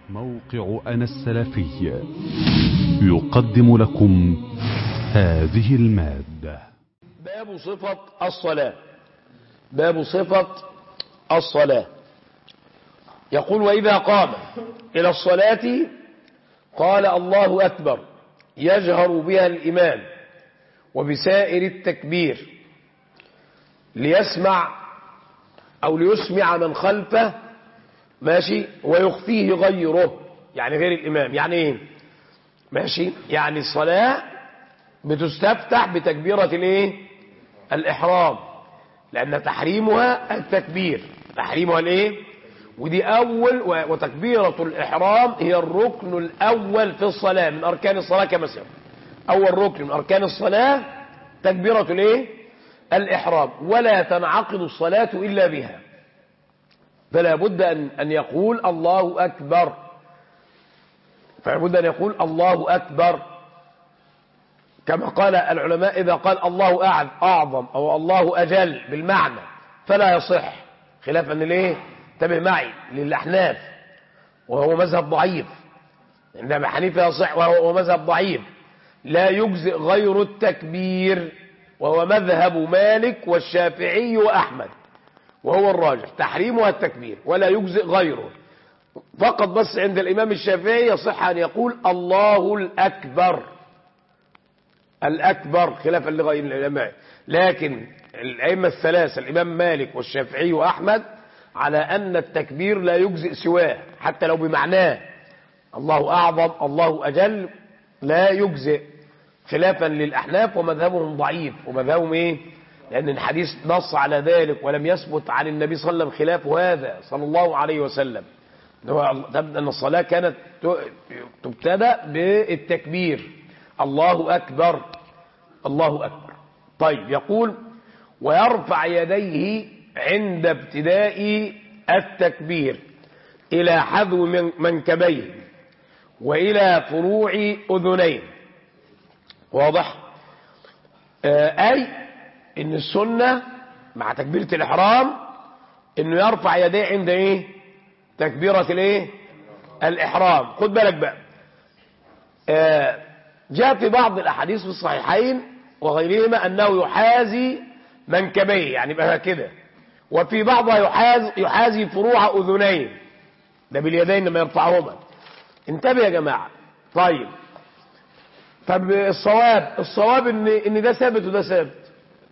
موقع أنا السلفي يقدم لكم هذه المادة باب صفة الصلاة باب صفة الصلاة يقول وإذا قام إلى الصلاة قال الله أكبر يجهر بها الإمام وبسائر التكبير ليسمع أو ليسمع من خلفه ماشي ويخفيه غيره يعني غير الإمام يعني إيه ماشي يعني الصلاة بتستفتح بتكبيرة الايه الإحرام لأن تحريمها التكبير تحريمها الايه ودي أول وتكبيرة الإحرام هي الركن الأول في الصلاة من أركان الصلاة كما سبق أول ركن من أركان الصلاة تكبيرة الايه الإحرام ولا تنعقد الصلاة إلا بها فلا بد أن, أن يقول الله أكبر فلا بد أن يقول الله أكبر كما قال العلماء إذا قال الله أعظم أو الله أجل بالمعنى فلا يصح خلافا ليه انتبه معي للأحناف وهو مذهب ضعيف عندما حنيفة يصح وهو مذهب ضعيف لا يجزئ غير التكبير وهو مذهب مالك والشافعي وأحمد وهو الراجح تحريمها التكبير ولا يجزئ غيره فقط بس عند الإمام الشافعي يصح أن يقول الله الأكبر الأكبر خلافا لغير العلماء لكن الأئمة الثلاثة الإمام مالك والشافعي وأحمد على أن التكبير لا يجزئ سواه حتى لو بمعناه الله أعظم الله أجل لا يجزئ خلافا للأحناف ومذهبهم ضعيف ومذهبهم إيه لأن الحديث نص على ذلك ولم يثبت عن النبي صلى الله عليه وسلم خلاف هذا صلى الله عليه وسلم أن الصلاة كانت تبتدأ بالتكبير الله أكبر الله أكبر طيب يقول ويرفع يديه عند ابتداء التكبير إلى حذو من منكبيه وإلى فروع أذنيه واضح آه أي إن السنة مع تكبيرة الإحرام إنه يرفع يديه عند إيه تكبيرة الإيه الإحرام خد بالك بقى آه جاء في بعض الأحاديث في الصحيحين وغيرهما أنه يحازي منكبيه يعني بقى كده وفي بعضها يحاز يحازي فروع أذنيه ده باليدين لما يرفعهما انتبه يا جماعة طيب طب الصواب الصواب ان ان ده ثابت وده ثابت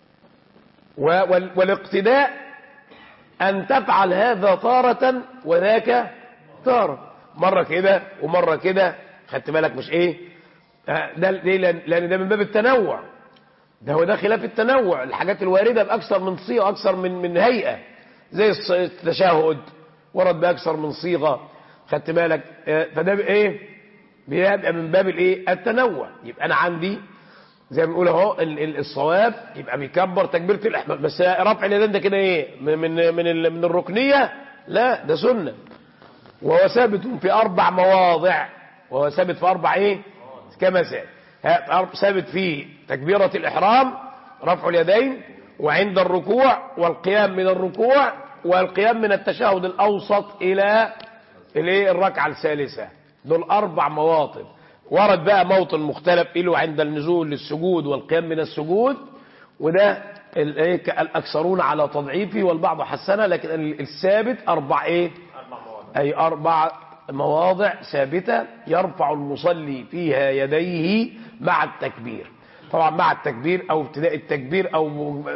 والاقتداء ان تفعل هذا تارة وذاك تارة مرة كده ومرة كده خدت بالك مش ايه ده ليه لان ده من باب التنوع ده هو ده خلاف التنوع الحاجات الواردة بأكثر من صيغة أكثر من من هيئة زي التشهد ورد بأكثر من صيغة خدت بالك فده ايه بيبقى من باب الايه التنوع يبقى انا عندي زي ما بنقول اهو الصواب يبقى بيكبر تكبيره الاحمد بس رفع اليدين ده كده ايه من من من, من الركنيه لا ده سنه وهو ثابت في اربع مواضع وهو ثابت في اربع ايه كما ثابت في تكبيره الاحرام رفع اليدين وعند الركوع والقيام من الركوع والقيام من التشهد الاوسط الى الايه الركعه الثالثه دول أربع مواطن ورد بقى موطن مختلف له عند النزول للسجود والقيام من السجود وده الأكثرون على تضعيفه والبعض حسنه لكن الثابت أربع إيه أي أربع مواضع ثابتة يرفع المصلي فيها يديه مع التكبير طبعا مع التكبير أو ابتداء التكبير أو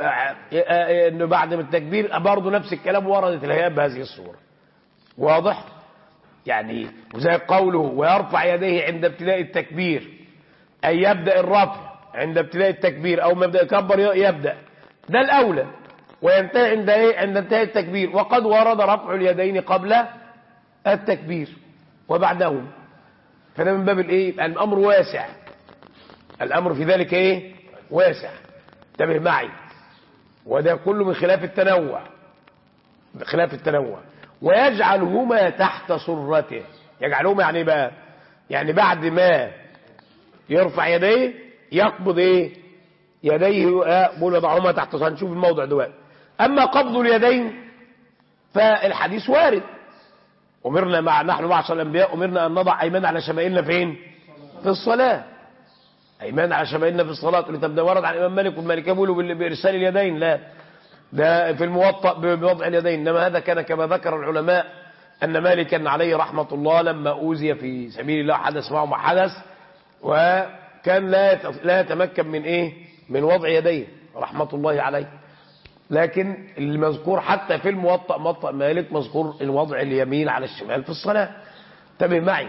إنه بعد من التكبير برضه نفس الكلام وردت الهيئة بهذه الصورة واضح؟ يعني وزي قوله ويرفع يديه عند ابتداء التكبير أي يبدأ الرفع عند ابتداء التكبير أو ما يبدأ يكبر يبدأ ده الأولى وينتهي عند ايه عند انتهاء التكبير وقد ورد رفع اليدين قبل التكبير وبعده فده من باب الايه الامر واسع الامر في ذلك ايه واسع انتبه معي وده كله من خلاف التنوع خلاف التنوع ويجعلهما تحت سرته يجعلهما يعني بقى يعني بعد ما يرفع يديه يقبض ايه يديه بقول يضعهما تحت سرته هنشوف الموضوع دلوقتي اما قبض اليدين فالحديث وارد أمرنا مع نحن معشر الأنبياء أمرنا أن نضع أيمان على شمائلنا فين في الصلاة أيمان على شمائلنا في الصلاة اللي تبدأ ورد عن الإمام مالك والمالكية بيقولوا بإرسال اليدين لا ده في الموطأ بوضع اليدين إنما هذا كان كما ذكر العلماء أن مالكا عليه رحمة الله لما أوذي في سبيل الله حدث معه ما حدث وكان لا لا يتمكن من إيه من وضع يديه رحمة الله عليه لكن المذكور حتى في الموطأ موطأ مالك مذكور الوضع اليمين على الشمال في الصلاة انتبه معي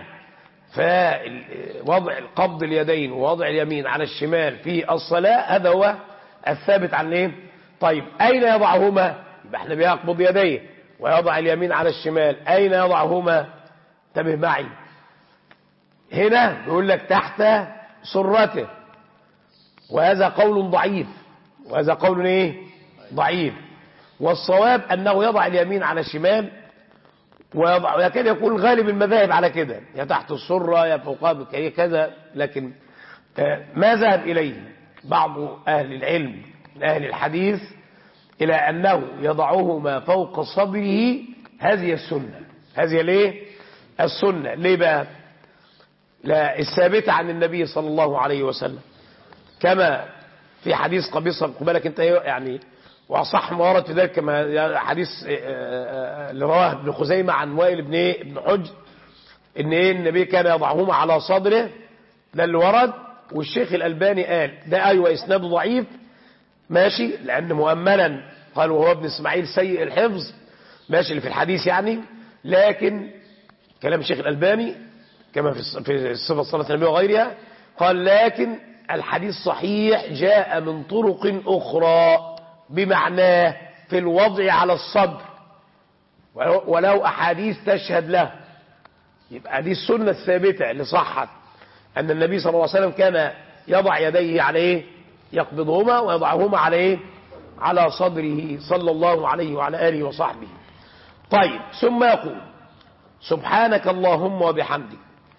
فوضع القبض اليدين ووضع اليمين على الشمال في الصلاة هذا هو الثابت عن ايه طيب اين يضعهما يبقى احنا بيقبض يديه ويضع اليمين على الشمال اين يضعهما انتبه معي هنا بيقول لك تحت سرته وهذا قول ضعيف وهذا قول ايه ضعيف والصواب انه يضع اليمين على الشمال ويضع ويكاد يكون غالب المذاهب على كده يا تحت السرة يا فوقها كذا لكن ما ذهب إليه بعض أهل العلم من أهل الحديث إلى أنه يضعهما فوق صدره هذه السنة هذه ليه السنة ليه بقى لا الثابتة عن النبي صلى الله عليه وسلم كما في حديث قبيصة قبلك انت يعني وأصح ما ورد في ذلك كما حديث اللي رواه ابن خزيمة عن وائل بن ايه ابن حج ان ايه النبي كان يضعهما على صدره ده اللي ورد والشيخ الألباني قال ده أيوة إسناده ضعيف ماشي لأن مؤملا قال وهو ابن إسماعيل سيء الحفظ ماشي اللي في الحديث يعني لكن كلام الشيخ الألباني كما في صفة صلاة النبي وغيرها قال لكن الحديث صحيح جاء من طرق أخرى بمعناه في الوضع على الصدر ولو أحاديث تشهد له يبقى دي السنة الثابتة اللي صحت أن النبي صلى الله عليه وسلم كان يضع يديه على ايه يقبضهما ويضعهما على ايه على صدره صلى الله عليه وعلى آله وصحبه طيب ثم يقول سبحانك اللهم وبحمدك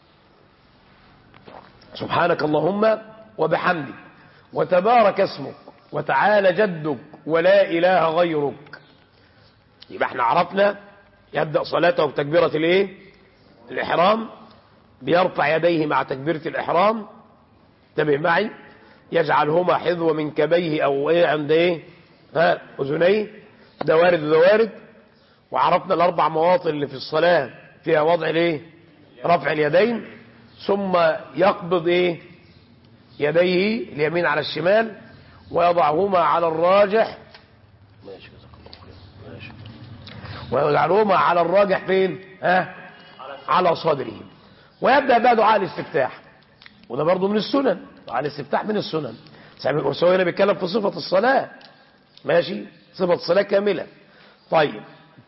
سبحانك اللهم وبحمدك وتبارك اسمك وتعالى جدك ولا إله غيرك يبقى احنا عرفنا يبدأ صلاته بتكبيرة الايه الإحرام بيرفع يديه مع تكبيرة الإحرام انتبه معي يجعلهما حذو من كبيه أو ايه عند ايه ها أذنيه ده وارد وده وارد وعرفنا الأربع مواطن اللي في الصلاة فيها وضع الايه رفع اليدين ثم يقبض ايه يديه اليمين على الشمال ويضعهما على الراجح ماشي ماشي ويجعلهما على الراجح فين ها على صدره ويبدأ بقى دعاء الاستفتاح وده برضه من السنن دعاء الاستفتاح من السنن سوى هنا بيتكلم في صفة الصلاة ماشي صفة الصلاة كاملة طيب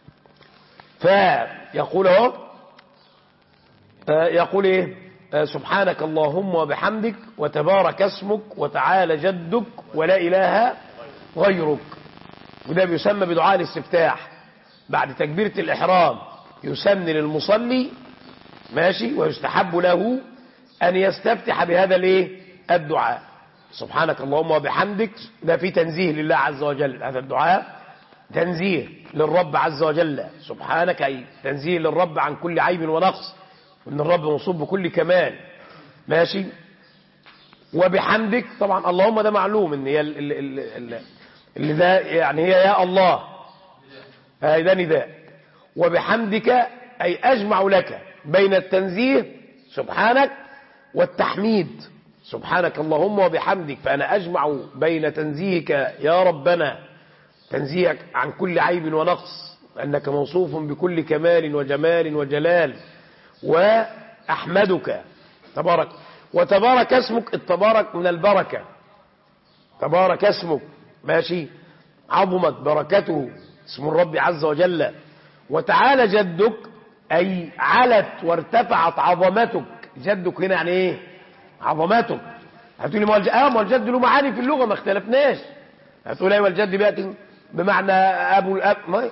فيقول اهو يقول ايه سبحانك اللهم وبحمدك وتبارك اسمك وتعالى جدك ولا إله غيرك وده بيسمى بدعاء الاستفتاح بعد تكبيرة الإحرام يسن للمصلي ماشي ويستحب له أن يستفتح بهذا الايه الدعاء سبحانك اللهم وبحمدك ده في تنزيه لله عز وجل هذا الدعاء تنزيه للرب عز وجل سبحانك أي تنزيه للرب عن كل عيب ونقص وان الرب موصوف بكل كمال ماشي وبحمدك طبعا اللهم ده معلوم ان هي اللي ده يعني هي يا الله هذا نداء وبحمدك اي اجمع لك بين التنزيه سبحانك والتحميد سبحانك اللهم وبحمدك فانا اجمع بين تنزيهك يا ربنا تنزيهك عن كل عيب ونقص انك موصوف بكل كمال وجمال وجلال وأحمدك تبارك وتبارك اسمك التبارك من البركة تبارك اسمك ماشي عظمت بركته اسم الرب عز وجل وتعالى جدك أي علت وارتفعت عظمتك جدك هنا يعني ايه عظمتك هتقول لي ما الجد له معاني في اللغة ما اختلفناش هتقول ايوه الجد بيأتي بمعنى ابو الاب ما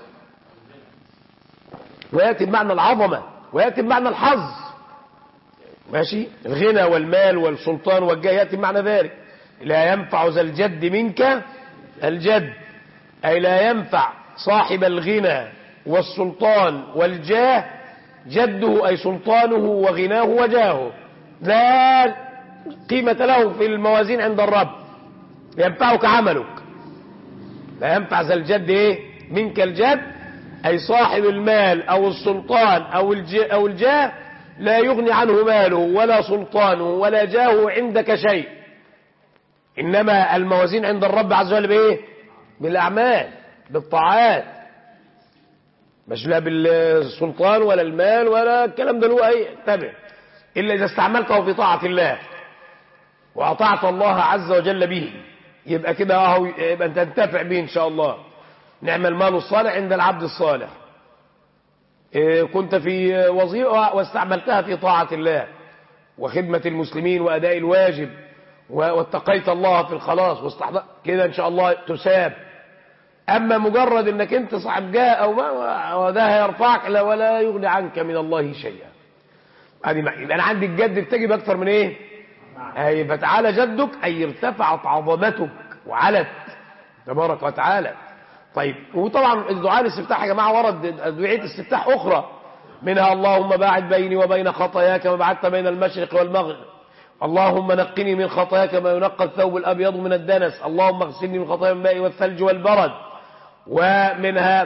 ويأتي بمعنى العظمة ويأتي بمعنى الحظ ماشي الغنى والمال والسلطان والجاه يأتي بمعنى ذلك لا ينفع ذا الجد منك الجد أي لا ينفع صاحب الغنى والسلطان والجاه جده أي سلطانه وغناه وجاهه لا قيمة له في الموازين عند الرب ينفعك عملك لا ينفع ذا الجد ايه منك الجد اي صاحب المال او السلطان او او الجاه لا يغني عنه ماله ولا سلطانه ولا جاهه عندك شيء انما الموازين عند الرب عز وجل بايه بالاعمال بالطاعات مش لا بالسلطان ولا المال ولا الكلام ده له اي تبع الا اذا استعملته في طاعه الله واطعت الله عز وجل به يبقى كده اهو يبقى انت تنتفع به ان شاء الله نعم المال الصالح عند العبد الصالح إيه كنت في وظيفه واستعملتها في طاعه الله وخدمه المسلمين واداء الواجب واتقيت الله في الخلاص واستحضر كده ان شاء الله تساب اما مجرد انك انت صاحب جاه او ما وده هيرفعك لا ولا يغني عنك من الله شيئا ادي يبقى انا عندي الجد بتجب اكتر من ايه اي فتعالى جدك اي ارتفعت عظمتك وعلت تبارك وتعالى طيب وطبعا الدعاء الاستفتاح يا جماعه ورد ادعيه استفتاح اخرى منها اللهم باعد بيني وبين خطاياك كما بعدت بين المشرق والمغرب اللهم نقني من خطاياك كما ينقى الثوب الابيض من الدنس اللهم اغسلني من خطايا الماء والثلج والبرد ومنها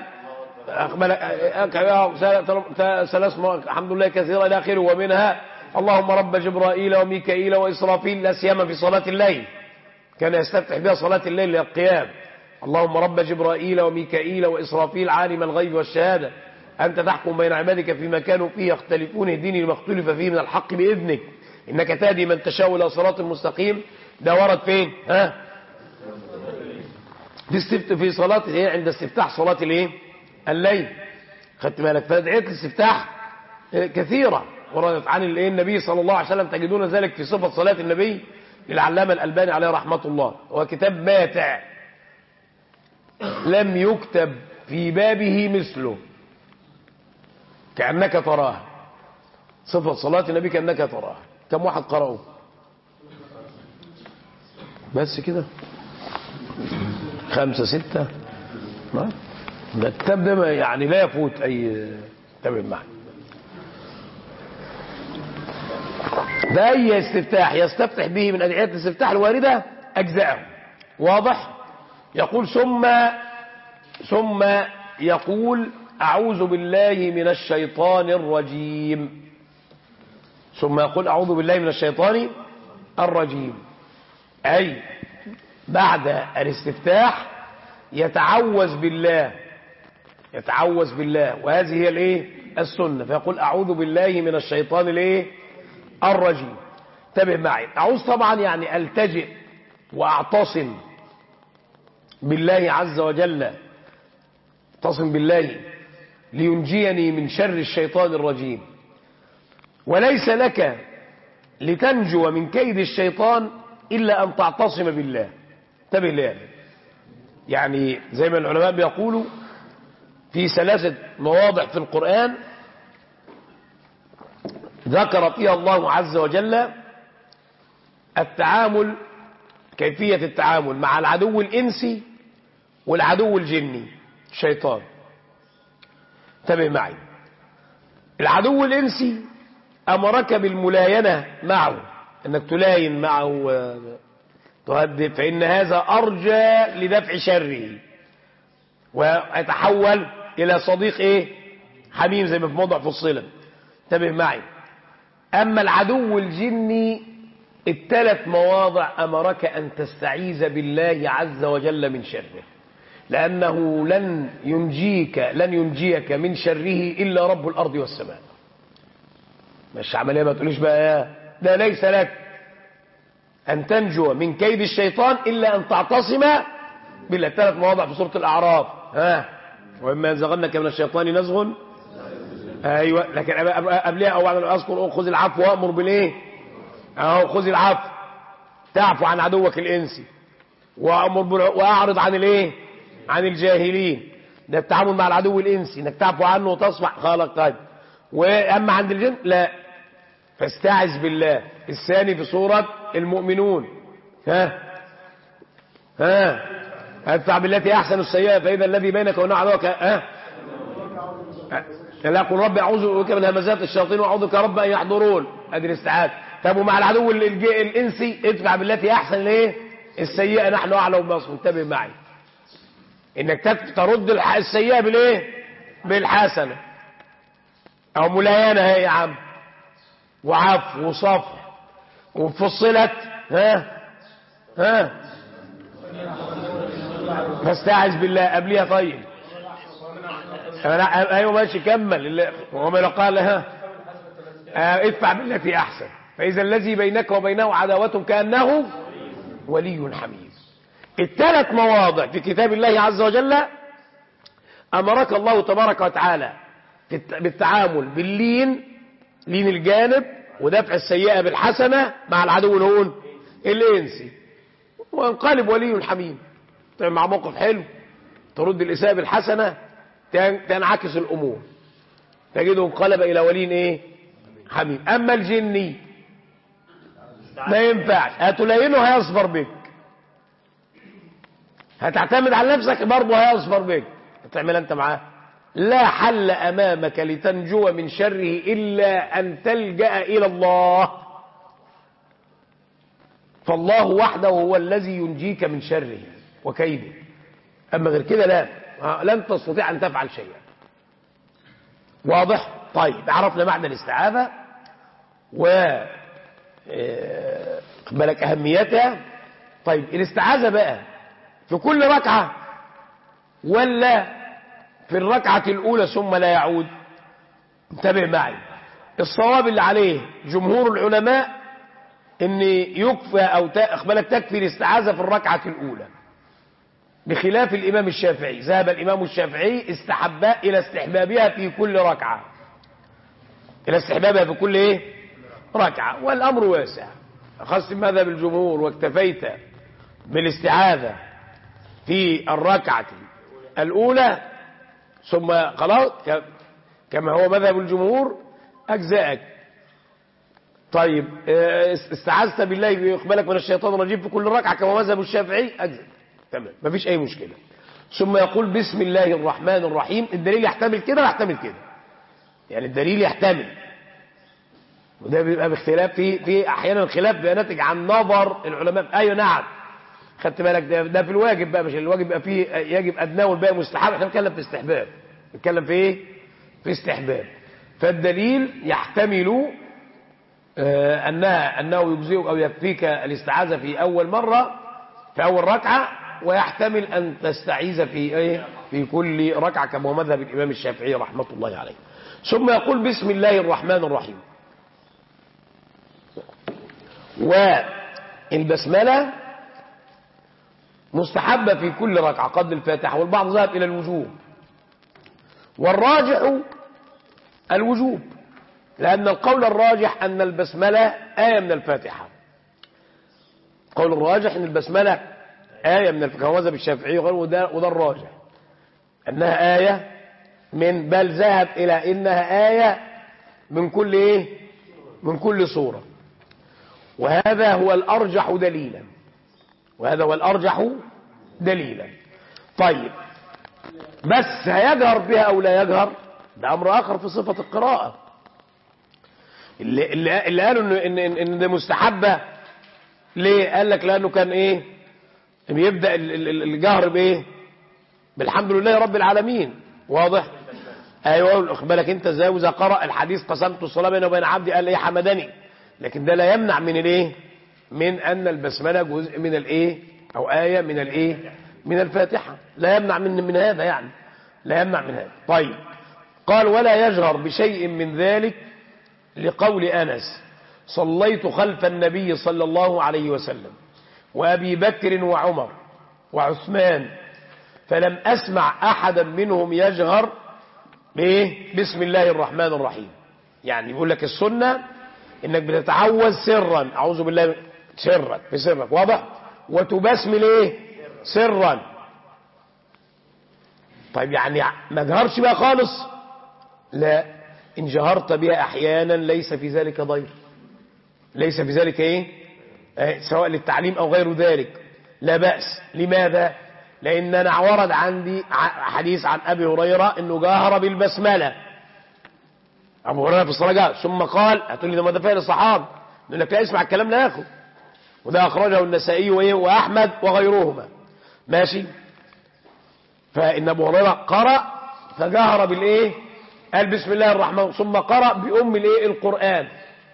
ثلاث الحمد لله كثيرا الى اخره ومنها اللهم رب جبرائيل وميكائيل واسرافيل لا سيما في صلاه الليل كان يستفتح بها صلاه الليل للقيام اللهم رب جبرائيل وميكائيل واسرافيل عالم الغيب والشهاده انت تحكم بين عبادك فيما كانوا فيه يختلفون اهدني لما اختلف فيه من الحق باذنك انك تهدي من تشاء الى صراط مستقيم ده ورد فين ها في استفت في صلاة ايه عند استفتاح صلاة الايه الليل خدت بالك فادعية الاستفتاح كثيرة وردت عن الايه النبي صلى الله عليه وسلم تجدون ذلك في صفة صلاة النبي للعلامة الألباني عليه رحمة الله هو كتاب ماتع لم يكتب في بابه مثله كأنك تراه صفة صلاة النبي كأنك تراه كم واحد قرأه بس كده خمسة ستة ما ده الكتاب ده يعني لا يفوت أي تابع معي ده أي استفتاح يستفتح به من أدعية الاستفتاح الواردة أجزاءه واضح يقول ثم ثم يقول أعوذ بالله من الشيطان الرجيم ثم يقول أعوذ بالله من الشيطان الرجيم أي بعد الاستفتاح يتعوذ بالله يتعوذ بالله وهذه هي الايه السنه فيقول اعوذ بالله من الشيطان الايه الرجيم انتبه معي اعوذ طبعا يعني التجئ واعتصم بالله عز وجل اعتصم بالله لينجيني من شر الشيطان الرجيم وليس لك لتنجو من كيد الشيطان إلا أن تعتصم بالله انتبه لهذا يعني زي ما العلماء بيقولوا في ثلاثة مواضع في القرآن ذكر فيها الله عز وجل التعامل كيفية التعامل مع العدو الإنسي والعدو الجني الشيطان انتبه معي العدو الإنسي أمرك بالملاينة معه أنك تلاين معه تهدد فإن هذا أرجى لدفع شره ويتحول إلى صديق إيه حميم زي ما في موضع فصلا انتبه معي أما العدو الجني الثلاث مواضع أمرك أن تستعيذ بالله عز وجل من شره لأنه لن ينجيك لن ينجيك من شره إلا رب الأرض والسماء مش عملية ما تقوليش بقى يا ده ليس لك أن تنجو من كيد الشيطان إلا أن تعتصم بالله ثلاث مواضع في سورة الأعراف ها وإما ينزغنك من الشيطان نزغ أيوة لكن قبلها أو بعد أذكر خذ العفو وأمر بالإيه أهو خذ العفو تعفو عن عدوك الإنسي وأمر وأعرض عن الإيه عن الجاهلين ده التعامل مع العدو الإنسي إنك تعفو عنه وتصفح خالق طيب وأما عند الجن لا فاستعذ بالله الثاني في سورة المؤمنون ها ها ادفع بالتي احسن السيئه فاذا الذي بينك وبين عدوك ها لا يقول رب اعوذ بك من همزات الشياطين واعوذ بك رب ان يحضرون ادي الاستعاذه طب ومع العدو ال- الج- الانسي ادفع بالتي احسن الايه السيئه نحن اعلم بما يصفون انتبه معي انك تت- ترد الح- السيئه بالايه بالحسنه او ملاينه هي يا عم وعفو وصفح وفصلت ها ها فاستعذ بالله قبليها طيب أنا- ايوه ماشي كمل اللي- وما لو قال ها آه، ادفع بالتي احسن فاذا الذي بينك وبينه عداوه كانه ولي حميد الثلاث مواضع في كتاب الله عز وجل امرك الله تبارك وتعالى في الت- بالتعامل باللين لين الجانب ودفع السيئه بالحسنه مع العدو الهون الانسي وانقلب ولي حميد طيب مع موقف حلو ترد الاساءه بالحسنه تن- تنعكس الامور تجده انقلب الى ولي ايه حميد اما الجني ما ينفعش هتلاينه هيصبر بك هتعتمد على نفسك برضه هيصبر بك هتعمل انت معاه لا حل امامك لتنجو من شره الا ان تلجا الى الله فالله وحده هو الذي ينجيك من شره وكيده اما غير كده لا لن تستطيع ان تفعل شيئا واضح طيب عرفنا معنى الاستعاذه و آه، خد بالك اهميتها طيب الاستعاذه بقى في كل ركعه ولا في الركعه الاولى ثم لا يعود انتبه معي الصواب اللي عليه جمهور العلماء ان يكفى او ت- خد بالك تكفي الاستعاذه في الركعه الاولى بخلاف الامام الشافعي ذهب الامام الشافعي استحباء الى استحبابها في كل ركعه الى استحبابها في كل ايه ركعه والامر واسع اخذت مذهب الجمهور واكتفيت بالاستعاذه في الركعه الاولى ثم خلاص ك- كما هو مذهب الجمهور اجزاءك طيب آه، استعاذت بالله بيقبلك من الشيطان الرجيم في كل ركعه كما مذهب الشافعي اجزاء تمام مفيش اي مشكله ثم يقول بسم الله الرحمن الرحيم الدليل يحتمل كده ويحتمل كده يعني الدليل يحتمل وده بيبقى باختلاف في في احيانا الخلاف بيبقى ناتج عن نظر العلماء ايوه نعم خدت بالك ده, ده في الواجب بقى مش الواجب يبقى فيه يجب ادناه والباقي مستحب احنا بنتكلم في استحباب بنتكلم في ايه في استحباب فالدليل يحتمل آه، انها انه يجزئك او يكفيك الاستعاذه في اول مره في اول ركعه ويحتمل ان تستعيذ في ايه في كل ركعه كما هو مذهب الامام الشافعي رحمه الله عليه ثم يقول بسم الله الرحمن الرحيم والبسمله مستحبه في كل ركعه قبل الفاتحه والبعض ذهب الى الوجوب والراجح الوجوب لأن القول الراجح أن البسملة آية من الفاتحة القول الراجح أن البسملة آية من الفاتحة وذهب الشافعي وغيره وده, وده الراجح أنها آية من بل ذهب إلى إنها آية من كل إيه من كل صورة وهذا هو الأرجح دليلا وهذا هو الأرجح دليلا طيب بس هيجهر بها أو لا يجهر ده أمر آخر في صفة القراءة اللي, اللي, اللي قالوا إن, إن, إن ده مستحبة ليه قال لك لأنه كان إيه بيبدأ ال- ال- ال- الجهر بإيه بالحمد لله رب العالمين واضح ايوه خد بالك انت ازاي واذا قرأ الحديث قسمت الصلاة بيني وبين عبدي قال ايه حمدني لكن ده لا يمنع من الايه من ان البسملة جزء من الايه او آية من الايه من الفاتحة لا يمنع من من هذا يعني لا يمنع من هذا طيب قال ولا يجهر بشيء من ذلك لقول أنس صليت خلف النبي صلى الله عليه وسلم وأبي بكر وعمر وعثمان فلم أسمع أحدا منهم يجهر بإيه؟ بسم الله الرحمن الرحيم يعني يقول لك السنة إنك بتتعوذ سرا أعوذ بالله من- سرا في سرك واضح وتبسمل إيه سرا طيب يعني ما جهرش بقى خالص لا إن جهرت بها أحيانا ليس في ذلك ضير ليس في ذلك إيه آه، سواء للتعليم أو غير ذلك لا بأس لماذا لأن أنا ورد عندي ع- حديث عن أبي هريرة أنه جاهر بالبسملة ابو هريره في الصلاه جاء ثم قال هتقول لي ده ما ده فعل الصحابه يقول لك لا اسمع الكلام لا ياخد وده اخرجه النسائي وايه واحمد وغيرهما ماشي فان ابو هريره قرأ فجهر بالايه قال بسم الله الرحمن ثم قرأ بأم الايه القرآن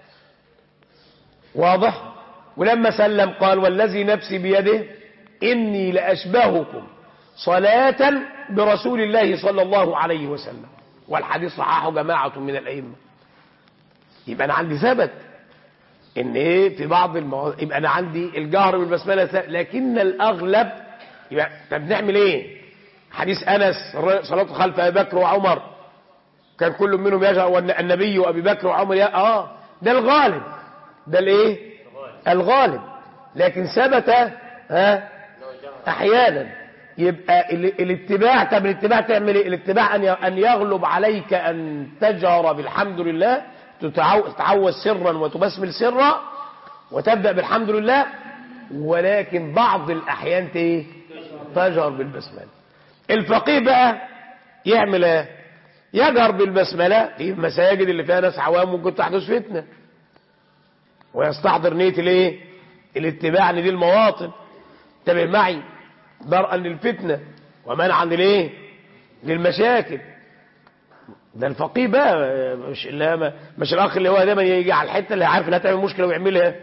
واضح ولما سلم قال والذي نفسي بيده إني لأشبهكم صلاة برسول الله صلى الله عليه وسلم والحديث صححه جماعة من الأئمة يبقى أنا عندي ثبت إن إيه في بعض المواضيع يبقى أنا عندي الجهر بالبسملة ثابت. لكن الأغلب يبقى طب نعمل إيه؟ حديث أنس صلاة خلف أبي بكر وعمر كان كل منهم يجهر والنبي وأبي بكر وعمر يا آه ده الغالب ده الإيه؟ الغالب لكن ثبت ها احيانا يبقى ال- الاتباع طب الاتباع تعمل ايه الاتباع ان ي- ان يغلب عليك ان تجهر بالحمد لله تتعو- تتعوذ سرا وتبسمل سرا وتبدا بالحمد لله ولكن بعض الاحيان ت- ايه تجهر بالبسمله الفقيه بقى يعمل ايه يجهر بالبسمله في المساجد اللي فيها ناس عوام ممكن تحدث فتنه ويستحضر نية الايه الاتباع لدي المواطن انتبه معي درءا للفتنة ومنعا للايه للمشاكل ده الفقيه بقى مش اللي ما مش الاخ اللي هو دايما يجي على الحته اللي عارف انها تعمل مشكله ويعملها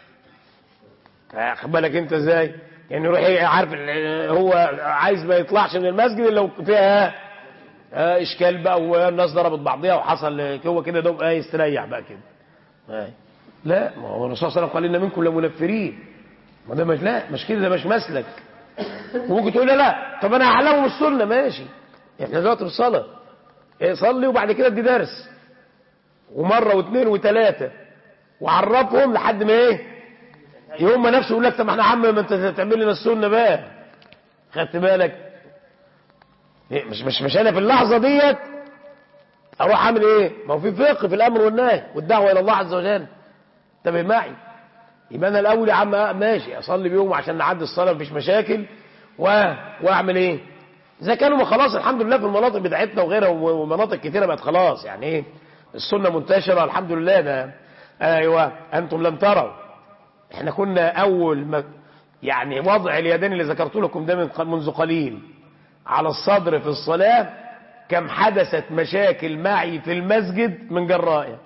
خد بالك انت ازاي يعني يروح إيه عارف ال- هو عايز ما يطلعش من المسجد الا لو فيها آه، اشكال بقى والناس ضربت بعضيها وحصل هو كده ده بقى يستريح بقى كده آه. لا ما هو الرسول صلى الله عليه وسلم قال ان منكم لمنفرين ما ده مش لا مش كده ده مش مسلك وممكن تقول لا لا طب انا هعلمهم السنه ماشي احنا دلوقتي في الصلاه إيه صلي وبعد كده ادي درس ومره واثنين وثلاثه وعرفهم لحد ما ايه يوم نفسه يقول لك طب ما احنا يا عم ما انت تعمل لنا السنه بقى خدت بالك إيه مش مش مش انا في اللحظه ديت اروح اعمل ايه ما هو في فقه في الامر والنهي والدعوه الى الله عز وجل انتبه معي يبقى انا الاول يا عم آه ماشي اصلي بيهم عشان نعدي الصلاه مفيش مشاكل و... واعمل ايه اذا كانوا ما خلاص الحمد لله في المناطق بتاعتنا وغيرها و- ومناطق كتيره بقت خلاص يعني ايه السنه منتشره الحمد لله ده ايوه انتم لم تروا احنا كنا اول ما يعني وضع اليدين اللي ذكرت لكم ده من منذ قليل على الصدر في الصلاه كم حدثت مشاكل معي في المسجد من جرائه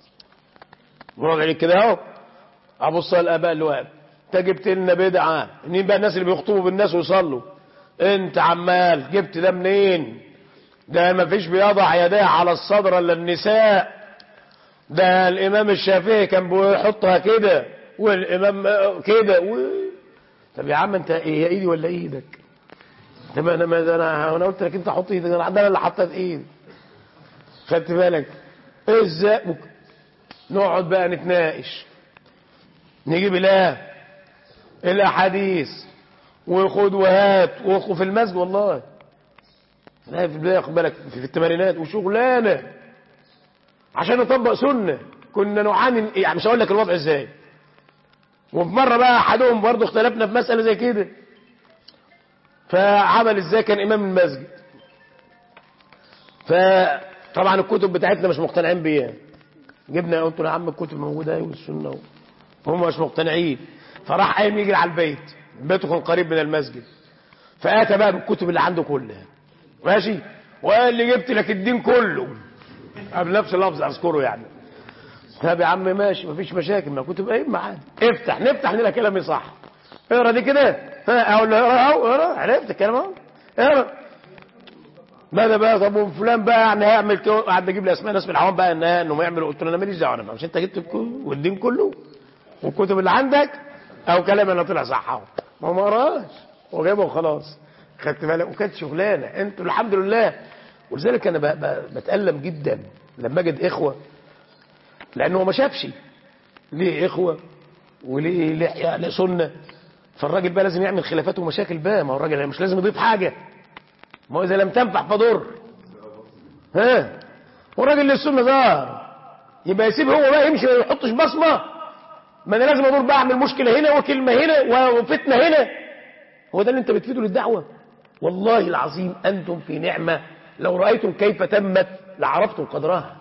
مراد عليك كده اهو ابص الاباء اللي واقف انت جبت لنا بدعه مين بقى الناس اللي بيخطبوا بالناس ويصلوا انت عمال جبت ده منين ده ما فيش بيضع يديه على الصدر الا النساء ده الامام الشافعي كان بيحطها كده والامام كده و... طب يا عم انت هي ايدي ولا ايدك طب انا ما انا انا قلت لك انت حط ايدك انا عندنا اللي حطها في ايدي خدت بالك ازاي نقعد بقى نتناقش نجيب اله الاحاديث وخد وهات وخ في المسجد والله لا في البدايه خد بالك في الثمانينات وشغلانه عشان نطبق سنه كنا نعاني يعني مش هقول لك الوضع ازاي وفي مره بقى احدهم برضه اختلفنا في مساله زي كده فعمل ازاي كان امام المسجد فطبعا الكتب بتاعتنا مش مقتنعين بيها جبنا قلت له يا عم الكتب موجوده اهي والسنه هم مش مقتنعين فراح قايم يجري على البيت بيته كان قريب من المسجد فاتى بقى بالكتب اللي عنده كلها ماشي وقال لي جبت لك الدين كله قبل نفس اللفظ اذكره يعني طب يا عم ماشي مفيش مشاكل ما كتب ايه معانا افتح نفتح لنا كلامي صح اقرا دي كده ها، اقول له اقرا اهو اقرا عرفت الكلام اهو اقرا ماذا بقى طب وفلان بقى يعني هيعمل كده قعد يجيب لي اسماء ناس من العوام بقى إن- انهم يعملوا قلت له انا ماليش دعوه أنا مش انت جبت الكو- والدين كله والكتب اللي عندك او كلام انا طلع صح اهو ما هو ما قراش هو جايبه وخلاص خدت بالك وكانت شغلانه انتوا الحمد لله ولذلك انا ب- ب- بتالم جدا لما اجد اخوه لانه هو ما شافش ليه اخوه وليه لحيه لا سنه فالراجل بقى لازم يعمل خلافات ومشاكل بقى ما هو الراجل مش لازم يضيف حاجه ما هو اذا لم تنفع فضر ها والراجل اللي السنه ظهر يبقى يسيب هو بقى يمشي ما يحطش بصمه ما انا لازم ادور بقى اعمل مشكله هنا وكلمه هنا وفتنه هنا هو ده اللي انت بتفيده للدعوه والله العظيم انتم في نعمه لو رايتم كيف تمت لعرفتم قدرها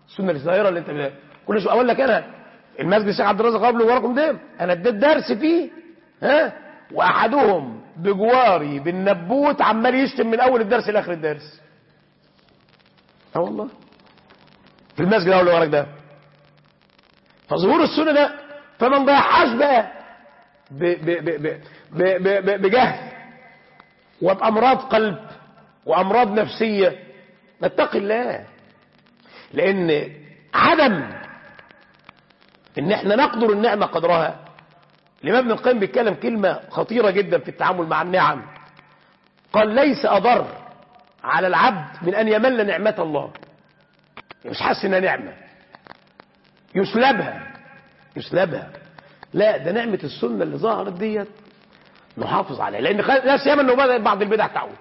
السنه الظاهره اللي انت كل شويه اقول لك انا المسجد الشيخ عبد الرازق قبل وراكم ده انا اديت درس فيه ها واحدهم بجواري بالنبوت عمال يشتم من اول الدرس لاخر الدرس اه والله في المسجد الاول اللي وراك ده فظهور السنه ده فما نضيعهاش بقى ب- ب- ب- ب- ب- ب- ب- بجهل وبامراض قلب وامراض نفسيه نتقي الله لان عدم ان احنا نقدر النعمه قدرها الامام ابن القيم بيتكلم كلمه خطيره جدا في التعامل مع النعم قال ليس اضر على العبد من ان يمل نعمه الله مش حاسس انها نعمه يسلبها يسلبها لا ده نعمه السنه اللي ظهرت ديت نحافظ عليها لان خ- لا سيما انه بدات بعض البدع تعود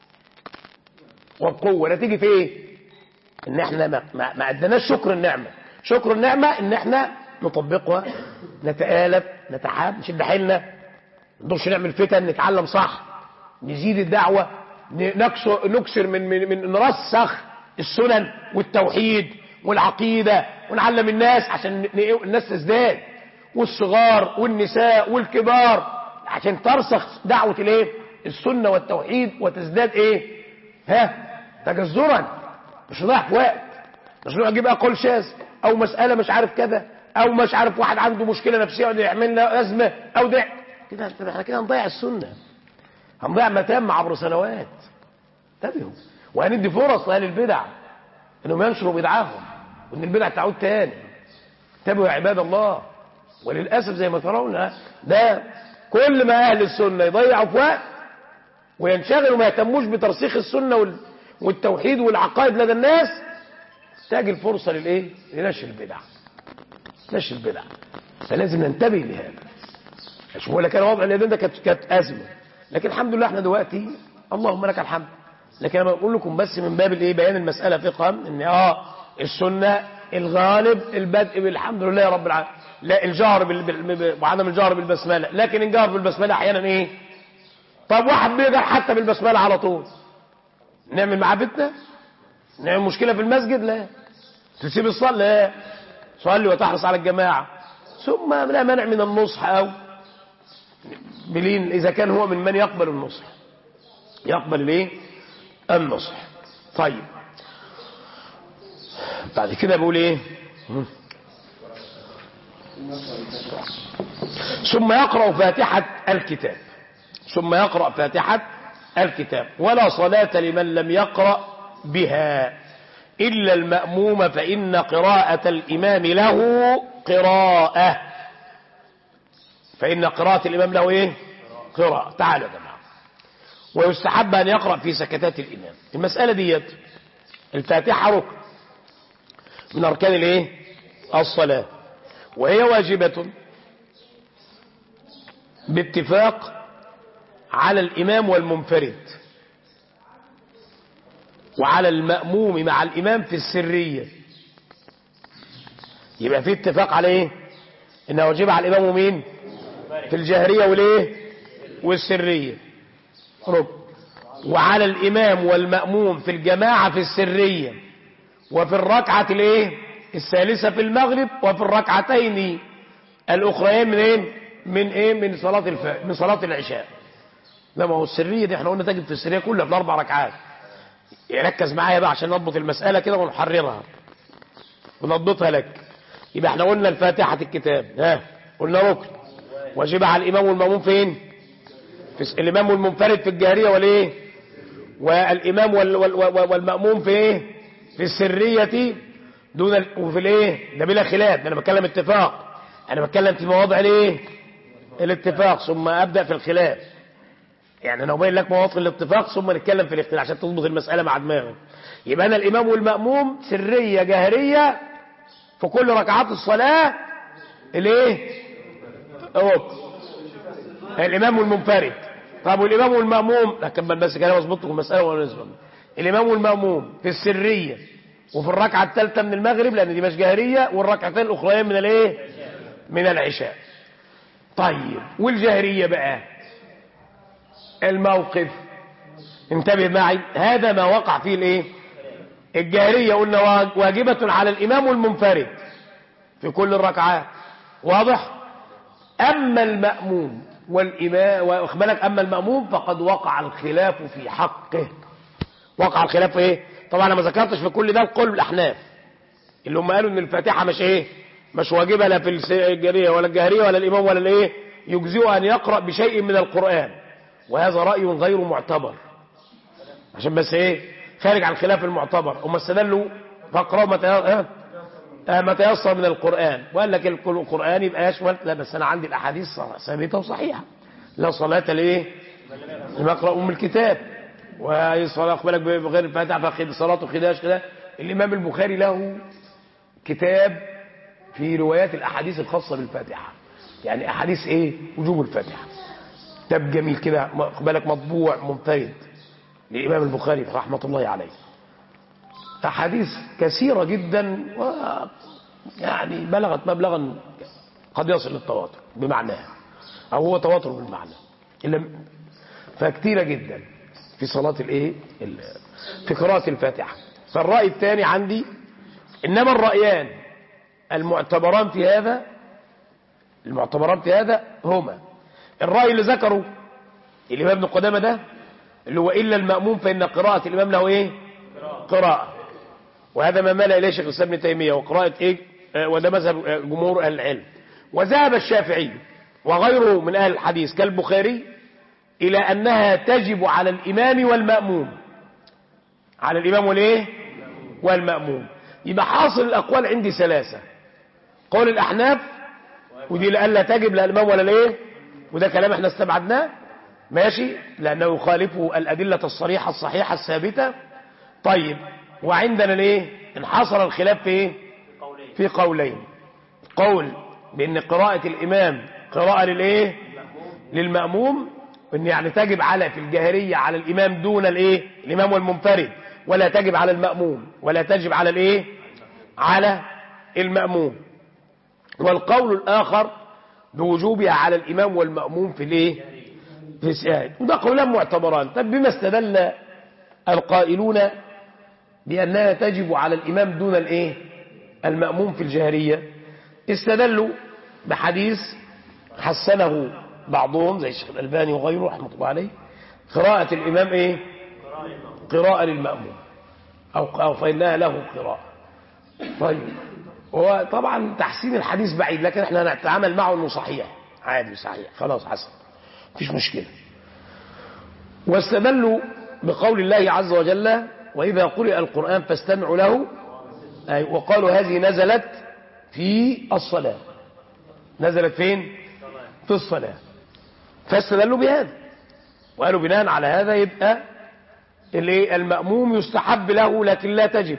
وبقوه نتيجه ايه ان احنا ما, ما, ما ادناش شكر النعمه شكر النعمه ان احنا نطبقها نتآلف نتحاب نشد حيلنا ما نقدرش نعمل فتن نتعلم صح نزيد الدعوه ن- نكسر نكسر من من, من نرسخ السنن والتوحيد والعقيده ونعلم الناس عشان ن- ن- الناس تزداد والصغار والنساء والكبار عشان ترسخ دعوه الايه السنه والتوحيد وتزداد ايه ها تجذرا مش نضيع في وقت مش نروح نجيب اقول شاذ او مساله مش عارف كذا او مش عارف واحد عنده مشكله نفسيه يقعد يعمل لنا ازمه او ده كده احنا كده هنضيع السنه هنضيع متام عبر سنوات انتبهوا وهندي فرص لاهل البدع انهم ينشروا بدعهم وان البدع تعود تاني انتبهوا يا عباد الله وللاسف زي ما ترون ده كل ما اهل السنه يضيعوا في وقت وينشغلوا وما يهتموش بترسيخ السنه وال- والتوحيد والعقائد لدى الناس تاجي الفرصه للايه؟ لنشر البدع نشر البدع فلازم ننتبه لهذا مش بقول لك انا وضع اليدين ده كانت كانت ازمه لكن الحمد لله احنا دلوقتي اللهم لك الحمد لكن انا بقول لكم بس من باب الايه بيان المساله فقها ان اه السنه الغالب البدء بالحمد لله يا رب العالمين لا الجهر بال... بال... وعدم الجهر بالبسمله لكن الجهر بالبسمله احيانا ايه طب واحد بيجهر حتى بالبسمله على طول نعمل معاه فتنه نعمل مشكله في المسجد لا تسيب الصلاه لا صلي وتحرص على الجماعه ثم لا مانع من النصح او بلين اذا كان هو من من يقبل النصح يقبل الايه النصح طيب بعد كده بقول ايه ثم يقرأ فاتحة الكتاب ثم يقرأ فاتحة الكتاب ولا صلاة لمن لم يقرأ بها إلا المأموم فإن قراءة الإمام له قراءة فإن قراءة الإمام له إيه قراءة تعالوا يا جماعة ويستحب أن يقرأ في سكتات الإمام المسألة ديت الفاتحة ركن من أركان الإيه الصلاة وهي واجبة باتفاق على الإمام والمنفرد وعلى المأموم مع الإمام في السرية يبقى في اتفاق على ايه انها واجبة على الإمام ومين في الجهرية والايه والسرية رب وعلى الإمام والمأموم في الجماعة في السرية وفي الركعة الايه الثالثة في المغرب وفي الركعتين الأخرين من ايه من ايه من صلاة الف... من صلاة العشاء لا ما هو السرية دي احنا قلنا تجب في السرية كلها في الأربع ركعات يركز معايا بقى عشان نضبط المسألة كده ونحررها ونضبطها لك يبقى احنا قلنا الفاتحة الكتاب ها قلنا ركن واجب على الإمام والمأموم فين في س- الإمام والمنفرد في الجهرية والايه والإمام وال وال وال والمأموم في ايه في السرية دون ال... وفي الايه ده بلا خلاف ده انا بتكلم اتفاق انا بتكلم في مواضع الايه الاتفاق ثم ابدا في الخلاف يعني انا ابين لك مواطن الاتفاق ثم نتكلم في الاختلاف عشان تضبط المساله مع دماغك يبقى انا الامام والماموم سريه جهريه في كل ركعات الصلاه الايه اوك الامام والمنفرد طب والامام والماموم اكمل بس كده اظبط لكم المساله وانا نسبه الامام والماموم في السريه وفي الركعه الثالثه من المغرب لان دي مش جهريه والركعتين الاخرين من الايه من العشاء طيب والجهريه بقى الموقف انتبه معي هذا ما وقع فيه الايه الجاهرية قلنا وا- واجبة على الإمام والمنفرد في كل الركعات واضح أما المأموم والإمام واخد بالك أما المأموم فقد وقع الخلاف في حقه وقع الخلاف في ايه طبعا انا ما ذكرتش في كل ده القول الاحناف اللي هم قالوا ان الفاتحه مش ايه مش واجبه لا في الس- الجاريه ولا الجهريه ولا الامام ولا الايه يجزئه ان يقرا بشيء من القران وهذا راي غير معتبر عشان بس ايه خارج عن خلاف المعتبر هم استدلوا فاقرأوا ما تيسر- ها؟ آه، ما تيسر من القرآن وقال لك الك- القرآن يبقى يشمل لا بس أنا عندي الأحاديث ثابتة وصحيحة لا صلاة لإيه لما أقرأ أم الكتاب وهي صلاة أقبلك بغير الفاتحة فخد صلاة خداش كده الإمام البخاري له كتاب في روايات الأحاديث الخاصة بالفاتحة يعني أحاديث إيه وجوب الفاتحة كتاب جميل كده أقبلك مطبوع منفرد للإمام البخاري رحمة الله عليه أحاديث كثيرة جدا و يعني بلغت مبلغا قد يصل للتواتر بمعناها أو هو تواتر بالمعنى إلا فكتيرة جدا في صلاة الإيه ال- في قراءة الفاتحة فالرأي الثاني عندي إنما الرأيان المعتبران في هذا المعتبران في هذا هما الرأي اللي ذكره الإمام ابن قدامة ده اللي هو إلا المأموم فإن قراءة الإمام له إيه قراءة وهذا ما مال إليه شيخ الإسلام ابن تيمية وقراءة إيه آه، وده مذهب آه، جمهور أهل العلم وذهب الشافعي وغيره من أهل الحديث كالبخاري إلى أنها تجب على الإمام والمأموم على الإمام والإيه والمأموم يبقى حاصل الأقوال عندي ثلاثة قول الأحناف ودي لألا تجب لا الإمام ولا الإيه وده كلام احنا استبعدناه ماشي لأنه يخالفه الأدلة الصريحة الصحيحة الثابتة طيب وعندنا الايه انحصر الخلاف في ايه في قولين قول بان قراءة الامام قراءة للايه للمأموم وان يعني تجب على في الجاهرية على الامام دون الايه الامام والمنفرد ولا تجب على المأموم ولا تجب على الايه على المأموم والقول الاخر بوجوبها على الامام والمأموم في الايه في السائل وده قولان معتبران طب بما استدل القائلون بأنها تجب على الإمام دون الإيه المأموم في الجهرية استدلوا بحديث حسنه بعضهم زي الشيخ الألباني وغيره رحمة الله عليه قراءة الإمام إيه قراءة للمأموم أو, أو فإنها له قراءة طيب هو طبعا تحسين الحديث بعيد لكن احنا هنتعامل معه انه صحيح عادي صحيح خلاص حسن مفيش مشكله واستدلوا بقول الله عز وجل وإذا قرئ القرآن فاستمعوا له أي وقالوا هذه نزلت في الصلاة نزلت فين في الصلاة فاستدلوا بهذا وقالوا بناء على هذا يبقى اللي المأموم يستحب له لكن لا تجب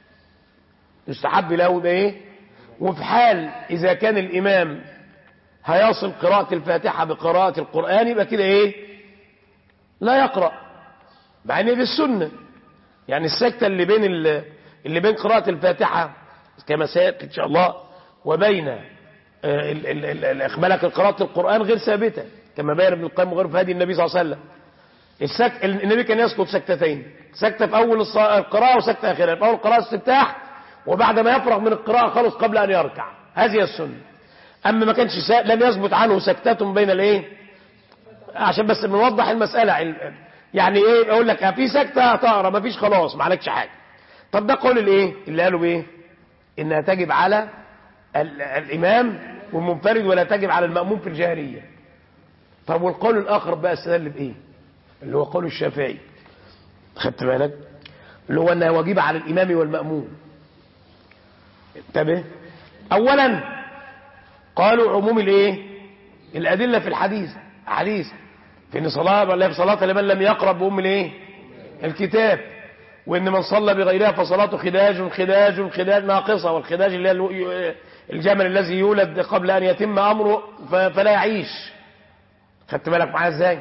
يستحب له بايه وفي حال إذا كان الإمام هيصل قراءة الفاتحة بقراءة القرآن يبقى كده ايه لا يقرأ مع ان دي السنة يعني السكتة اللي بين ال- اللي بين قراءة الفاتحة كما سيأتي إن شاء الله وبين آه، ال- ال- ال- ال- إخبالك قراءة القرآن غير ثابتة كما بين ابن القيم وغيره في هدي النبي صلى الله عليه وسلم السك... النبي كان يسكت سكتتين سكتة في أول الص- القراءة وسكتة آخرها في أول القراءة استفتاح وبعد ما يفرغ من القراءة خلص قبل أن يركع هذه السنة أما ما كانش سا... لم يثبت عنه سكتة بين الإيه عشان بس بنوضح المسألة ال- يعني ايه اقول لك في سكتة هتقرا ما فيش خلاص ما عليكش حاجة طب ده قول الايه اللي قالوا بايه انها تجب على ال- الامام والمنفرد ولا تجب على المأموم في الجاهرية طب والقول الاخر بقى استدل بايه اللي هو قول الشافعي خدت بالك اللي هو انها واجبة على الامام والمأموم انتبه اولا قالوا عموم الايه الادله في الحديث حديث في ان صلاه ولا في صلاه لمن لم يقرب بام الايه الكتاب وان من صلى بغيرها فصلاته خداج خداج خداج ناقصه والخداج اللي هي الو- الجمل الذي يولد قبل ان يتم امره ف- فلا يعيش خدت بالك معايا ازاي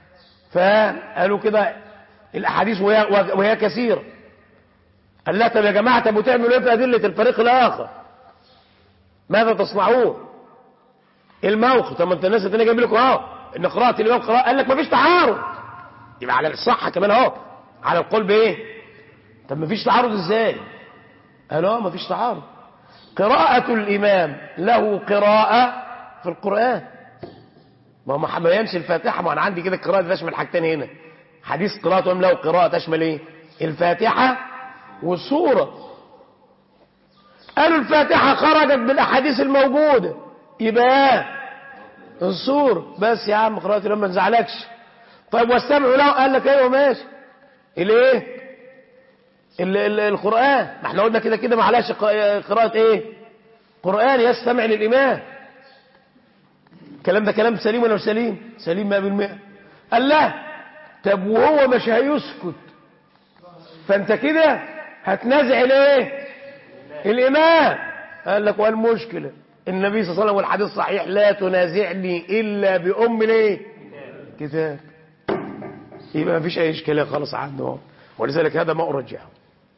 فقالوا كده الاحاديث وهي, وهي كثيره قال لا طب يا جماعه طب وتعملوا ايه في ادله الفريق الاخر ماذا تصنعون ايه الموقف طب ما انت الناس التانية جايب لكم اهو ان قراءة الامام قراءة قال لك مفيش تعارض يبقى على الصحة كمان اهو على القول بايه طب مفيش تعارض ازاي قالوا اه مفيش تعارض قراءة الإمام له قراءة في القرآن ما هو ما بينش الفاتحة ما أنا عندي كده القراءة تشمل حاجتين هنا حديث قراءة له قراءة تشمل إيه الفاتحة والسورة قالوا الفاتحة خرجت بالأحاديث الموجودة يبقى السورة بس يا عم قراءة الإمام ما نزعلكش طيب واستمعوا له قال لك ايوه ماشي الايه ال- ال- القرآن ما احنا قلنا كده كده معلش قراءة ايه قرآن يستمع للإمام الكلام ده كلام سليم ولا مش سليم سليم 100% قال لا طب وهو مش هيسكت فانت كده هتنازع الايه الإمام قال لك والمشكلة النبي صلى الله عليه وسلم والحديث صحيح لا تنازعني إلا بأم الايه كتاب يبقى ما فيش أي إشكالية خالص عنده ولذلك هذا ما أرجحه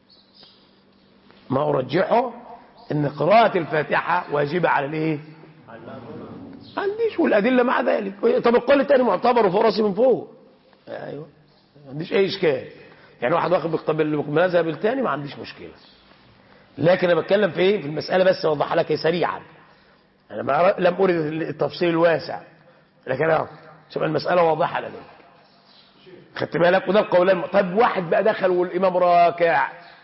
ما أرجحه إن قراءة الفاتحة واجبة على الإيه؟ ما عنديش والأدلة مع ذلك طب القول الثاني معتبر وفوق راسي من فوق أيوه ما عنديش أي إشكال يعني واحد واخد بالمذهب الثاني ما عنديش مشكلة لكن أنا بتكلم في إيه؟ في المسألة بس أوضحها لك سريعا أنا ما لم أرد التفصيل الواسع لكن أنا شوف المسألة واضحة لديك خدت بالك وده القولان طب واحد بقى دخل والإمام راكع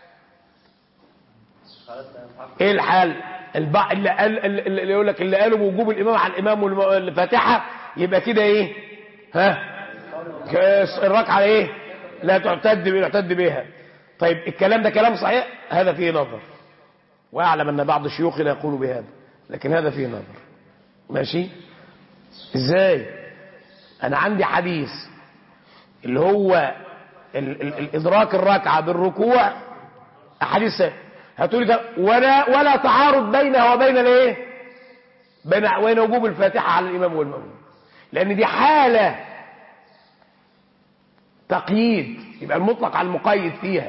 ايه الحال البعض اللي قال اللي يقول لك اللي قالوا بوجوب الامام على الامام والفاتحه يبقى كده ايه ها كاس الركعه ايه لا تعتد يعتد بها طيب الكلام ده كلام صحيح هذا فيه نظر واعلم ان بعض شيوخنا يقول بهذا لكن هذا فيه نظر ماشي ازاي انا عندي حديث اللي هو ال ال الادراك الركعه بالركوع احاديث هتقولي ده ولا ولا تعارض بينها وبين الايه بين وين وجوب الفاتحه على الامام والمأموم لان دي حاله تقييد يبقى المطلق على المقيد فيها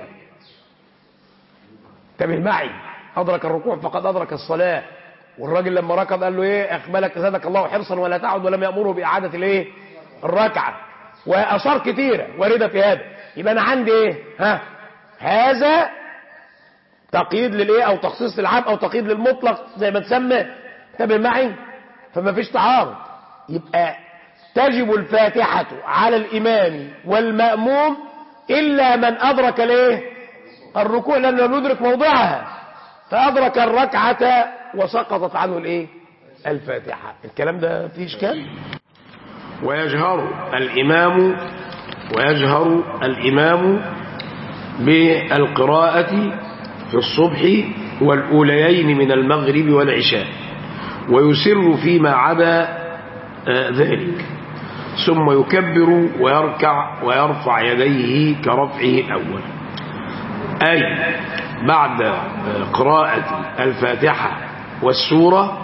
انتبه معي ادرك الركوع فقد ادرك الصلاه والراجل لما ركض قال له ايه اخبلك زادك الله حرصا ولا تعد ولم يامره باعاده الايه الركعه واثار كثيره وارده في هذا يبقى انا عندي ايه ها هذا تقييد للايه او تخصيص للعام او تقييد للمطلق زي ما تسمى انتبه معي فما فيش تعارض يبقى تجب الفاتحة على الإمام والمأموم إلا من أدرك الايه الركوع لأنه لم يدرك موضعها فأدرك الركعة وسقطت عنه الايه الفاتحة الكلام ده فيه إشكال ويجهر الإمام ويجهر الإمام بالقراءة في الصبح والأوليين من المغرب والعشاء ويسر فيما عدا ذلك ثم يكبر ويركع ويرفع يديه كرفعه الأول أي بعد قراءة الفاتحة والسورة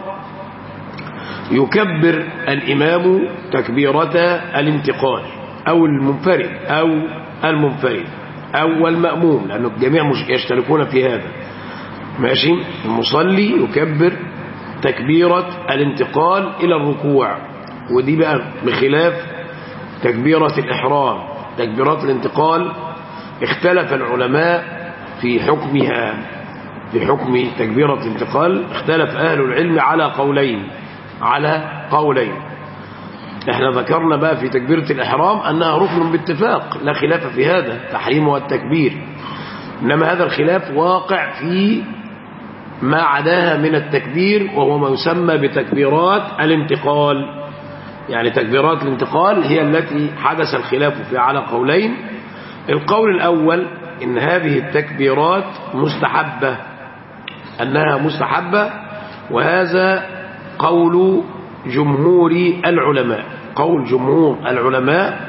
يكبر الإمام تكبيرة الانتقال أو المنفرد أو المنفرد أو المأموم لأنه الجميع مش يشتركون في هذا ماشي المصلي يكبر تكبيرة الانتقال إلى الركوع ودي بقى بخلاف تكبيرة الإحرام تكبيرات الانتقال اختلف العلماء في حكمها في حكم تكبيرة الانتقال اختلف أهل العلم على قولين على قولين احنا ذكرنا بقى في تكبيرة الإحرام أنها ركن باتفاق لا خلاف في هذا تحريمها التكبير إنما هذا الخلاف واقع في ما عداها من التكبير وهو ما يسمى بتكبيرات الانتقال يعني تكبيرات الانتقال هي التي حدث الخلاف فيها على قولين القول الأول إن هذه التكبيرات مستحبة أنها مستحبة وهذا قول جمهور العلماء قول جمهور العلماء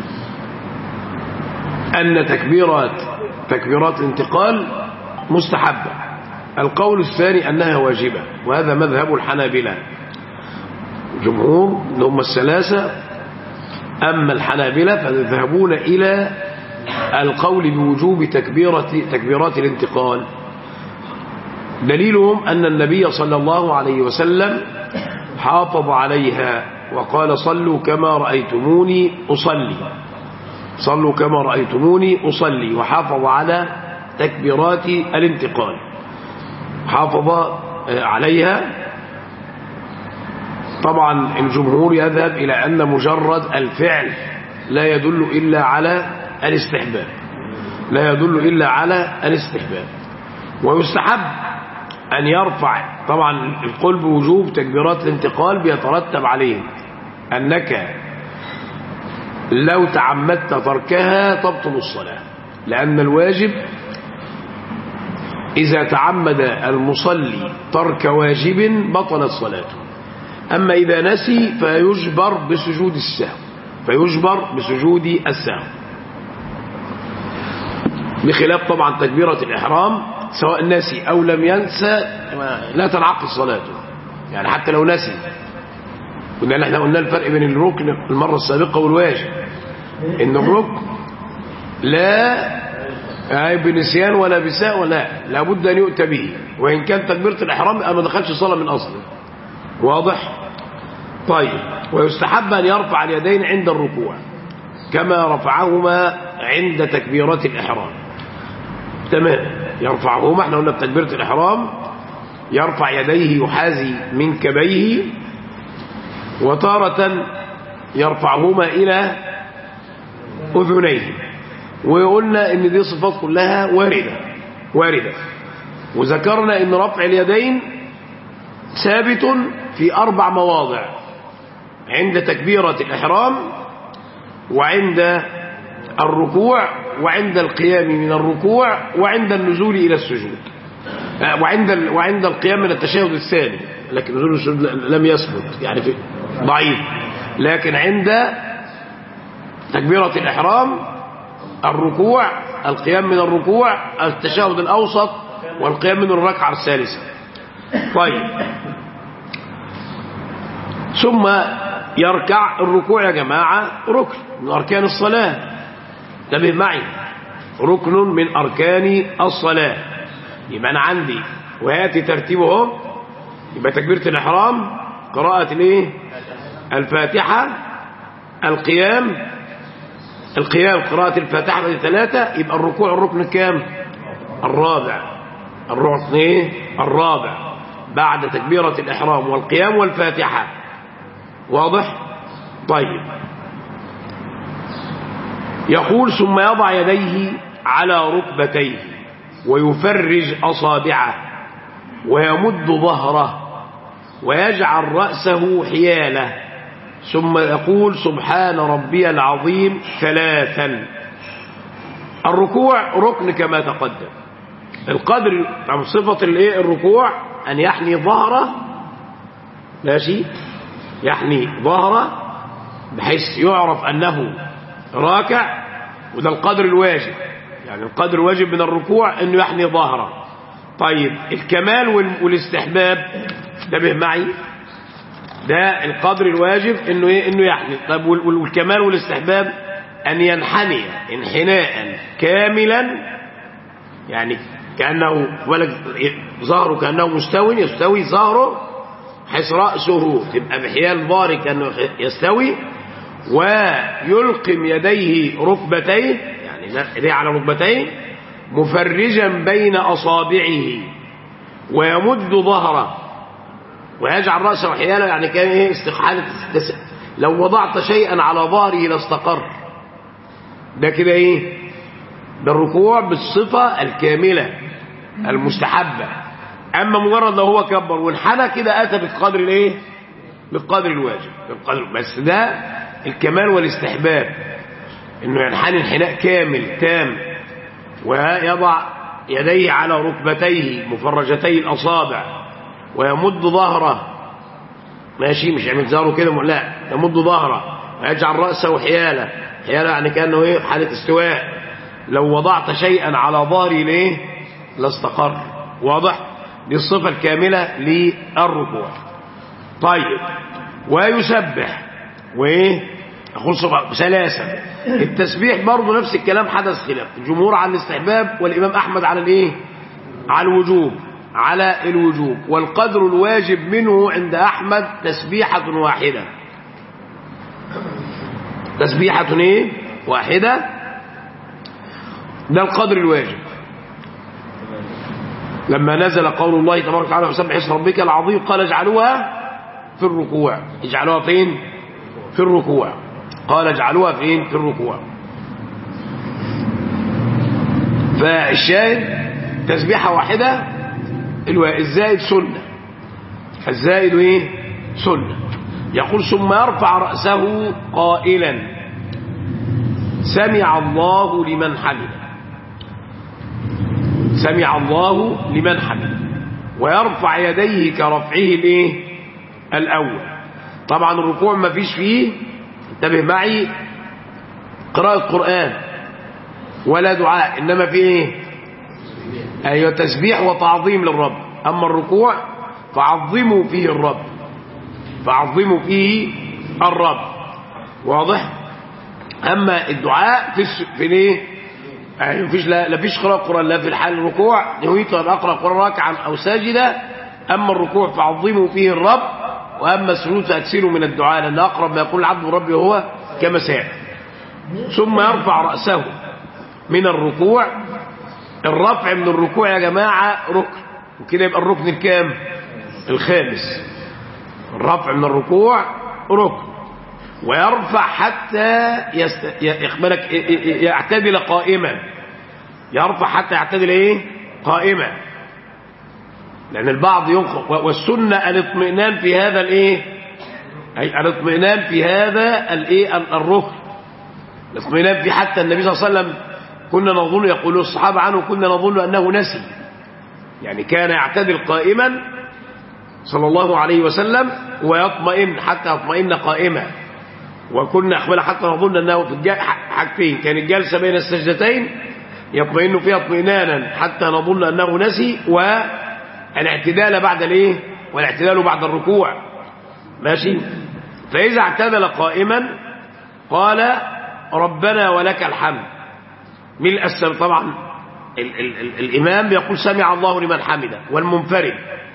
أن تكبيرات تكبيرات الانتقال مستحبة القول الثاني أنها واجبة وهذا مذهب الحنابلة جمهور هم الثلاثة أما الحنابلة فيذهبون إلى القول بوجوب تكبيرة تكبيرات الانتقال دليلهم أن النبي صلى الله عليه وسلم حافظ عليها وقال صلوا كما رأيتموني أصلي صلوا كما رأيتموني أصلي وحافظ على تكبيرات الانتقال حافظ آه، عليها طبعا الجمهور يذهب إلى أن مجرد الفعل لا يدل إلا على الاستحباب لا يدل إلا على الاستحباب ويستحب أن يرفع طبعا القول بوجوب تكبيرات الانتقال بيترتب عليه أنك لو تعمدت تركها تبطل الصلاة لأن الواجب إذا تعمد المصلي ترك واجب بطلت صلاته أما إذا نسي فيجبر بسجود السهو فيجبر بسجود السهو بخلاف طبعا تكبيرة الإحرام سواء نسي أو لم ينسى لا تنعقد صلاته يعني حتى لو نسي كنا احنا قلنا الفرق بين الركن المرة السابقة والواجب ان الركن لا يعني بنسيان ولا بساء ولا لابد ان يؤتى به وان كان تكبيرة الاحرام ما دخلش صلاة من اصله واضح طيب ويستحب ان يرفع اليدين عند الركوع كما رفعهما عند تكبيرة الاحرام تمام يرفعهما احنا قلنا بتكبيرة الاحرام يرفع يديه يحاذي منكبيه وتارة يرفعهما إلى أذنيه وقلنا إن دي صفات كلها واردة واردة وذكرنا إن رفع اليدين ثابت في أربع مواضع عند تكبيرة الإحرام وعند الركوع وعند القيام من الركوع وعند النزول إلى السجود وعند وعند القيام من التشهد الثاني لكن نزول السجود لم يثبت يعني في ضعيف لكن عند تكبيرة الإحرام الركوع القيام من الركوع التشهد الأوسط والقيام من الركعة الثالثة طيب ثم يركع الركوع يا جماعة ركن من أركان الصلاة انتبه معي ركن من أركان الصلاة يبقى أنا عندي وهاتي ترتيبه يبقى تكبيرة الإحرام قراءة الايه الفاتحة القيام القيام قراءة الفاتحة هذه ثلاثة يبقى الركوع الركن كام الرابع الركن ايه الرابع بعد تكبيرة الإحرام والقيام والفاتحة واضح طيب يقول ثم يضع يديه على ركبتيه ويفرج أصابعه ويمد ظهره ويجعل رأسه حياله ثم يقول سبحان ربي العظيم ثلاثا الركوع ركن كما تقدم القدر طب صفة الايه الركوع أن يحني ظهره ماشي يحني ظهره بحيث يعرف أنه راكع وده القدر الواجب يعني القدر الواجب من الركوع أنه يحني ظهره طيب الكمال والاستحباب انتبه معي ده القدر الواجب انه ايه انه يحني طب والكمال والاستحباب ان ينحني انحناء كاملا يعني كانه ولد ظهره كانه مستوي يستوي ظهره حيث راسه تبقى بحيال ظهره كانه يستوي ويلقم يديه ركبتيه يعني يديه على ركبتيه مفرجا بين اصابعه ويمد ظهره ويجعل رأسه حياله يعني كان ايه استقحالة لو وضعت شيئا على ظهره لاستقر ده كده ايه ده الركوع بالصفة الكاملة المستحبة اما مجرد لو هو كبر وانحنى كده اتى بالقدر الايه بالقدر الواجب بالقدر بس ده الكمال والاستحباب انه ينحني انحناء كامل تام ويضع يديه على ركبتيه مفرجتي الاصابع ويمد ظهره ماشي مش يعمل ظهره كده لا يمد ظهره ويجعل رأسه حيالة حيالة يعني كأنه ايه حالة استواء لو وضعت شيئا على ظهري ليه لاستقر واضح دي الصفة الكاملة للركوع طيب ويسبح وايه اقول صفة ثلاثة التسبيح برضه نفس الكلام حدث خلاف الجمهور على الاستحباب والامام احمد على الايه على الوجوب على الوجوب والقدر الواجب منه عند أحمد تسبيحة واحدة تسبيحة ايه واحدة ده القدر الواجب لما نزل قول الله تبارك وتعالى وسبح اسم ربك العظيم قال اجعلوها في الركوع اجعلوها فين في الركوع قال اجعلوها فين في الركوع فالشاهد تسبيحة واحدة الزائد سنة الزائد ايه سنة يقول ثم يرفع رأسه قائلا سمع الله لمن حمده سمع الله لمن حمده ويرفع يديه كرفعه الايه الاول طبعا الركوع ما فيش فيه انتبه معي قراءة قرآن ولا دعاء انما فيه ايه ايوه تسبيح وتعظيم للرب اما الركوع فعظموا فيه الرب فعظموا فيه الرب واضح اما الدعاء في الس... في ايه يعني مفيش لا, لا فيش قراءة قرآن لا في الحال الركوع نويت أن أقرأ قرآن راكعا أو ساجدا أما الركوع فعظموا فيه الرب وأما السجود فأكسروا من الدعاء لأن أقرب ما يقول العبد ربي هو كما سيأتي ثم يرفع رأسه من الركوع الرفع من الركوع يا جماعة ركن وكده يبقى الركن الكام الخامس الرفع من الركوع ركن ويرفع حتى يست... يقبلك يعتدل قائما يرفع حتى يعتدل ايه قائما لان البعض ينخق والسنه الاطمئنان في هذا الايه اي الاطمئنان في هذا الايه الركن الاطمئنان في حتى النبي صلى الله عليه وسلم كنا نظن يقول الصحابه عنه كنا نظن انه نسي يعني كان يعتدل قائما صلى الله عليه وسلم ويطمئن حتى يطمئن قائما وكنا أخبر حتى نظن أنه في حاجتين كان الجلسة بين السجدتين يطمئن فيها اطمئنانا حتى نظن أنه نسي والاعتدال بعد الايه والاعتدال بعد الركوع ماشي فإذا اعتدل قائما قال ربنا ولك الحمد ملء السم طبعا ال ال ال الإمام يقول سمع الله لمن حمده والمنفرد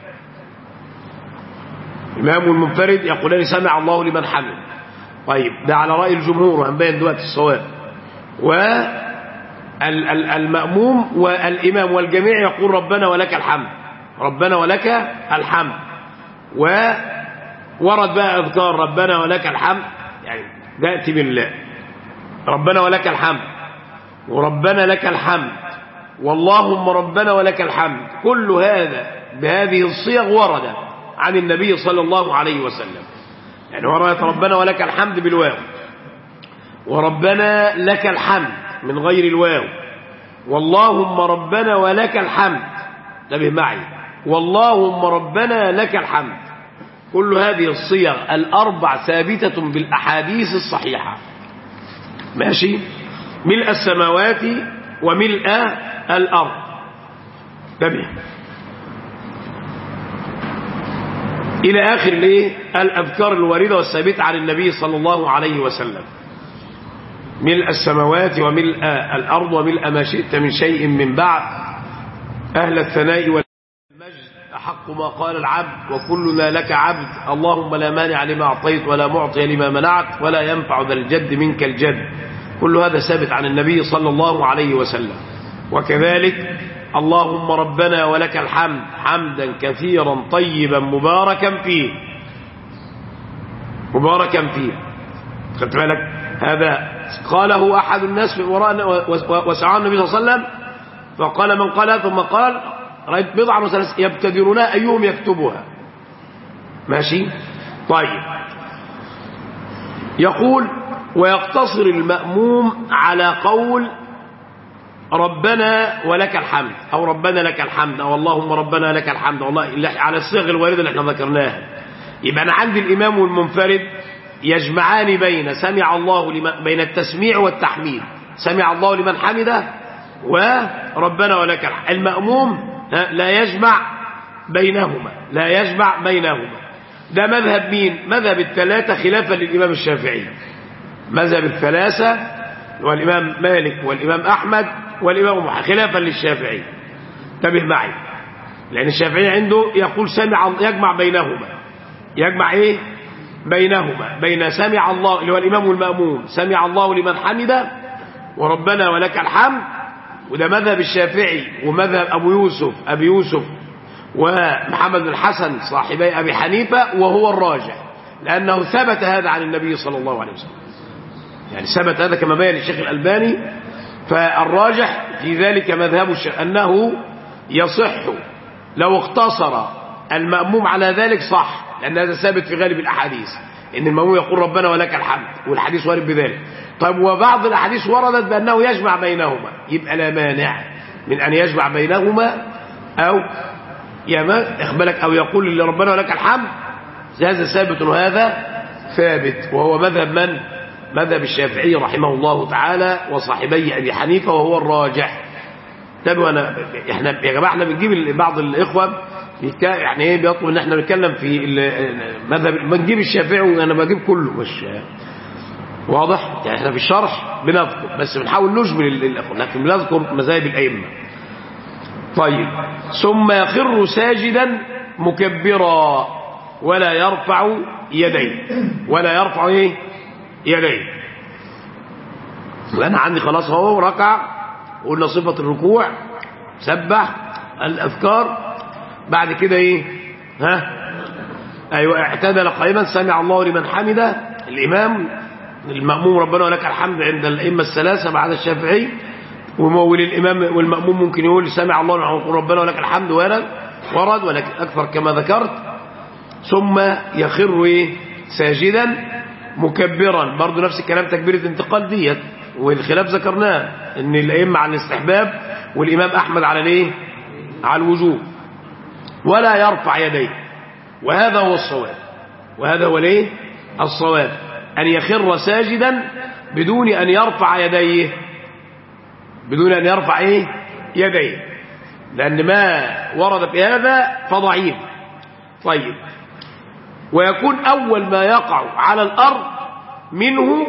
الإمام المنفرد يقولان سمع الله لمن حمده طيب ده على رأي الجمهور وهنبين دلوقتي الصواب والمأموم والإمام والجميع يقول ربنا ولك الحمد ربنا ولك الحمد وورد بقى أذكار ربنا ولك الحمد يعني نأتي بالله ربنا ولك الحمد وربنا لك الحمد واللهم ربنا ولك الحمد كل هذا بهذه الصيغ ورد عن النبي صلى الله عليه وسلم يعني ورد ربنا ولك الحمد بالواو وربنا لك الحمد من غير الواو واللهم ربنا ولك الحمد انتبه معي واللهم ربنا لك الحمد كل هذه الصيغ الأربع ثابتة بالأحاديث الصحيحة ماشي ملء السماوات وملء الأرض انتبه إلى آخر الايه الأذكار الواردة والثابتة عن النبي صلى الله عليه وسلم ملء السماوات وملء الأرض وملء ما شئت من شيء من بعد أهل الثناء والمجد أحق ما قال العبد وكلنا لك عبد اللهم لا مانع لما أعطيت ولا معطي لما منعت ولا ينفع ذا الجد منك الجد كل هذا ثابت عن النبي صلى الله عليه وسلم وكذلك اللهم ربنا ولك الحمد حمدا كثيرا طيبا مباركا فيه مباركا فيه خدت بالك هذا قاله أحد الناس من وراء وسعى النبي صلى الله عليه وسلم فقال من قال ثم قال رأيت بضعا وثلاث يبتدرون أيهم يكتبها ماشي طيب يقول ويقتصر المأموم على قول ربنا ولك الحمد أو ربنا لك الحمد أو اللهم ربنا لك الحمد والله على الصيغ الواردة اللي احنا ذكرناها يبقى أنا عندي الإمام والمنفرد يجمعان بين سمع الله لمن بين التسميع والتحميد سمع الله لمن حمده وربنا ولك الحمد المأموم لا يجمع بينهما لا يجمع بينهما ده مذهب مين مذهب الثلاثة خلافا للإمام الشافعي مذهب الثلاثة والإمام مالك والإمام أحمد والإمام خلافا للشافعي انتبه معي لأن الشافعي عنده يقول سمع يجمع بينهما يجمع إيه بينهما بين سمع الله اللي هو الإمام والمأموم سمع الله لمن حمده وربنا ولك الحمد وده مذهب الشافعي ومذهب أبو يوسف أبي يوسف ومحمد بن الحسن صاحبي أبي حنيفة وهو الراجح لأنه ثبت هذا عن النبي صلى الله عليه وسلم يعني ثبت هذا كما بين الشيخ الألباني فالراجح في ذلك مذهب الشيخ أنه يصح لو اقتصر المأموم على ذلك صح لأن هذا ثابت في غالب الأحاديث إن المأموم يقول ربنا ولك الحمد والحديث وارد بذلك طيب وبعض الأحاديث وردت بأنه يجمع بينهما يبقى لا مانع من أن يجمع بينهما أو يا اخبلك أو يقول لربنا ولك الحمد هذا ثابت وهذا ثابت وهو مذهب من مذهب الشافعي رحمه الله تعالى وصاحبي أبي حنيفة وهو الراجح تابعوا أنا احنا يا جماعة احنا بنجيب بعض الإخوة يعني ايه بيطلب ان احنا نتكلم في مذهب بنجيب الشافعي وانا بجيب كله مش واضح يعني احنا في الشرح بنذكر بس بنحاول نجمل الاخوه لكن بنذكر مذاهب الائمه طيب ثم يخر ساجدا مكبرا ولا يرفع يديه ولا يرفع ايه يديه وانا عندي خلاص اهو ركع قلنا صفه الركوع سبح الاذكار بعد كده ايه ها ايوه اعتدل قائما سمع الله لمن حمده الامام المأموم ربنا ولك الحمد عند الائمه الثلاثه بعد الشافعي وللامام والمأموم ممكن يقول سمع الله لمن يقول ربنا ولك الحمد ورد ورد ولكن اكثر كما ذكرت ثم يخر ايه ساجدا مكبرا برضه نفس الكلام تكبيره انتقال ديت والخلاف ذكرناه ان الائمه على الاستحباب والامام احمد على الايه على الوجوب ولا يرفع يديه وهذا هو الصواب وهذا هو الايه الصواب ان يخر ساجدا بدون ان يرفع يديه بدون ان يرفع ايه يديه لان ما ورد في هذا فضعيف طيب ويكون اول ما يقع على الارض منه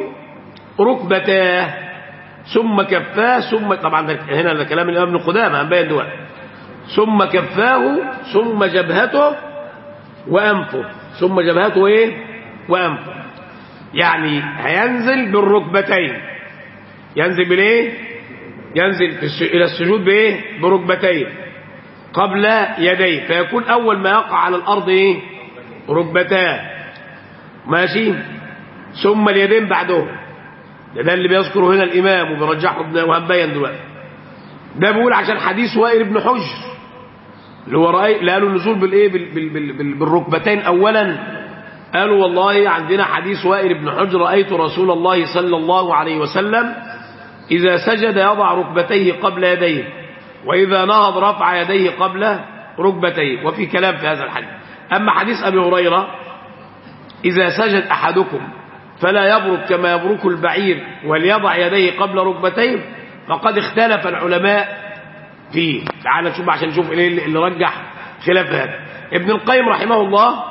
ركبتاه ثم كفاه ثم طبعا هنا ده كلام الامام ابن قدامه هنبين دلوقتي ثم كفاه ثم جبهته وأنفه ثم جبهته إيه وأنفه يعني هينزل بالركبتين ينزل بالإيه ينزل إلى السجود بإيه بركبتين قبل يديه فيكون أول ما يقع على الأرض إيه ركبتاه ماشي ثم اليدين بعدهم ده, ده اللي بيذكره هنا الإمام وبيرجحه وهنبين دلوقتي ده بيقول عشان حديث وائل بن حجر اللي هو رأي اللي قالوا النزول بالايه بال بال بال بال بالركبتين اولا قالوا والله عندنا حديث وائل بن حجر رايت رسول الله صلى الله عليه وسلم اذا سجد يضع ركبتيه قبل يديه واذا نهض رفع يديه قبل ركبتيه وفي كلام في هذا الحديث اما حديث ابي هريره اذا سجد احدكم فلا يبرك كما يبرك البعير وليضع يديه قبل ركبتيه فقد اختلف العلماء فيه تعال نشوف عشان نشوف ايه اللي رجح خلاف هذا ابن القيم رحمه الله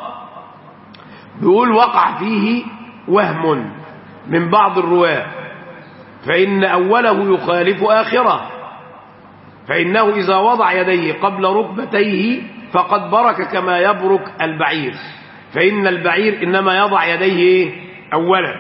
بيقول وقع فيه وهم من بعض الرواة فإن أوله يخالف آخره فإنه إذا وضع يديه قبل ركبتيه فقد برك كما يبرك البعير فإن البعير إنما يضع يديه أولا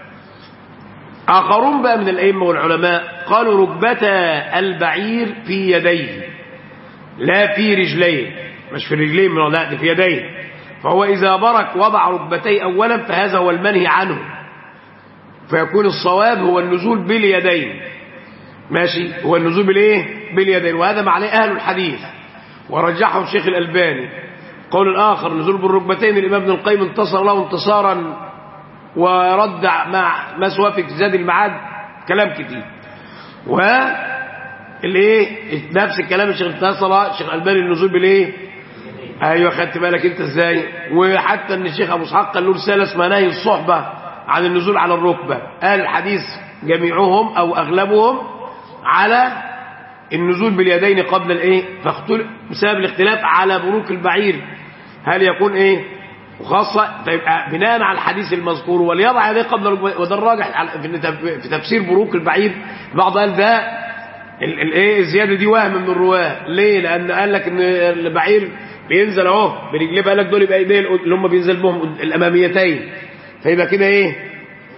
آخرون بقى من الأئمة والعلماء قالوا ركبتا البعير في يديه لا في رجليه مش في رجلين من لا في يديه فهو إذا برك وضع ركبتيه أولا فهذا هو المنهي عنه فيكون الصواب هو النزول باليدين ماشي هو النزول بالايه باليدين وهذا معناه أهل الحديث ورجحه الشيخ الألباني قول الآخر نزول بالركبتين الإمام ابن القيم انتصر له انتصارا ورد مع ما سوافق زاد المعاد كلام كتير و الايه نفس الكلام الشيخ انتصر الشيخ الألباني النزول بالايه ايوه خدت بالك انت ازاي وحتى ان الشيخ ابو اسحاق قال له رساله اسمها نهي الصحبه عن النزول على الركبه قال الحديث جميعهم او اغلبهم على النزول باليدين قبل الايه فاختلف بسبب الاختلاف على بروك البعير هل يكون ايه وخاصة فيبقى بناء على الحديث المذكور وليضع يديه قبل الركبه وده الراجح في تفسير بروك البعير بعض قال ده الايه الزياده دي وهم من الرواه ليه لان قال لك ان البعير بينزل اهو برجليه قال لك دول يبقى ايديه اللي هم بينزل بهم الاماميتين فيبقى كده ايه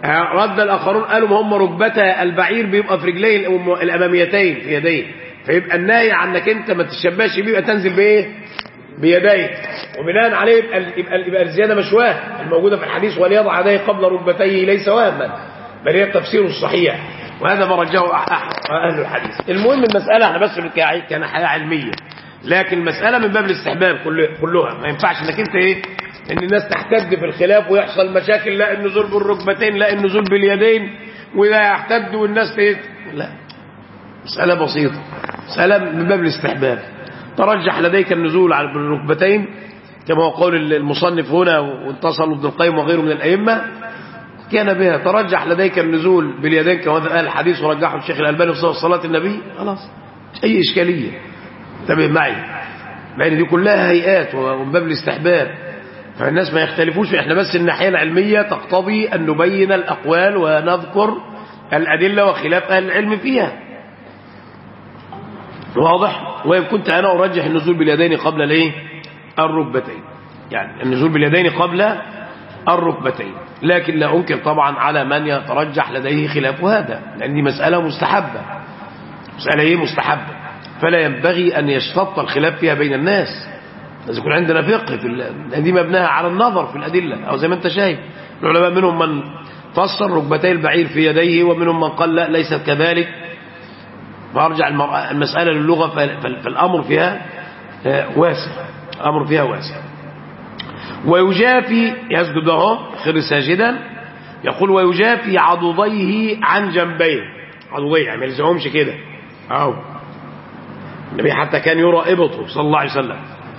رد الآخرون قالوا ما هم ركبتا البعير بيبقى في رجليه الأم- الأماميتين في يديه فيبقى النهي عنك أنت ما تشبهش بيه يبقى تنزل بإيه؟ بيديك وبناء عليه يبقى يبقى, يبقى الزيادة مش وهم الموجودة في الحديث وليضع يديه قبل ركبتيه ليس وهما بل هي التفسير الصحيح وهذا ما رجاه أح- أح- أهل الحديث المهم المسألة احنا بس كا- كناحية علمية لكن المسألة من باب الاستحباب كل- كلها ما ينفعش انك انت ايه ان الناس تحتد في الخلاف ويحصل مشاكل لا النزول بالركبتين لا النزول باليدين وإذا يحتد والناس ايه لا مسألة بسيطة مسألة من باب الاستحباب ترجح لديك النزول على بالركبتين كما هو قول المصنف هنا وانتصل ابن القيم وغيره من الأئمة كان بها ترجح لديك النزول باليدين كما قال الحديث ورجحه الشيخ الألباني في صفة صلاة النبي خلاص مش أي إشكالية انتبه معي لأن دي كلها هيئات ومن باب الاستحباب فالناس ما يختلفوش احنا بس الناحية العلمية تقتضي أن نبين الأقوال ونذكر الأدلة وخلاف أهل العلم فيها واضح وإن كنت أنا أرجح النزول باليدين قبل الايه الركبتين يعني النزول باليدين قبل الركبتين لكن لا أنكر طبعا على من يترجح لديه خلاف هذا لأن دي مسألة مستحبة مسألة ايه مستحبة فلا ينبغي أن يشتط الخلاف فيها بين الناس لازم يكون عندنا فقه في ال- دي مبناها على النظر في الأدلة أو زي ما أنت شايف العلماء منهم من فسر ركبتي البعير في يديه ومنهم من قال لا ليست كذلك فأرجع المرأة- المسألة للغة فال- فال- فالأمر فيها آه، واسع الأمر فيها واسع ويجافي يسجد اهو خير ساجدا يقول ويجافي عضديه عن جنبيه عضديه يعني ما يلزمهمش كده اهو النبي حتى كان يرى ابطه صلى الله عليه وسلم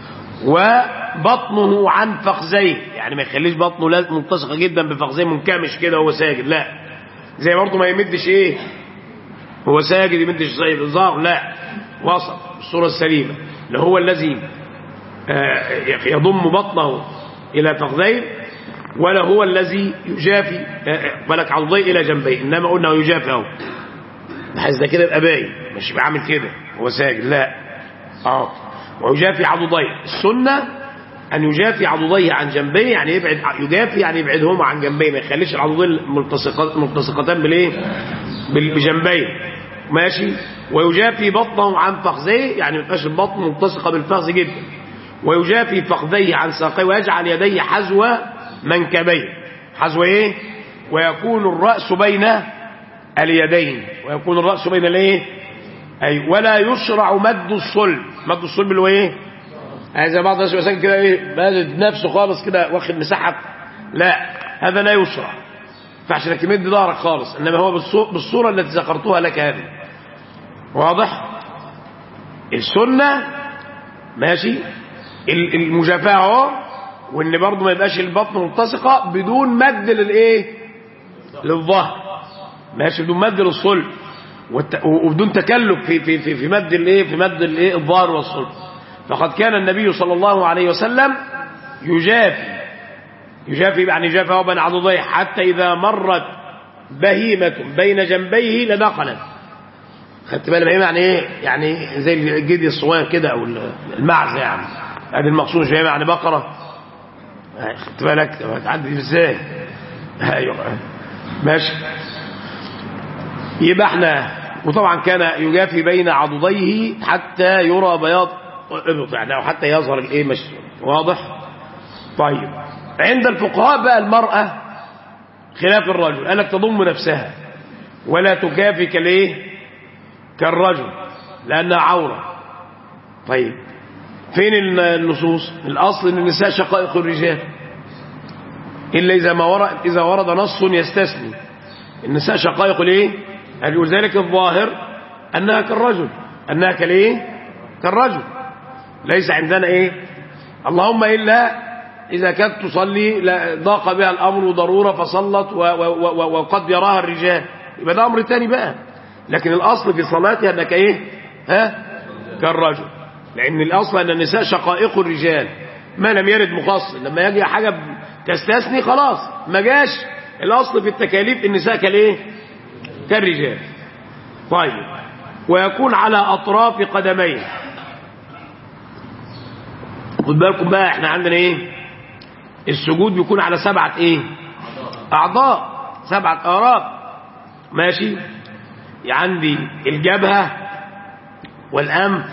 وبطنه عن فخذيه يعني ما يخليش بطنه لا- ملتصقه جدا بفخذيه منكمش كده وهو ساجد لا زي برضه ما يمدش ايه هو ساجد يمدش زي الظهر لا وسط الصوره السليمه اللي هو الذي آه، يضم بطنه إلى فخذيه ولا هو الذي يجافي آه، بالك عضديه إلى جنبيه إنما قلنا هو يجافي أهو بحيث ده كده يبقى باين مش يبقى عامل كده هو ساجد لا اه ويجافي عضديه السنة أن يجافي عضديه عن جنبيه يعني يبعد يجافي يعني يبعدهما عن جنبيه ما يخليش العضدين ملتصقات ملتصقتان بالايه بال- بجنبيه ماشي ويجافي بطنه عن فخذيه يعني ما يبقاش البطن ملتصقه بالفخذ جدا ويجافي فخذيه عن ساقيه ويجعل يديه حذو منكبيه حذو ايه ويكون الراس بين اليدين ويكون الراس بين الايه اي ولا يشرع مد الصلب مد الصلب اللي هو ايه يعني زي بعض الناس مثلا كده ايه مادد نفسه خالص كده واخد مساحه لا هذا لا يشرع فعشان انك تمد ظهرك خالص انما هو بالصو- بالصوره التي ذكرتها لك هذه واضح السنه ماشي ال- المجافاه اهو وان برضه ما يبقاش البطن ملتصقه بدون مد للايه للظهر ماشي بدون مد للصلب والت- وبدون تكلف في في في في مد الايه في مد الايه الظهر والصلب فقد كان النبي صلى الله عليه وسلم يجافي يجافي يعني جافه بين عضديه حتى اذا مرت بهيمه بين جنبيه لدخلت خدت بالك بهيمه يعني ايه يعني زي الجدي الصغير كده او المعزه يعني هذه المقصود مش بهيمه يعني بقره خدت بالك هتعدي ازاي ايوه ماشي يبقى احنا وطبعا كان يجافي بين عضديه حتى يرى بياض ابط يعني او حتى يظهر الايه مش واضح طيب عند الفقهاء بقى المرأة خلاف الرجل قالك تضم نفسها ولا تكافي كالايه كالرجل لانها عورة طيب فين النصوص الاصل ان النساء شقائق الرجال الا اذا ما ورد اذا ورد نص يستثني النساء شقائق الايه يعني ولذلك الظاهر انها كالرجل انها كالايه كالرجل ليس عندنا ايه اللهم الا اذا كانت تصلي لا- ضاق بها الامر ضروره فصلت و- و- و- وقد يراها الرجال يبقى ده امر تاني بقى لكن الاصل في صلاتها انك ايه ها كالرجل لان الاصل ان النساء شقائق الرجال ما لم يرد مخصص لما يجي حاجه تستثني خلاص ما جاش الاصل في التكاليف النساء كالايه كالرجال طيب ويكون على اطراف قدميه خد بالكم بقى احنا عندنا ايه السجود بيكون على سبعه ايه اعضاء سبعة أعراض ماشي عندي الجبهة والأنف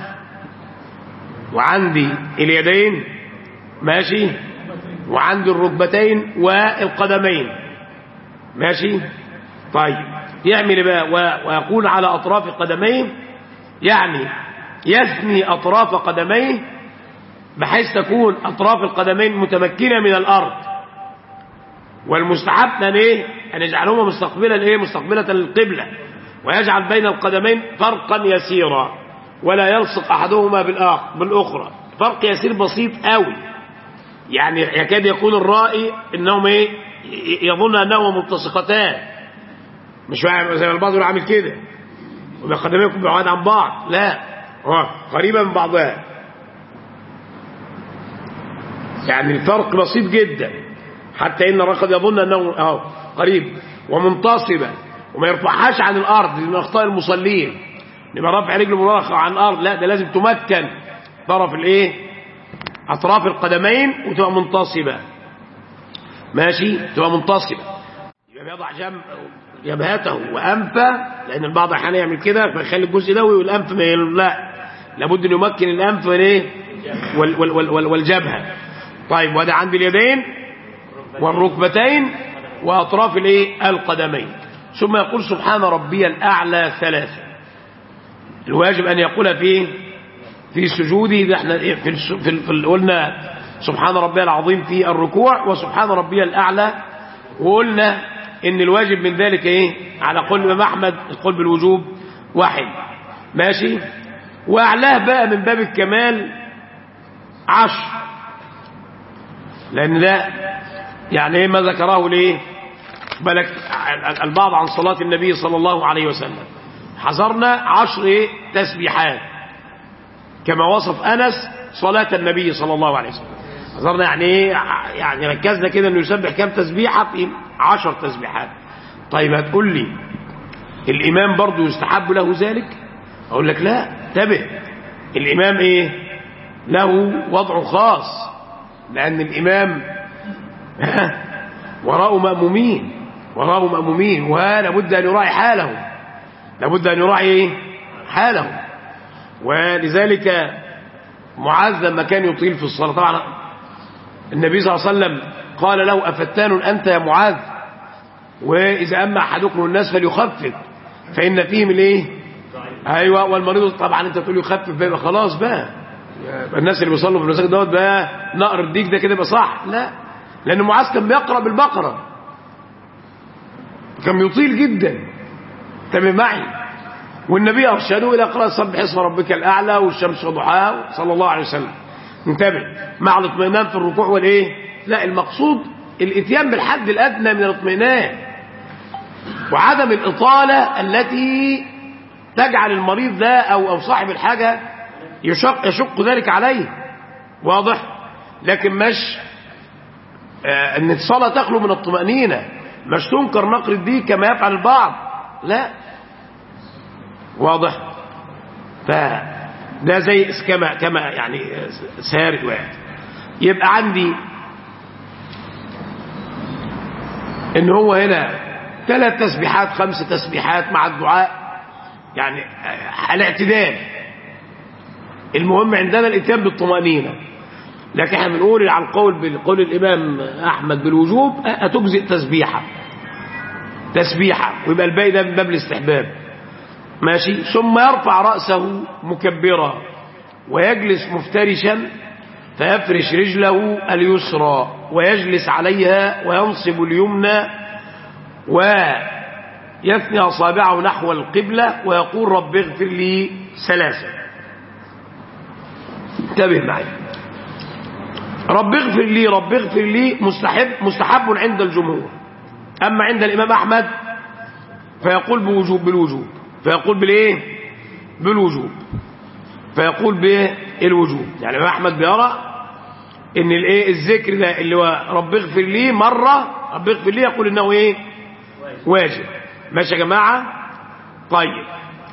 وعندي اليدين ماشي وعندي الركبتين والقدمين ماشي طيب يعمل إيه بقى و- ويكون على أطراف قدميه يعني يثني أطراف قدميه بحيث تكون أطراف القدمين متمكنة من الأرض والمستحب أن إيه أن يجعلهما مستقبلا إيه مستقبلة للقبلة ويجعل بين القدمين فرقا يسيرا ولا يلصق أحدهما بالآخر بالأخرى فرق يسير بسيط قوي يعني يكاد يكون الرائي انهم ايه ي- يظن انهما ملتصقتان مش واحد زي ما البعض يقول عامل كده والقدمين يكون بعاد عن بعض لا هو قريبة من بعضها يعني الفرق بسيط جدا حتى ان الرجل قد يظن انه اهو قريب ومنتصبا وما يرفعهاش عن الارض دي من اخطاء المصلين يبقى رافع رجله مرخى عن الارض لا ده لازم تمكن طرف الايه اطراف القدمين وتبقى منتصبه ماشي تبقى منتصبه يبقى بيضع جنب جبهته وانفه لان البعض احيانا يعمل كده فيخلي الجزء ده والانف ما يل- لا لابد ان يمكن الانف من ايه وال وال وال وال والجبهه طيب وده عند اليدين والركبتين واطراف الايه القدمين ثم يقول سبحان ربي الاعلى ثلاثه الواجب ان يقول فيه في سجوده ده احنا إيه في الس- في, ال- في ال- قلنا سبحان ربي العظيم في الركوع وسبحان ربي الاعلى وقلنا ان الواجب من ذلك ايه على قول الامام احمد القول بالوجوب واحد ماشي واعلاه بقى من باب الكمال عشر لان ده يعني ايه ما ذكره ليه بالك البعض عن صلاة النبي صلى الله عليه وسلم حضرنا عشر إيه؟ تسبيحات كما وصف أنس صلاة النبي صلى الله عليه وسلم حضرنا يعني ايه يعني ركزنا كده انه يسبح كام تسبيحة في عشر تسبيحات طيب هتقول لي الإمام برضو يستحب له ذلك أقول لك لا انتبه الإمام إيه له وضع خاص لأن الإمام وراءه مأمومين وراءه مأمومين ولابد أن يراعي حاله لابد أن يراعي إيه؟ حاله ولذلك معاذ لما كان يطيل في الصلاة طبعا النبي صلى الله عليه وسلم قال له أفتان أنت يا معاذ وإذا أما أحدكم الناس فليخفف فإن فيهم الإيه أيوة والمريض طبعا أنت تقول يخفف بقى خلاص بقى الناس اللي بيصلوا في المساجد دوت بقى نقر الديك ده كده يبقى صح لا لأن معاذ كان بيقرأ بالبقرة كان يطيل جدا انتبه معي والنبي أرشده إلى قراءة سبح اسم ربك الأعلى والشمس وضحاها صلى الله عليه وسلم انتبه مع الاطمئنان في الركوع والإيه لا المقصود الاتيان بالحد الأدنى من الاطمئنان وعدم الإطالة التي تجعل المريض ده أو, أو صاحب الحاجة يشق, يشق ذلك عليه واضح لكن مش آه ان الصلاة تخلو من الطمأنينة مش تنكر نقر الدين كما يفعل البعض لا واضح فده زي كما كما يعني سارق واحد يبقى عندي ان هو هنا ثلاث تسبيحات خمس تسبيحات مع الدعاء يعني الاعتدال المهم عندنا الاتيان بالطمأنينة لكن احنا بنقول على القول بالقول الامام احمد بالوجوب هتجزئ تسبيحه تسبيحه ويبقى الباقي ده من باب الاستحباب ماشي ثم يرفع راسه مكبرا ويجلس مفترشا فيفرش رجله اليسرى ويجلس عليها وينصب اليمنى ويثني اصابعه نحو القبله ويقول رب اغفر لي ثلاثه انتبه معي رب اغفر لي رب اغفر لي مستحب مستحب عند الجمهور أما عند الإمام أحمد فيقول بوجوب بالوجوب فيقول بالإيه بالوجوب فيقول بالوجوب يعني الإمام أحمد بيرى إن الإيه الذكر ده اللي هو رب اغفر لي مرة رب اغفر لي يقول إنه إيه واجب ماشي يا جماعة طيب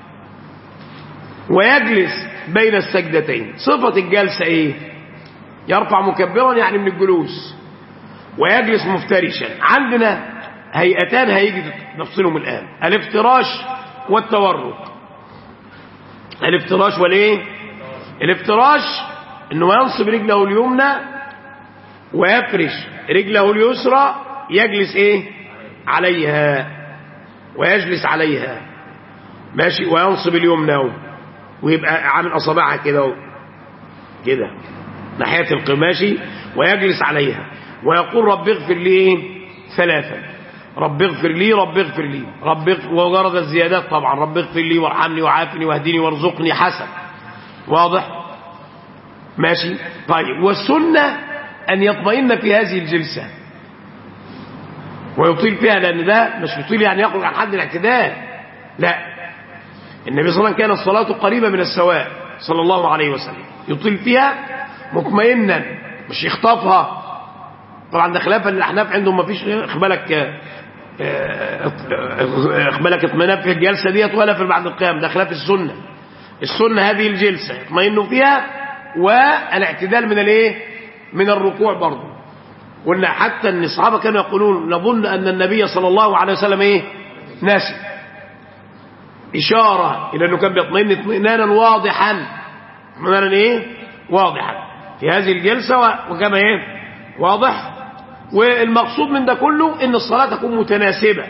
ويجلس بين السجدتين صفة الجلسة إيه يرفع مكبرا يعني من الجلوس ويجلس مفترشا عندنا هيئتان هيجي نفصلهم الآن الافتراش والتورك الافتراش والايه الافتراش انه ينصب رجله اليمنى ويفرش رجله اليسرى يجلس ايه عليها ويجلس عليها ماشي وينصب اليمنى اهو ويبقى عامل اصابعها كده اهو كده ناحيه القماشي ويجلس عليها ويقول رب اغفر لي ايه ثلاثا رب اغفر لي رب اغفر لي رب اغفر وجرد الزيادات طبعا رب اغفر لي وارحمني وعافني واهدني وارزقني حسن واضح ماشي طيب والسنة أن يطمئن في هذه الجلسة ويطيل فيها لأن ده مش يطيل يعني يخرج عن حد الاعتدال لا النبي صلى الله عليه وسلم كان الصلاة قريبة من السواء صلى الله عليه وسلم يطيل فيها مطمئنا مش يخطفها طبعا ده خلافا للأحناف عندهم ما فيش اخبالك اخبالك اطمئنان في الجلسة ديت ولا في بعد القيام ده خلاف السنة السنة هذه الجلسة يطمئنوا فيها والاعتدال من الايه من الركوع برضه قلنا حتى ان الصحابه كانوا يقولون نظن ان النبي صلى الله عليه وسلم ايه ناسي اشاره الى انه كان بيطمئن اطمئنانا واضحا اطمئنانا ايه واضحا في هذه الجلسه وكما ايه واضح والمقصود من ده كله ان الصلاه تكون متناسبه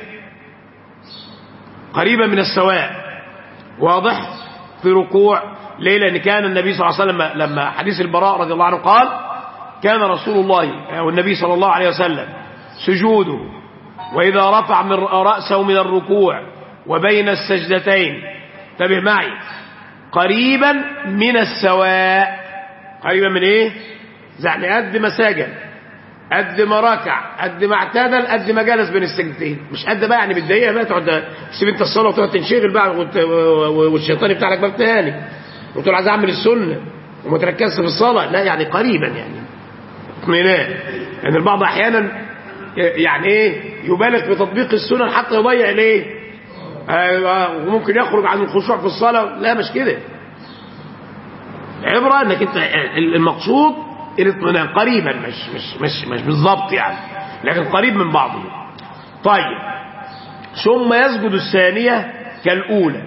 قريبه من السواء واضح في ركوع ليه لأن كان النبي صلى الله عليه وسلم لما حديث البراء رضي الله عنه قال كان رسول الله أو النبي صلى الله عليه وسلم سجوده وإذا رفع من رأسه من الركوع وبين السجدتين انتبه معي قريبا من السواء قريبا من ايه يعني قد ما سجد قد ما ركع قد ما اعتدل قد ما جلس بين السجدتين مش قد بقى يعني بالدقيقه بقى تقعد تسيب انت الصلاه وتقعد تنشغل بقى والشيطان يفتح لك باب تاني وتقول عايز اعمل السنه وما تركزش في الصلاه لا يعني قريبا يعني اطمئنان يعني البعض احيانا يعني ايه يبالغ في تطبيق السنن حتى يضيع الايه آه وممكن يخرج عن الخشوع في الصلاه لا مش كده عبره انك انت المقصود الاطمئنان قريبا مش مش مش مش بالظبط يعني لكن قريب من بعضه طيب ثم يسجد الثانيه كالاولى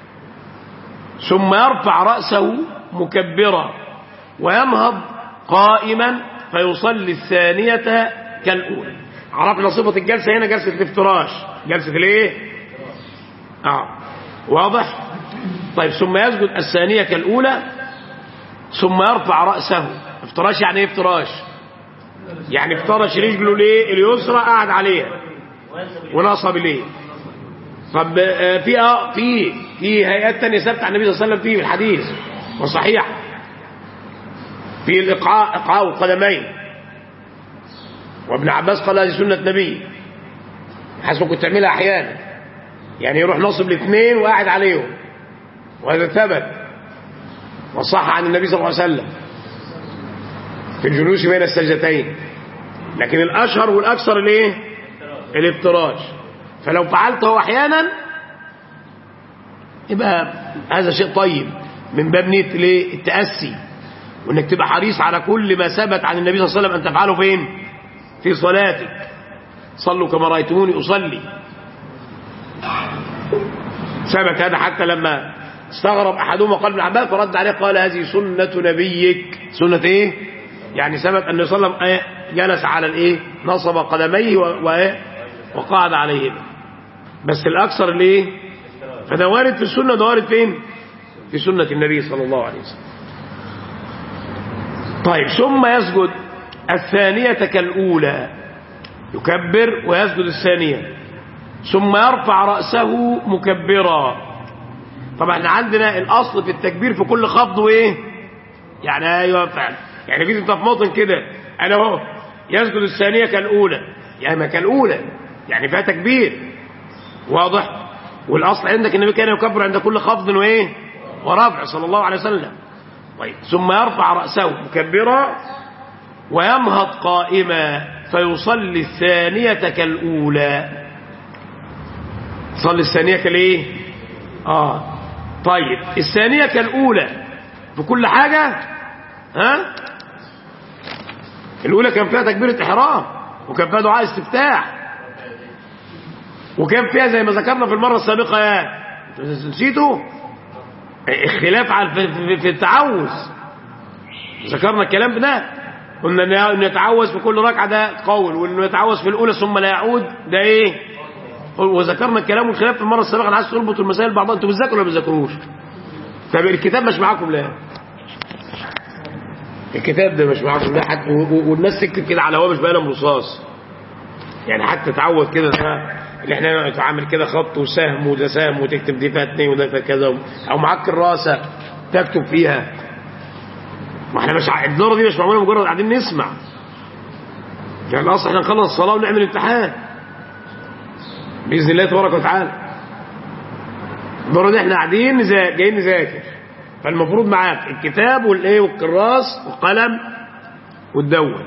ثم يرفع رأسه مكبرا وينهض قائما فيصلي الثانية كالأولى عرفنا صفة الجلسة هنا جلسة الافتراش جلسة الايه اه واضح طيب ثم يسجد الثانية كالأولى ثم يرفع رأسه افتراش يعني ايه افتراش يعني افترش رجله ليه اليسرى قاعد عليها ونصب ليه طب في اه في في هيئات ثانيه ثابته عن النبي صلى الله عليه وسلم فيه في الحديث وصحيح في الاقعاء اقعاء القدمين وابن عباس قال هذه سنه نبي حسب كنت تعملها احيانا يعني يروح نصب الاثنين وقاعد عليهم وهذا ثبت وصح عن النبي صلى الله عليه وسلم في الجلوس بين السجدتين لكن الاشهر والاكثر الايه الافتراش فلو فعلته احيانا يبقى هذا شيء طيب من باب نيه التاسي وانك تبقى حريص على كل ما ثبت عن النبي صلى الله عليه وسلم ان تفعله فين في صلاتك صلوا كما رايتموني اصلي ثبت هذا حتى لما استغرب احدهما قال ابن عباس فرد عليه قال هذه سنه نبيك سنه ايه يعني ثبت ان صلى الله عليه وسلم جلس على الايه نصب قدميه وقعد عليهما بس الاكثر الايه فده وارد في السنه ده وارد فين في سنه النبي صلى الله عليه وسلم طيب ثم يسجد الثانيه كالاولى يكبر ويسجد الثانيه ثم يرفع راسه مكبرا طبعا احنا عندنا الاصل في التكبير في كل خفض وايه يعني ايوه فعلا يعني جيت انت في موطن كده انا اهو يسجد الثانيه كالاولى يعني ما كالاولى يعني فيها تكبير واضح والاصل عندك النبي كان يكبر عند كل خفض وايه ورفع صلى الله عليه وسلم طيب ثم يرفع راسه مكبرا وينهض قائما فيصلي الثانيه كالاولى صلي الثانيه كالايه اه طيب الثانيه كالاولى في كل حاجه ها الاولى كان فيها تكبيره احرام وكان فيها دعاء استفتاح وكان فيها زي ما ذكرنا في المرة السابقة يا نسيتوا اختلاف على في, في, في التعوذ ذكرنا الكلام ده قلنا انه يتعوذ في كل ركعة ده قول وانه يتعوذ في الاولى ثم لا يعود ده ايه وذكرنا الكلام والخلاف في المرة السابقة انا عايز تربطوا المسائل بعضها انتوا بتذاكروا ولا بتذاكروش طب الكتاب مش معاكم لا الكتاب ده مش معاكم لا حتى والناس تكتب كده على هوامش بقلم رصاص يعني حتى تعود كده ده اللي احنا نتعامل كده خط وسهم وده سهم وتكتب دي فيها اتنين وده فيها كذا او معاك كراسه تكتب فيها ما احنا مش ع- الدوره دي مش معموله مجرد قاعدين نسمع يعني الاصل احنا نخلص الصلاه ونعمل امتحان باذن الله تبارك وتعالى الدوره دي احنا قاعدين نذا- جايين نذاكر فالمفروض معاك الكتاب والايه والكراس والقلم والدون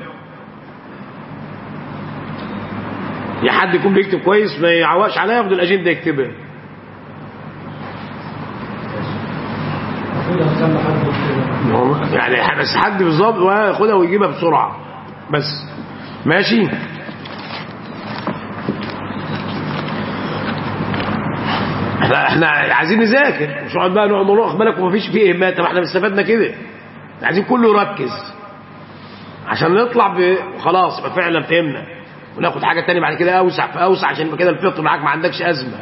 يا حد يكون بيكتب كويس ما يعوقش عليها ياخد الاجنده يكتبها يعني بس حد بالظبط وياخدها ويجيبها بسرعه بس ماشي احنا احنا عايزين نذاكر مش نقعد بقى نقعد نقول بالك ومفيش فيه اهمال طب احنا استفدنا كده عايزين كله يركز عشان نطلع ب... خلاص يبقى فعلا فهمنا وناخد حاجه تانية بعد كده اوسع في اوسع عشان يبقى كده الفقه معاك ما عندكش ازمه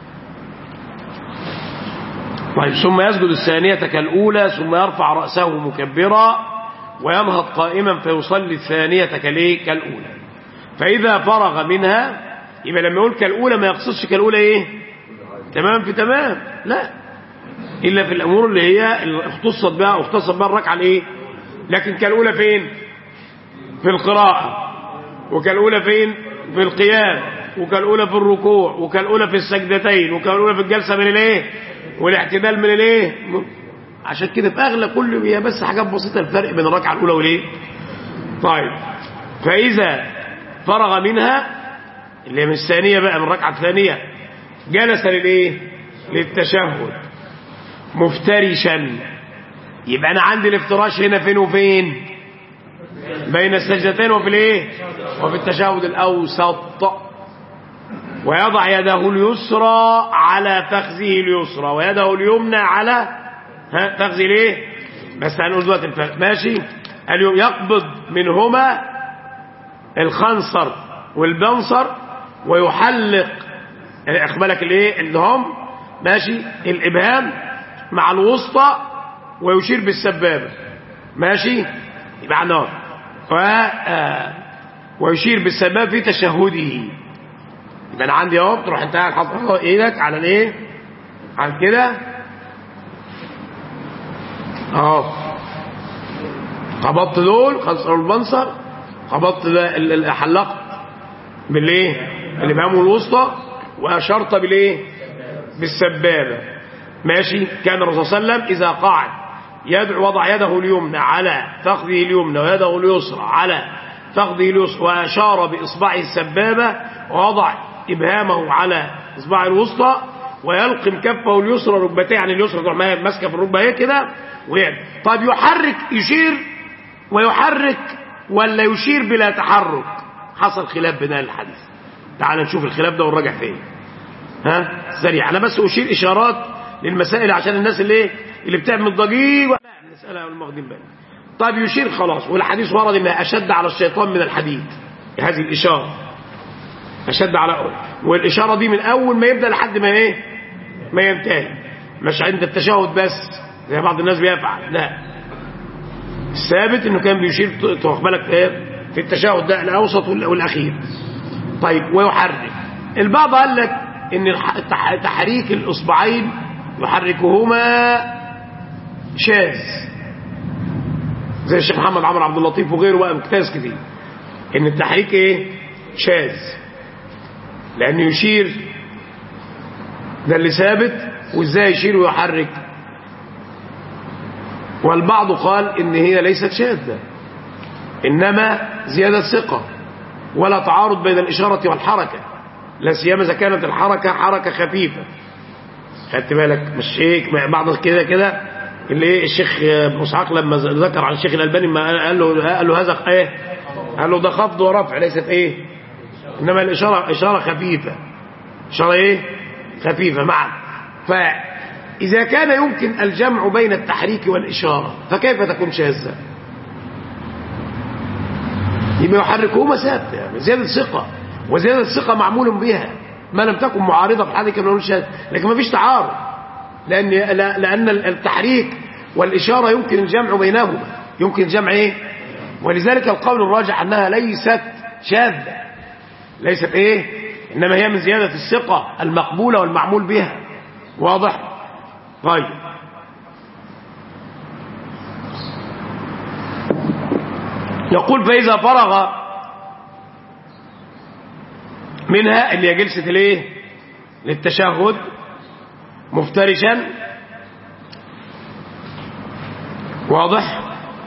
طيب ثم يسجد الثانية كالأولى ثم يرفع رأسه مكبرا وينهض قائما فيصلي الثانية كالإيه كالأولى فإذا فرغ منها يبقى لما يقول كالأولى ما يقصدش كالأولى إيه تمام في تمام لا إلا في الأمور اللي هي اللي اختصت بها اختصت بها الركعة الإيه لكن كالأولى فين في القراءة وكالأولى فين في القيام وكالأولى في الركوع وكالأولى في السجدتين وكالأولى في الجلسة من الايه والاعتدال من الايه عشان كده في أغلى كل هي بس حاجات بسيطة الفرق بين الركعة الأولى والايه طيب فإذا فرغ منها اللي هي من الثانية بقى من الركعة الثانية جلس للايه للتشهد مفترشا يبقى أنا عندي الافتراش هنا فين وفين بين السجدتين وفي الايه وفي التشهد الاوسط ويضع يده اليسرى على فخذه اليسرى ويده اليمنى على ها فخذه الايه بس هنقول دلوقتي الفرق ماشي اليوم يقبض منهما الخنصر والبنصر ويحلق اقبلك الايه اللي هم ماشي الابهام مع الوسطى ويشير بالسبابه ماشي يبقى نار و آه، ويشير بالسباب في تشهده يبقى انا عندي اهو تروح انت قاعد حاطط ايدك على الايه على كده اهو قبضت دول خنصر البنصر قبضت ده ال- ال- حلقت بالايه الامام الوسطى واشرت بالايه بالسبابه ماشي كان الرسول صلى الله عليه وسلم اذا قعد يدعو وضع يده اليمنى على فخذه اليمنى ويده اليسرى على فخذه اليسرى واشار باصبعه السبابه ووضع ابهامه على اصبعه الوسطى ويلقم كفه اليسرى ركبتيه يعني اليسرى تروح ماسكه في الركبه هي كده ويعني طب يحرك يشير ويحرك ولا يشير بلا تحرك حصل خلاف بين أهل الحديث تعال نشوف الخلاف ده ونراجع فين ها سريع انا بس اشير اشارات للمسائل عشان الناس اللي ايه اللي بتعمل ضجيج لا المساله الماخدين بالنا طيب يشير خلاص والحديث ورد انها اشد على الشيطان من الحديد هذه الاشاره اشد على والاشاره دي من اول ما يبدا لحد ما ايه ما ينتهي مش عند التشهد بس زي بعض الناس بيفعل لا الثابت انه كان بيشير تاخد بالك في ايه في التشهد ده الاوسط وال- والاخير طيب ويحرك البعض قال لك ان الح- التح- تحريك الاصبعين يحركهما شاذ زي الشيخ محمد عمرو عبد اللطيف وغيره بقى مجتاز كتير ان التحريك ايه شاذ لانه يشير ده اللي ثابت وازاي يشير ويحرك والبعض قال ان هي ليست شاذة انما زيادة ثقة ولا تعارض بين الاشارة والحركة لا سيما اذا كانت الحركة حركة خفيفة خدت بالك مش ايه بعض كده كده اللي ايه الشيخ ابن اسحاق لما ذكر عن الشيخ الالباني ما قال له قال له هذا ايه قال له ده خفض ورفع ليست ايه انما الاشاره اشاره خفيفه إشارة إيه خفيفة معا فإذا كان يمكن الجمع بين التحريك والإشارة فكيف تكون شاذة يبقى يحركهما ثابت يعني زيادة ثقة وزيادة الثقة معمول بها ما لم تكن معارضة في حاله كما نقول شاذ لكن ما فيش تعارض لأن لأن التحريك والإشارة يمكن الجمع بينهما يمكن الجمع إيه ولذلك القول الراجح أنها ليست شاذة ليست إيه إنما هي من زيادة الثقة المقبولة والمعمول بها واضح طيب يقول فإذا فرغ منها اللي هي جلسة الايه للتشهد مفترشا واضح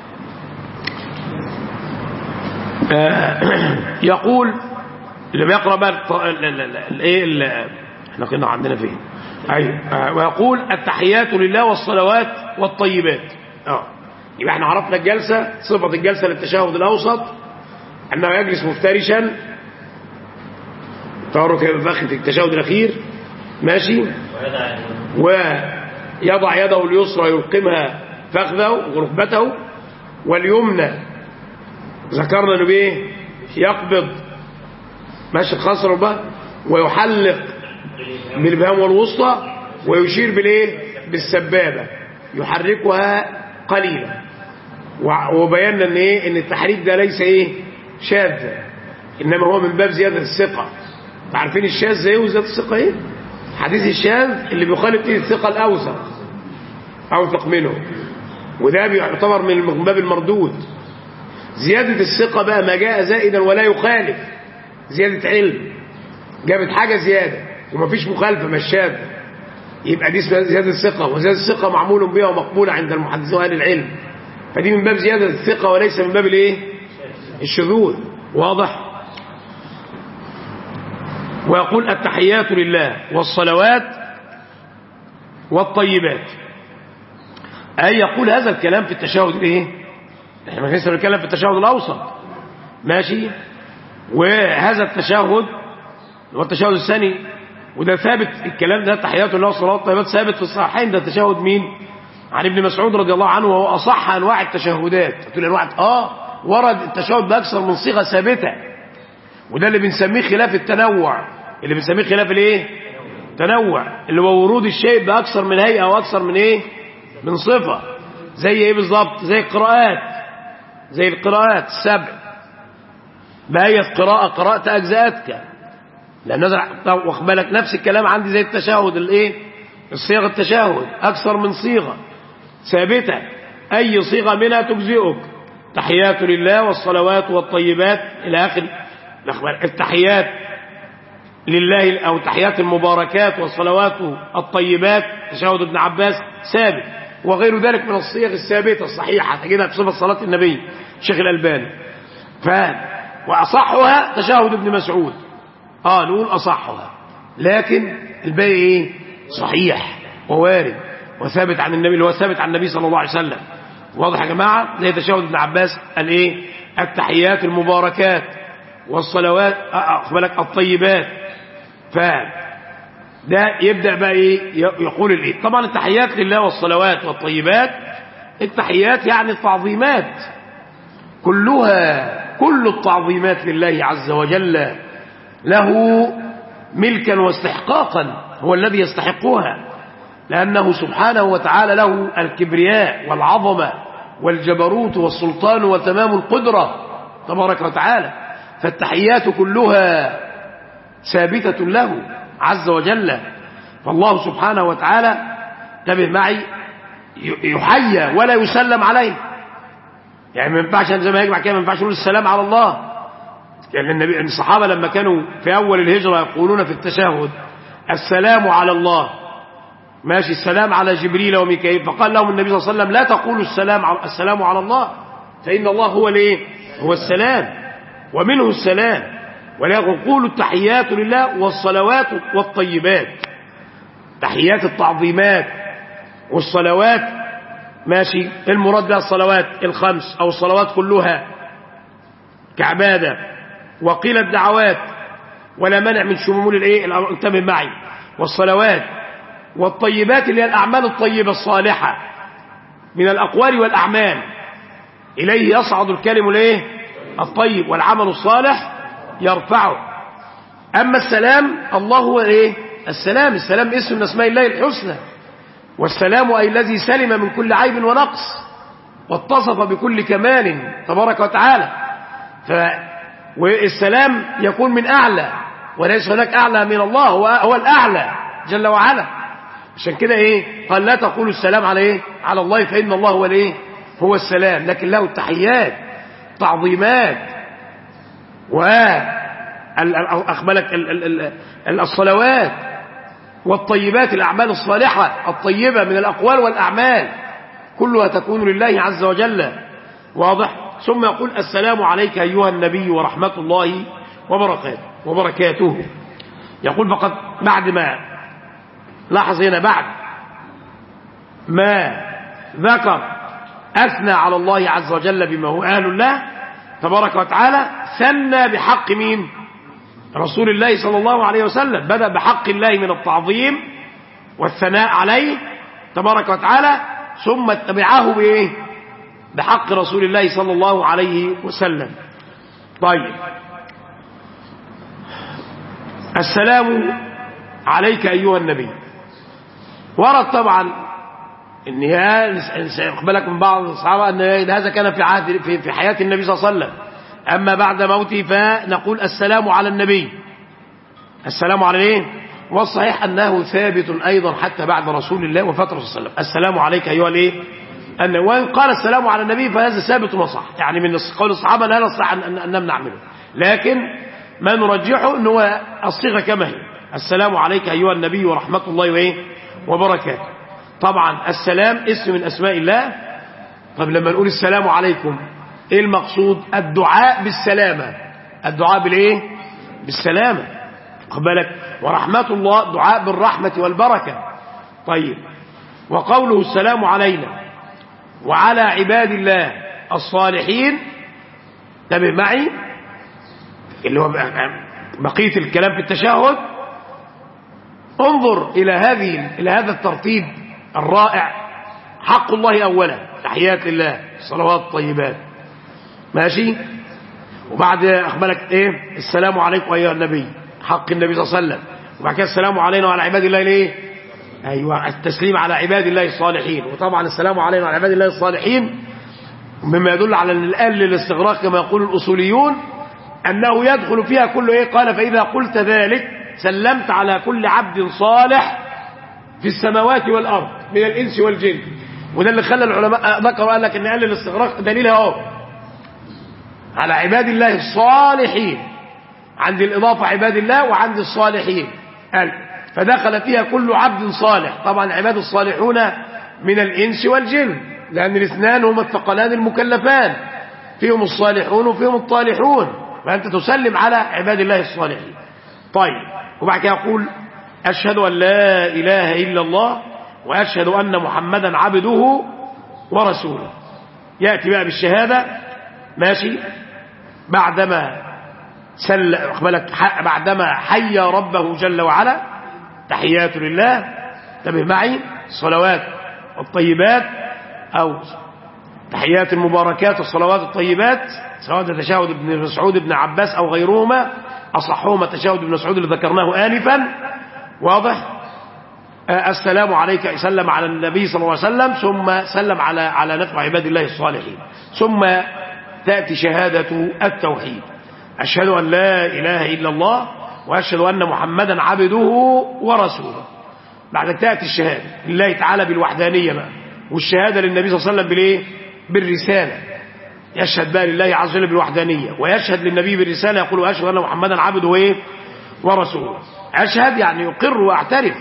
آه يقول اللي بيقرا بقى الايه احنا كنا عندنا فين ايوه آه ويقول التحيات لله والصلوات والطيبات اه يبقى احنا عرفنا الجلسه صفه الجلسه للتشهد الاوسط انه يجلس مفترشا تورك فخذ التشهد الاخير ماشي ويضع يده اليسرى يلقمها فخذه وركبته واليمنى ذكرنا انه بايه يقبض ماشي الخصر بقى ويحلق بالبهام والوسطى ويشير بالايه بالسبابه يحركها قليلا وبينا ان ايه ان التحريك ده ليس ايه شاذ انما هو من باب زياده الثقه عارفين الشاذ ايه وزياده الثقه ايه حديث الشاذ اللي بيخالف فيه الثقه الاوثق اوثق منه وده بيعتبر من باب المردود زياده الثقه بقى ما جاء زائدا ولا يخالف زياده علم جابت حاجه زياده ومفيش مخالفه مش شاذ يبقى دي اسمها زياده الثقه وزياده الثقه معمول بها ومقبوله عند المحدثين واهل العلم فدي من باب زياده الثقه وليس من باب الايه الشذوذ واضح ويقول التحيات لله والصلوات والطيبات أي يقول هذا الكلام في التشهد الايه احنا لسه بنتكلم في التشهد الاوسط ماشي وهذا التشهد هو التشهد الثاني وده ثابت الكلام ده تحيات الله والصلوات والطيبات ثابت في الصحيحين ده تشهد مين عن ابن مسعود رضي الله عنه وهو اصح انواع التشهدات تقول انواع اه ورد التشهد باكثر من صيغه ثابته وده اللي بنسميه خلاف التنوع اللي بنسميه خلاف الايه تنوع اللي هو ورود الشيء باكثر من هيئه واكثر من ايه من صفه زي ايه بالظبط زي القراءات زي القراءات السبع بهيئه قراءه قرات اجزاءتك لان نزل واخد بالك نفس الكلام عندي زي التشهد الايه الصيغه التشهد اكثر من صيغه ثابته اي صيغه منها تجزئك تحيات لله والصلوات والطيبات الى اخر التحيات لله أو تحيات المباركات والصلوات الطيبات تشهد ابن عباس ثابت وغير ذلك من الصيغ الثابتة الصحيحة تجدها في صفة صلاة النبي شيخ الألباني ف وأصحها تشهد ابن مسعود آه نقول أصحها لكن الباقي إيه صحيح ووارد وثابت عن النبي اللي هو ثابت عن النبي صلى الله عليه وسلم واضح يا جماعة زي تشهد ابن عباس قال إيه التحيات المباركات والصلوات أقبلك الطيبات ف ده يبدأ بقى إيه يقول الإيه طبعا التحيات لله والصلوات والطيبات التحيات يعني التعظيمات كلها كل التعظيمات لله عز وجل له ملكا واستحقاقا هو الذي يستحقها لأنه سبحانه وتعالى له الكبرياء والعظمة والجبروت والسلطان وتمام القدرة تبارك وتعالى فالتحيات كلها ثابتة له عز وجل فالله سبحانه وتعالى انتبه معي يحيى ولا يسلم عليه يعني ما ينفعش زي ما يجمع كده ما ينفعش نقول السلام على الله يعني النبي الصحابه لما كانوا في اول الهجره يقولون في التشهد السلام على الله ماشي السلام على جبريل وميكائيل فقال لهم النبي صلى الله عليه وسلم لا تقولوا السلام على السلام على الله فان الله هو الايه هو السلام ومنه السلام ولكن قولوا التحيات لله والصلوات والطيبات تحيات التعظيمات والصلوات ماشي المراد بها الصلوات الخمس أو الصلوات كلها كعبادة وقيل الدعوات ولا مانع من شمول الايه انتبه معي والصلوات والطيبات اللي هي الاعمال الطيبه الصالحه من الاقوال والاعمال اليه يصعد الكلم الايه الطيب والعمل الصالح يرفعه اما السلام الله هو ايه السلام السلام اسم من اسماء الله الحسنى والسلام اي الذي سلم من كل عيب ونقص واتصف بكل كمال تبارك وتعالى ف والسلام يكون من اعلى وليس هناك اعلى من الله هو, هو الاعلى جل وعلا عشان كده ايه قال لا تقولوا السلام على ايه على الله فان الله هو الايه هو السلام لكن له التحيات تعظيمات و اخبلك الصلوات والطيبات الاعمال الصالحه الطيبه من الاقوال والاعمال كلها تكون لله عز وجل واضح ثم يقول السلام عليك ايها النبي ورحمه الله وبركاته وبركاته يقول فقد بعد ما لاحظ هنا بعد ما ذكر أثنى على الله عز وجل بما هو أهل الله تبارك وتعالى ثنى بحق مين رسول الله صلى الله عليه وسلم بدأ بحق الله من التعظيم والثناء عليه تبارك وتعالى ثم اتبعه بإيه بحق رسول الله صلى الله عليه وسلم طيب السلام عليك أيها النبي ورد طبعا ان بالك من بعض الصحابه ان هذا كان في عهد في, في حياه النبي صلى الله عليه وسلم اما بعد موته فنقول السلام على النبي السلام على ايه والصحيح انه ثابت ايضا حتى بعد رسول الله وفتره صلى الله عليه وسلم السلام عليك ايها الايه ان وان قال السلام على النبي فهذا ثابت وصح يعني من قول الصحابه لا نصح ان نمنع منه لكن ما نرجحه ان هو الصيغه كما هي السلام عليك ايها النبي ورحمه الله وايه وبركاته طبعا السلام اسم من اسماء الله طب لما نقول السلام عليكم ايه المقصود الدعاء بالسلامه الدعاء بالايه بالسلامه خد بالك ورحمه الله دعاء بالرحمه والبركه طيب وقوله السلام علينا وعلى عباد الله الصالحين انتبه معي اللي هو بقيه الكلام في التشهد انظر الى هذه الى هذا الترتيب الرائع حق الله اولا تحيات لله الصلوات الطيبات ماشي وبعد اخبرك ايه السلام عليكم ايها النبي حق النبي صلى الله عليه وسلم وبعد كده السلام علينا وعلى عباد الله ليه ايوه التسليم على عباد الله الصالحين وطبعا السلام علينا وعلى عباد الله الصالحين مما يدل على ان الان للاستغراق كما يقول الاصوليون انه يدخل فيها كل ايه قال فاذا قلت ذلك سلمت على كل عبد صالح في السماوات والارض من الانس والجن وده اللي خلى العلماء ذكروا قال لك ان قال الاستغراق دليلها اهو على عباد الله الصالحين عند الاضافه عباد الله وعند الصالحين قال فدخل فيها كل عبد صالح طبعا عباد الصالحون من الانس والجن لان الاثنان هما الثقلان المكلفان فيهم الصالحون وفيهم الطالحون فانت تسلم على عباد الله الصالحين طيب وبعد كده يقول أشهد أن لا إله إلا الله وأشهد أن محمدا عبده ورسوله يأتي بقى بالشهادة ماشي بعدما سل أقبلك بعدما حي ربه جل وعلا تحيات لله انتبه معي الصلوات الطيبات أو تحيات المباركات والصلوات الطيبات سواء تشهد ابن مسعود بن عباس أو غيرهما أصحهما تشهد ابن مسعود اللي ذكرناه آنفا واضح السلام عليك سلم على النبي صلى الله عليه وسلم ثم سلم على على نفع عباد الله الصالحين ثم تأتي شهادة التوحيد أشهد أن لا إله إلا الله وأشهد أن محمدا عبده ورسوله بعد تأتي الشهادة لله تعالى بالوحدانية بقى والشهادة للنبي صلى الله عليه وسلم بالإيه بالرسالة يشهد بقى لله عز وجل بالوحدانية ويشهد للنبي بالرسالة يقول أشهد أن محمدا عبده وإيه ورسوله أشهد يعني يقر وأعترف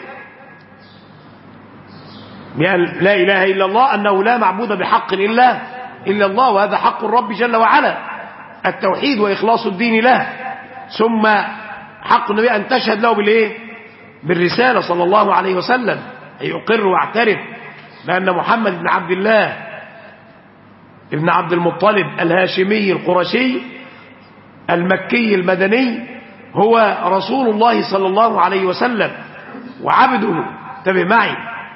بأن لا إله إلا الله أنه لا معبود بحق إلا إلا الله وهذا حق الرب جل وعلا التوحيد وإخلاص الدين له ثم حق النبي أن تشهد له بالإيه بالرسالة صلى الله عليه وسلم يقر واعترف بأن محمد بن عبد الله ابن عبد المطلب الهاشمي القرشي المكي المدني هو رسول الله صلى الله عليه وسلم وعبده انتبه معي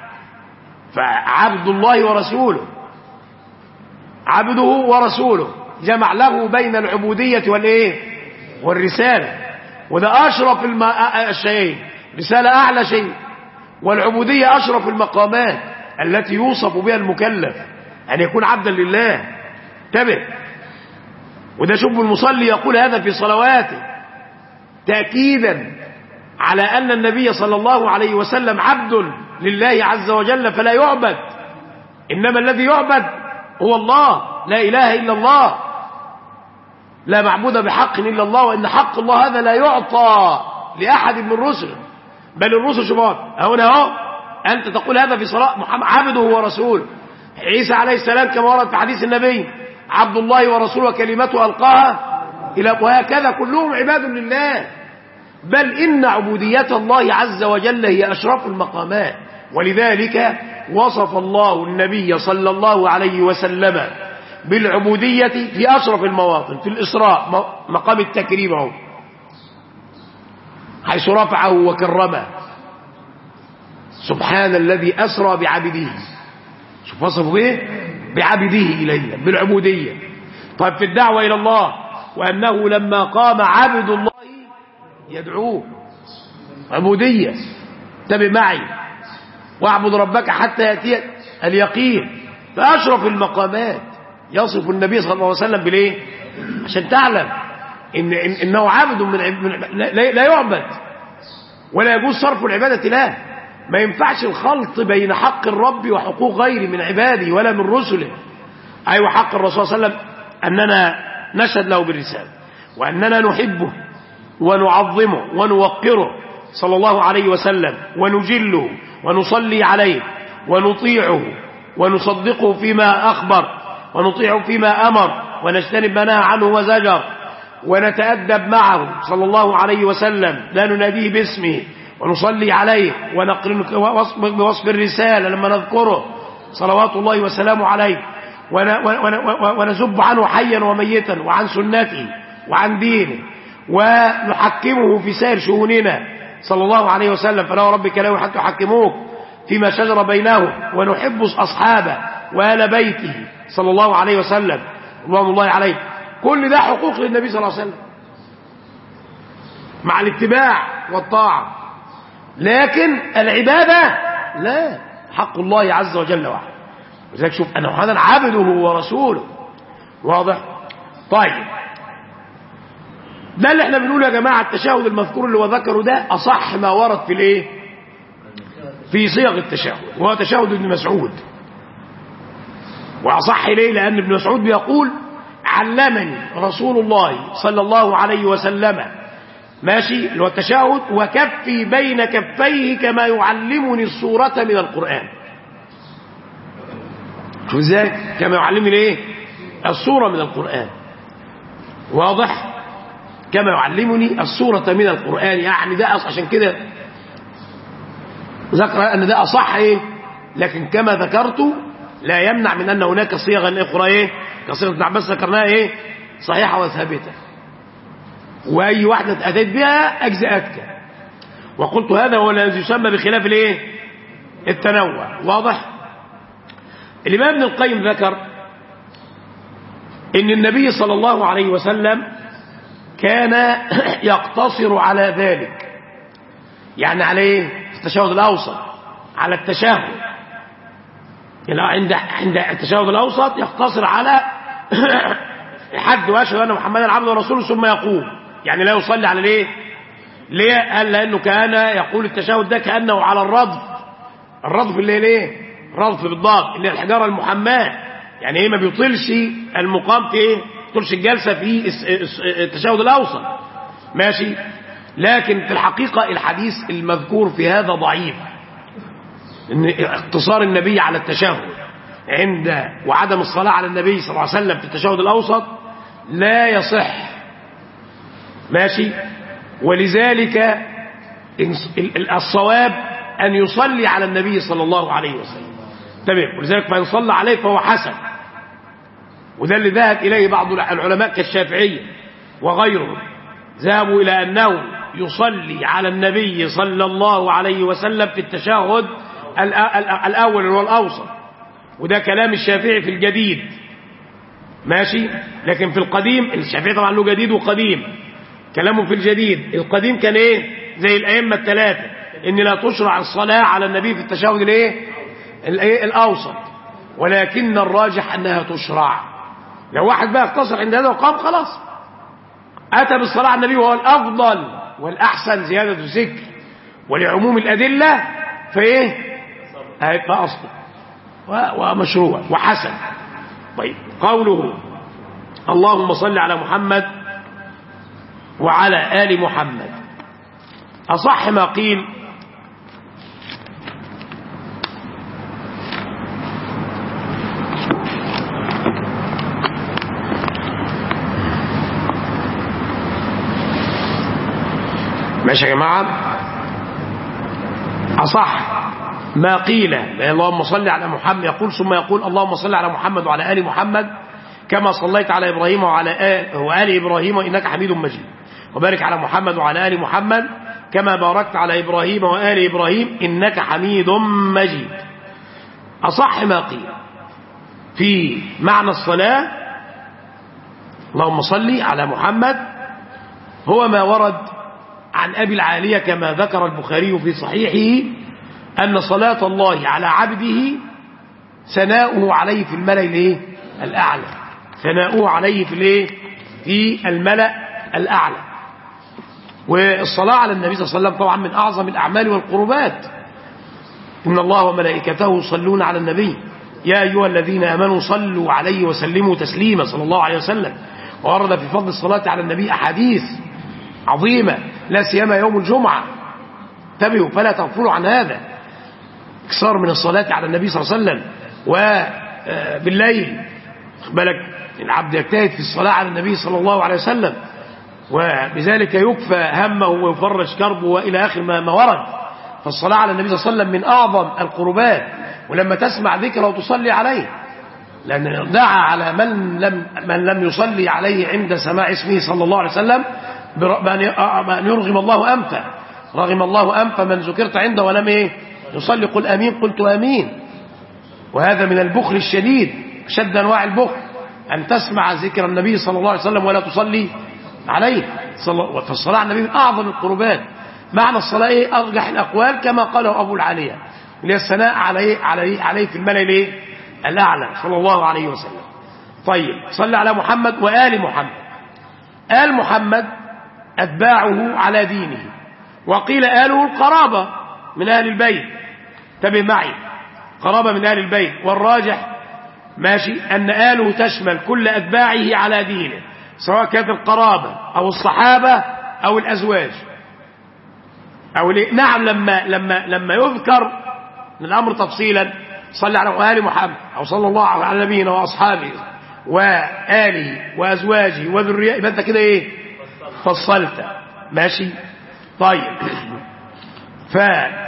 فعبد الله ورسوله عبده ورسوله جمع له بين العبودية والإيه والرسالة وده أشرف الم... الشيئين رسالة أعلى شيء والعبودية أشرف المقامات التي يوصف بها المكلف أن يكون عبدا لله انتبه وده شوف المصلي يقول هذا في صلواته تأكيدا على أن النبي صلى الله عليه وسلم عبد لله عز وجل فلا يعبد إنما الذي يعبد هو الله لا إله إلا الله لا معبود بحق إلا الله وإن حق الله هذا لا يعطى لأحد من الرسل بل الرسل شباب هنا اهو أنت تقول هذا في صلاة محمد عبده ورسوله عيسى عليه السلام كما ورد في حديث النبي عبد الله ورسوله وكلمته ألقاها إلى وهكذا كلهم عباد لله بل إن عبودية الله عز وجل هي أشرف المقامات ولذلك وصف الله النبي صلى الله عليه وسلم بالعبودية في أشرف المواطن في الإسراء مقام التكريم اهو حيث رفعه وكرمه سبحان الذي أسرى بعبده شوف وصفه بايه بعبده إليه بالعبودية طيب في الدعوة إلى الله وأنه لما قام عبد الله يدعوه عبودية انتبه معي واعبد ربك حتى يأتي اليقين فأشرف المقامات يصف النبي صلى الله عليه وسلم بالايه عشان تعلم إن إن انه عبد من, من لا, لا يعبد ولا يجوز صرف العباده له ما ينفعش الخلط بين حق الرب وحقوق غيره من عباده ولا من رسله ايوه حق الرسول صلى الله عليه وسلم اننا نشهد له بالرساله واننا نحبه ونعظمه ونوقره صلى الله عليه وسلم ونجله ونصلي عليه ونطيعه ونصدقه فيما اخبر ونطيعه فيما أمر ونجتنب ما نهى عنه وزجر ونتأدب معه صلى الله عليه وسلم لا نناديه باسمه ونصلي عليه ونقرن بوصف الرسالة لما نذكره صلوات الله وسلامه عليه ونزب عنه حيا وميتا وعن سنته وعن دينه ونحكمه في سائر شؤوننا صلى الله عليه وسلم فلا ربك لا حتى يحكموك فيما شجر بينهم ونحب أصحابه وآل بيته صلى الله عليه وسلم رضوان الله عليه كل ده حقوق للنبي صلى الله عليه وسلم مع الاتباع والطاعة لكن العبادة لا حق الله عز وجل وحده لذلك شوف أنه هذا عبده ورسوله واضح طيب ده اللي احنا بنقوله يا جماعة التشهد المذكور اللي هو ذكره ده أصح ما ورد في الايه في صيغ التشهد وهو تشهد ابن مسعود وأصح إليه لأن ابن مسعود بيقول علمني رسول الله صلى الله عليه وسلم ماشي اللي هو التشهد وكفي بين كفيه كما يعلمني السورة من القرآن شوف ازاي كما يعلمني ايه السورة من القرآن واضح كما يعلمني السورة من القرآن يعني ده عشان كده ذكر أن ده أصح إيه لكن كما ذكرت لا يمنع من أن هناك صيغا أخرى إيه كصيغة ابن عباس ذكرناها إيه صحيحة وثابتة وأي واحدة أتيت بها أجزأتك وقلت هذا هو الذي يسمى بخلاف الإيه التنوع واضح الإمام ابن القيم ذكر إن النبي صلى الله عليه وسلم كان يقتصر على ذلك يعني على ايه التشهد الاوسط على التشهد يعني عند عند التشهد الاوسط يقتصر على حد واشهد ان محمدا عبده ورسوله ثم يقوم يعني لا يصلي على الايه ليه قال لانه كان يقول التشهد ده كانه على الرضف الرضف اللي هي الايه رضف بالضاد اللي هي الحجاره المحماه يعني ايه ما بيطيلش المقام في ايه طولش الجلسة في التشهد الأوسط ماشي لكن في الحقيقة الحديث المذكور في هذا ضعيف ان اقتصار النبي على التشهد عند وعدم الصلاة على النبي صلى الله عليه وسلم في التشهد الأوسط لا يصح ماشي ولذلك الصواب أن يصلي على النبي صلى الله عليه وسلم تمام ولذلك فإن صلى عليه فهو حسن وده اللي ذهب إليه بعض العلماء كالشافعية وغيرهم ذهبوا إلى أنه يصلي على النبي صلى الله عليه وسلم في التشهد الأول والأوسط وده كلام الشافعي في الجديد ماشي لكن في القديم الشافعي طبعا له جديد وقديم كلامه في الجديد القديم كان ايه زي الأئمة الثلاثة ان لا تشرع الصلاة على النبي في التشهد الايه الايه الاوسط ولكن الراجح انها تشرع لو واحد بقى اقتصر عند هذا وقام خلاص اتى بالصلاة على النبي وهو الافضل والاحسن زيادة الذكر ولعموم الادلة فايه هيبقى اصلا ومشروع وحسن طيب قوله اللهم صل على محمد وعلى آل محمد أصح ما قيل ماشي يا جماعة أصح ما قيل اللهم صل على محمد يقول ثم يقول اللهم صل على محمد وعلى آل محمد كما صليت على إبراهيم وعلى آل, وآل إبراهيم إنك حميد مجيد وبارك على محمد وعلى آل محمد كما باركت على إبراهيم وآل إبراهيم إنك حميد مجيد أصح ما قيل في معنى الصلاة اللهم صل على محمد هو ما ورد عن أبي العالية كما ذكر البخاري في صحيحه أن صلاة الله على عبده ثناؤه عليه في الملأ الايه الأعلى ثناؤه عليه في الايه في الملأ الأعلى والصلاة على النبي صلى الله عليه وسلم طبعا من أعظم الأعمال والقربات إن الله وملائكته يصلون على النبي يا أيها الذين آمنوا صلوا عليه وسلموا تسليما صلى الله عليه وسلم وورد في فضل الصلاة على النبي أحاديث عظيمة لا سيما يوم الجمعة انتبهوا فلا تغفلوا عن هذا اكثار من الصلاة على النبي صلى الله عليه وسلم وبالليل بالك العبد يجتهد في الصلاة على النبي صلى الله عليه وسلم وبذلك يكفى همه ويفرج كربه وإلى آخر ما, ما ورد فالصلاة على النبي صلى الله عليه وسلم من أعظم القربات ولما تسمع ذكره وتصلي عليه لأن دعا على من لم, من لم يصلي عليه عند سماع اسمه صلى الله عليه وسلم بأن يرغم الله أنفه رغم الله أنف من ذكرت عنده ولم إيه يصلي قل أمين قلت أمين وهذا من البخل الشديد شد أنواع البخل أن تسمع ذكر النبي صلى الله عليه وسلم ولا تصلي عليه فالصلاة على النبي من أعظم القربات معنى الصلاة إيه أرجح الأقوال كما قاله أبو العالية اللي هي الثناء عليه, عليه, عليه في الملأ الإيه الأعلى صلى الله عليه وسلم طيب صلى على محمد وآل محمد آل محمد أتباعه على دينه وقيل آله القرابة من أهل البيت انتبه معي قرابة من أهل البيت والراجح ماشي أن آله تشمل كل أتباعه على دينه سواء كانت القرابة أو الصحابة أو الأزواج أو نعم لما لما لما يذكر الأمر تفصيلا صلى على آل محمد أو صلى الله على نبينا وأصحابه وآله وأزواجه وذريته يبقى أنت كده إيه فصلت ماشي طيب ف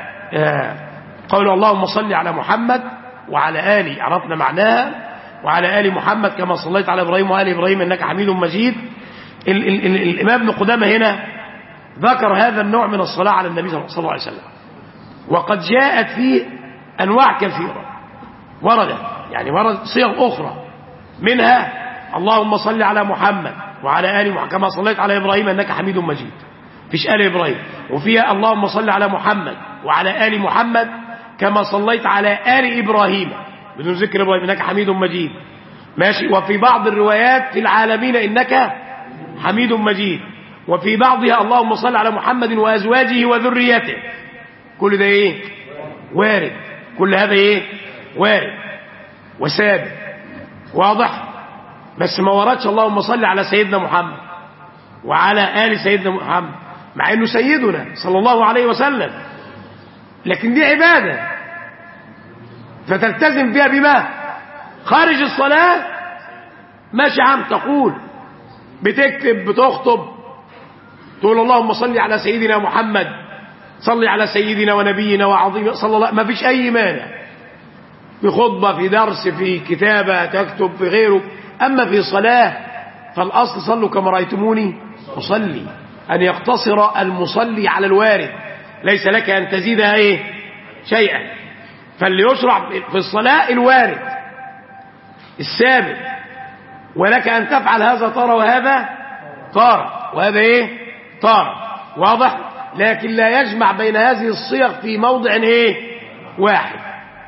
قول اللهم صل على محمد وعلى آله عرفنا معناها وعلى آل محمد كما صليت على إبراهيم وآل إبراهيم إنك حميد مجيد ال ال ال الإمام ابن قدامة هنا ذكر هذا النوع من الصلاة على النبي صلى الله عليه وسلم وقد جاءت فيه أنواع كثيرة وردت يعني ورد صيغ أخرى منها اللهم صل على محمد وعلى آل محمد كما صليت على إبراهيم إنك حميد مجيد فيش آل إبراهيم وفيها اللهم صل على محمد وعلى آل محمد كما صليت على آل إبراهيم بدون ذكر إبراهيم إنك حميد مجيد ماشي وفي بعض الروايات في العالمين إنك حميد مجيد وفي بعضها اللهم صل على محمد وأزواجه وذريته كل ده إيه وارد كل هذا إيه وارد وثابت واضح بس ما وردش اللهم صل على سيدنا محمد وعلى آل سيدنا محمد مع انه سيدنا صلى الله عليه وسلم لكن دي عبادة فتلتزم بها بما خارج الصلاة ماشي عم تقول بتكتب بتخطب تقول اللهم صل على سيدنا محمد صل على سيدنا ونبينا وعظيم صلى الله ما فيش اي مانع في خطبة في درس في كتابة تكتب في غيره اما في صلاة فالاصل صلوا كما رأيتموني أصلي أن يقتصر المصلي على الوارد ليس لك أن تزيدها إيه شيئا فاللي يشرع في الصلاة الوارد الثابت ولك أن تفعل هذا ترى وهذا ترى وهذا إيه ترى واضح لكن لا يجمع بين هذه الصيغ في موضع إيه واحد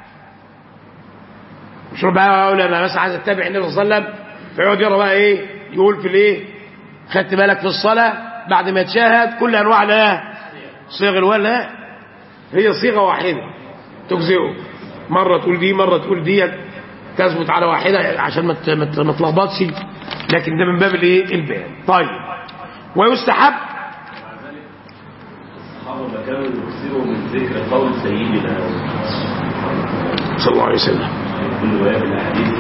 مش ربما اقول انا بس عايز اتبع النبي صلى الله عليه وسلم فيقعد يقرا بقى ايه يقول في الايه خدت بالك في الصلاه بعد ما يتشاهد كل انواع لا صيغ الوال لا هي صيغه واحده تجزئه مره تقول دي مره تقول دي تثبت على واحده عشان ما ت- ما ت- ما تلخبطش لكن ده من باب الايه البيان طيب ويستحب الصحابة ما كانوا يكثروا من ذكر قول سيدنا صلى الله عليه وسلم كل رواية من الأحاديث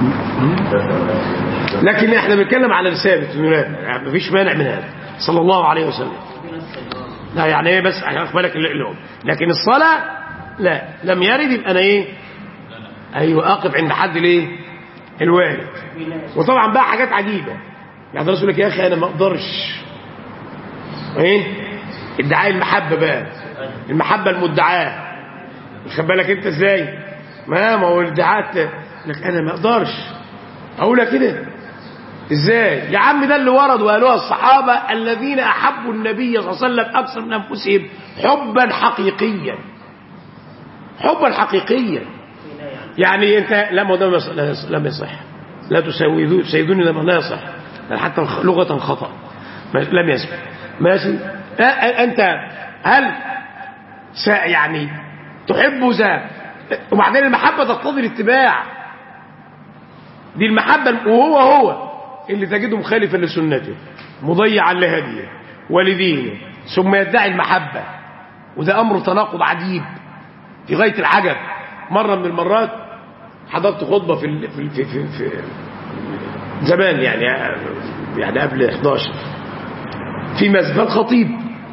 لكن احنا بنتكلم على الثابت انه لا يعني مفيش مانع من هذا صلى الله عليه وسلم لا يعني ايه بس عشان اخد بالك اللي لهم لكن الصلاه لا لم يرد يبقى انا ايه ايوه اقف عند حد الايه الوارد وطبعا بقى حاجات عجيبه يعني الرسول يقول لك يا اخي انا ما اقدرش ايه ادعاء المحبه بقى المحبه المدعاه خد بالك انت ازاي ما ما هو الادعاء لك انا ما اقدرش اقولها كده ازاي يا عم ده اللي ورد وقالوها الصحابه الذين احبوا النبي صلى الله عليه وسلم اكثر من انفسهم حبا حقيقيا حبا حقيقيا يعني انت لا ما هو ده ما يصح- لا يصح- لم يصح لا تساوي سيدوني لما لا يصح بل حتى لغه خطا ما- لم يصح ماشي أ- أ- انت هل س- يعني تحب ذا وبعدين المحبه تقتضي الاتباع دي المحبة وهو هو اللي تجده مخالفا لسنته مضيعا لهديه ولدينه ثم يدعي المحبة وده أمر تناقض عجيب في غاية العجب مرة من المرات حضرت خطبة في ال- في ال- في, في, في زمان يعني يعني قبل 11 في مسجد الخطيب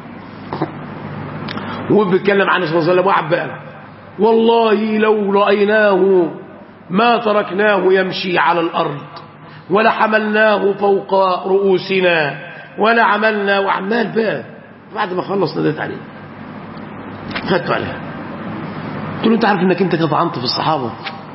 وبيتكلم عن صلى الله عليه وسلم وقعد بقى والله لو رأيناه ما تركناه يمشي على الأرض ولا حملناه فوق رؤوسنا ولا عملنا وعمال بقى بعد ما خلص ناديت عليه خدت عليها قلت له انت عارف انك انت كطعنت في الصحابه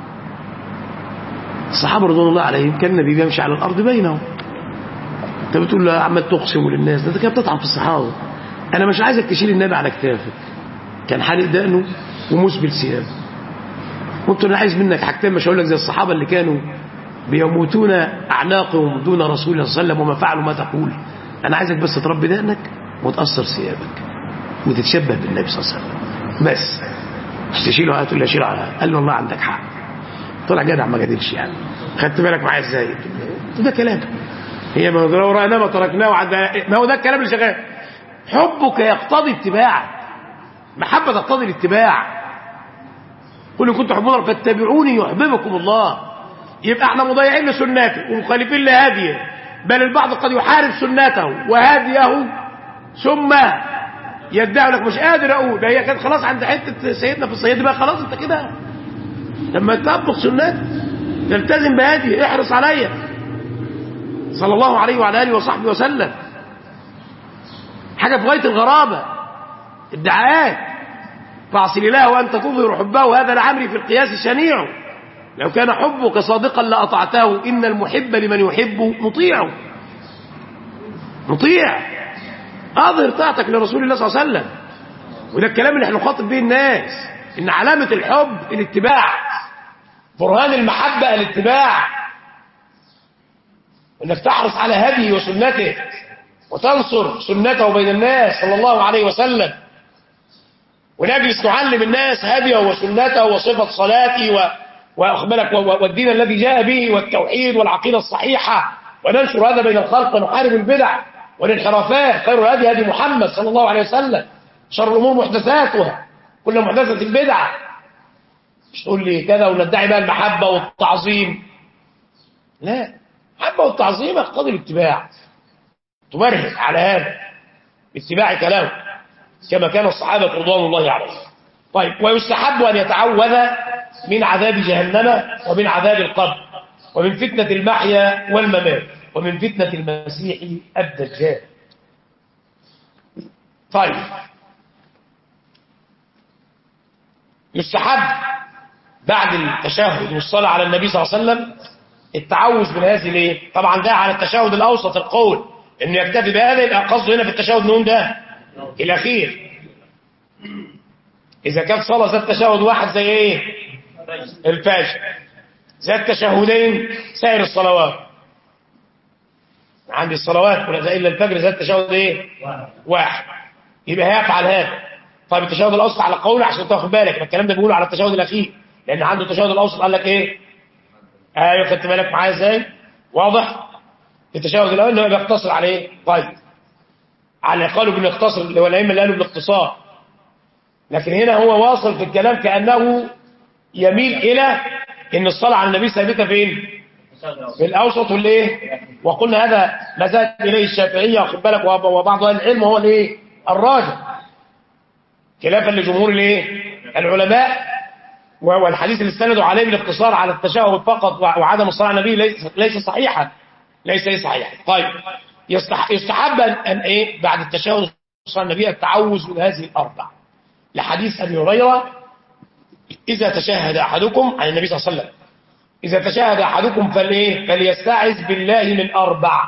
الصحابه رضوان الله عليهم كان النبي بيمشي على الارض بينهم انت بتقول له عمال تقسم للناس ده انت كده بتطعن في الصحابه انا مش عايزك تشيل النبي على كتافك كان حالق دقنه ومسبل ثيابه قلت انا عايز منك حاجتين مش هقول لك زي الصحابه اللي كانوا بيموتون اعناقهم دون رسول الله صلى الله عليه وسلم وما فعلوا ما تقول انا عايزك بس تربي دقنك وتاثر ثيابك وتتشبه بالنبي صلى الله عليه وسلم بس مش تشيله هات ولا شيله قال له والله عندك حق طلع جدع ما جادلش يعني خدت بالك معايا ازاي قلت ده كلام هي ما لو رانا ما تركناه وعد ما هو ده الكلام اللي شغال حبك يقتضي اتباعك محبه تقتضي الاتباع قل إن كنتم تحبون الله فاتبعوني يحببكم الله يبقى احنا مضيعين لسنته ومخالفين لهديه بل البعض قد يحارب سنته وهديه ثم يدعي لك مش قادر اقول ده هي كانت خلاص عند حته سيدنا في الصيد بقى خلاص انت كده لما تطبق سنته تلتزم بهديه احرص عليا صلى الله عليه وعلى اله وصحبه وسلم حاجه في غايه الغرابه ادعاءات فاعصي الله وانت تظهر حبه هذا لعمري في القياس شنيع لو كان حبك صادقا لاطعته ان المحب لمن يحب مطيع مطيع اظهر طاعتك لرسول الله صلى الله عليه وسلم وده الكلام اللي احنا نخاطب به الناس ان علامه الحب الاتباع برهان المحبه الاتباع انك تحرص على هديه وسنته وتنصر سنته بين الناس صلى الله عليه وسلم ونجلس نعلم الناس هديه وسنته وصفة صلاته و... وأخبرك والدين الذي جاء به والتوحيد والعقيدة الصحيحة وننشر هذا بين الخلق ونحارب البدع والانحرافات خير الهدي هدي محمد صلى الله عليه وسلم شر الأمور محدثاتها كل محدثة بدعة مش تقول لي كذا وندعي بقى المحبة والتعظيم لا المحبة والتعظيم يقتضي الاتباع تبرهن على هذا باتباع كلامه كما كان الصحابة رضوان الله عليهم طيب ويستحب أن يتعوذ من عذاب جهنم ومن عذاب القبر ومن فتنة المحيا والممات ومن فتنة المسيح الدجال طيب يستحب بعد التشهد والصلاة على النبي صلى الله عليه وسلم التعوذ من هذه الايه طبعا ده على التشهد الاوسط القول انه يكتفي بهذا يبقى قصده هنا في التشهد نقول ده الاخير اذا كانت صلاه ذات تشهد واحد زي ايه الفجر ذات تشهدين سائر الصلوات عندي الصلوات ولا زي الا الفجر ذات تشهد ايه واحد يبقى هيفعل هذا طيب التشهد الاوسط على قوله عشان تاخد بالك الكلام ده بيقوله على التشهد الاخير لان عنده التشهد الاوسط قال لك ايه ايوه خدت بالك معايا ازاي واضح التشهد الاول اللي هو بيقتصر على ايه طيب على قالوا بنختصر اللي هو الائمه اللي قالوا بالاختصار لكن هنا هو واصل في الكلام كانه يميل الى ان الصلاه على النبي ثابته فين في الاوسط والايه وقلنا هذا ما زاد اليه الشافعيه واخد بالك وبعض اهل العلم هو الايه الراجح خلافا لجمهور الايه العلماء والحديث اللي استندوا عليه بالاقتصار على التشهد فقط وعدم الصلاه على النبي ليس ليس صحيحا ليس ايه صحيحا طيب يستح يستحب ان أن ايه بعد التشهد صلى النبي التعوذ من هذه الاربع لحديث ابي هريره اذا تشهد احدكم عن النبي صلى الله عليه وسلم اذا تشهد احدكم فالايه فليستعذ بالله من اربع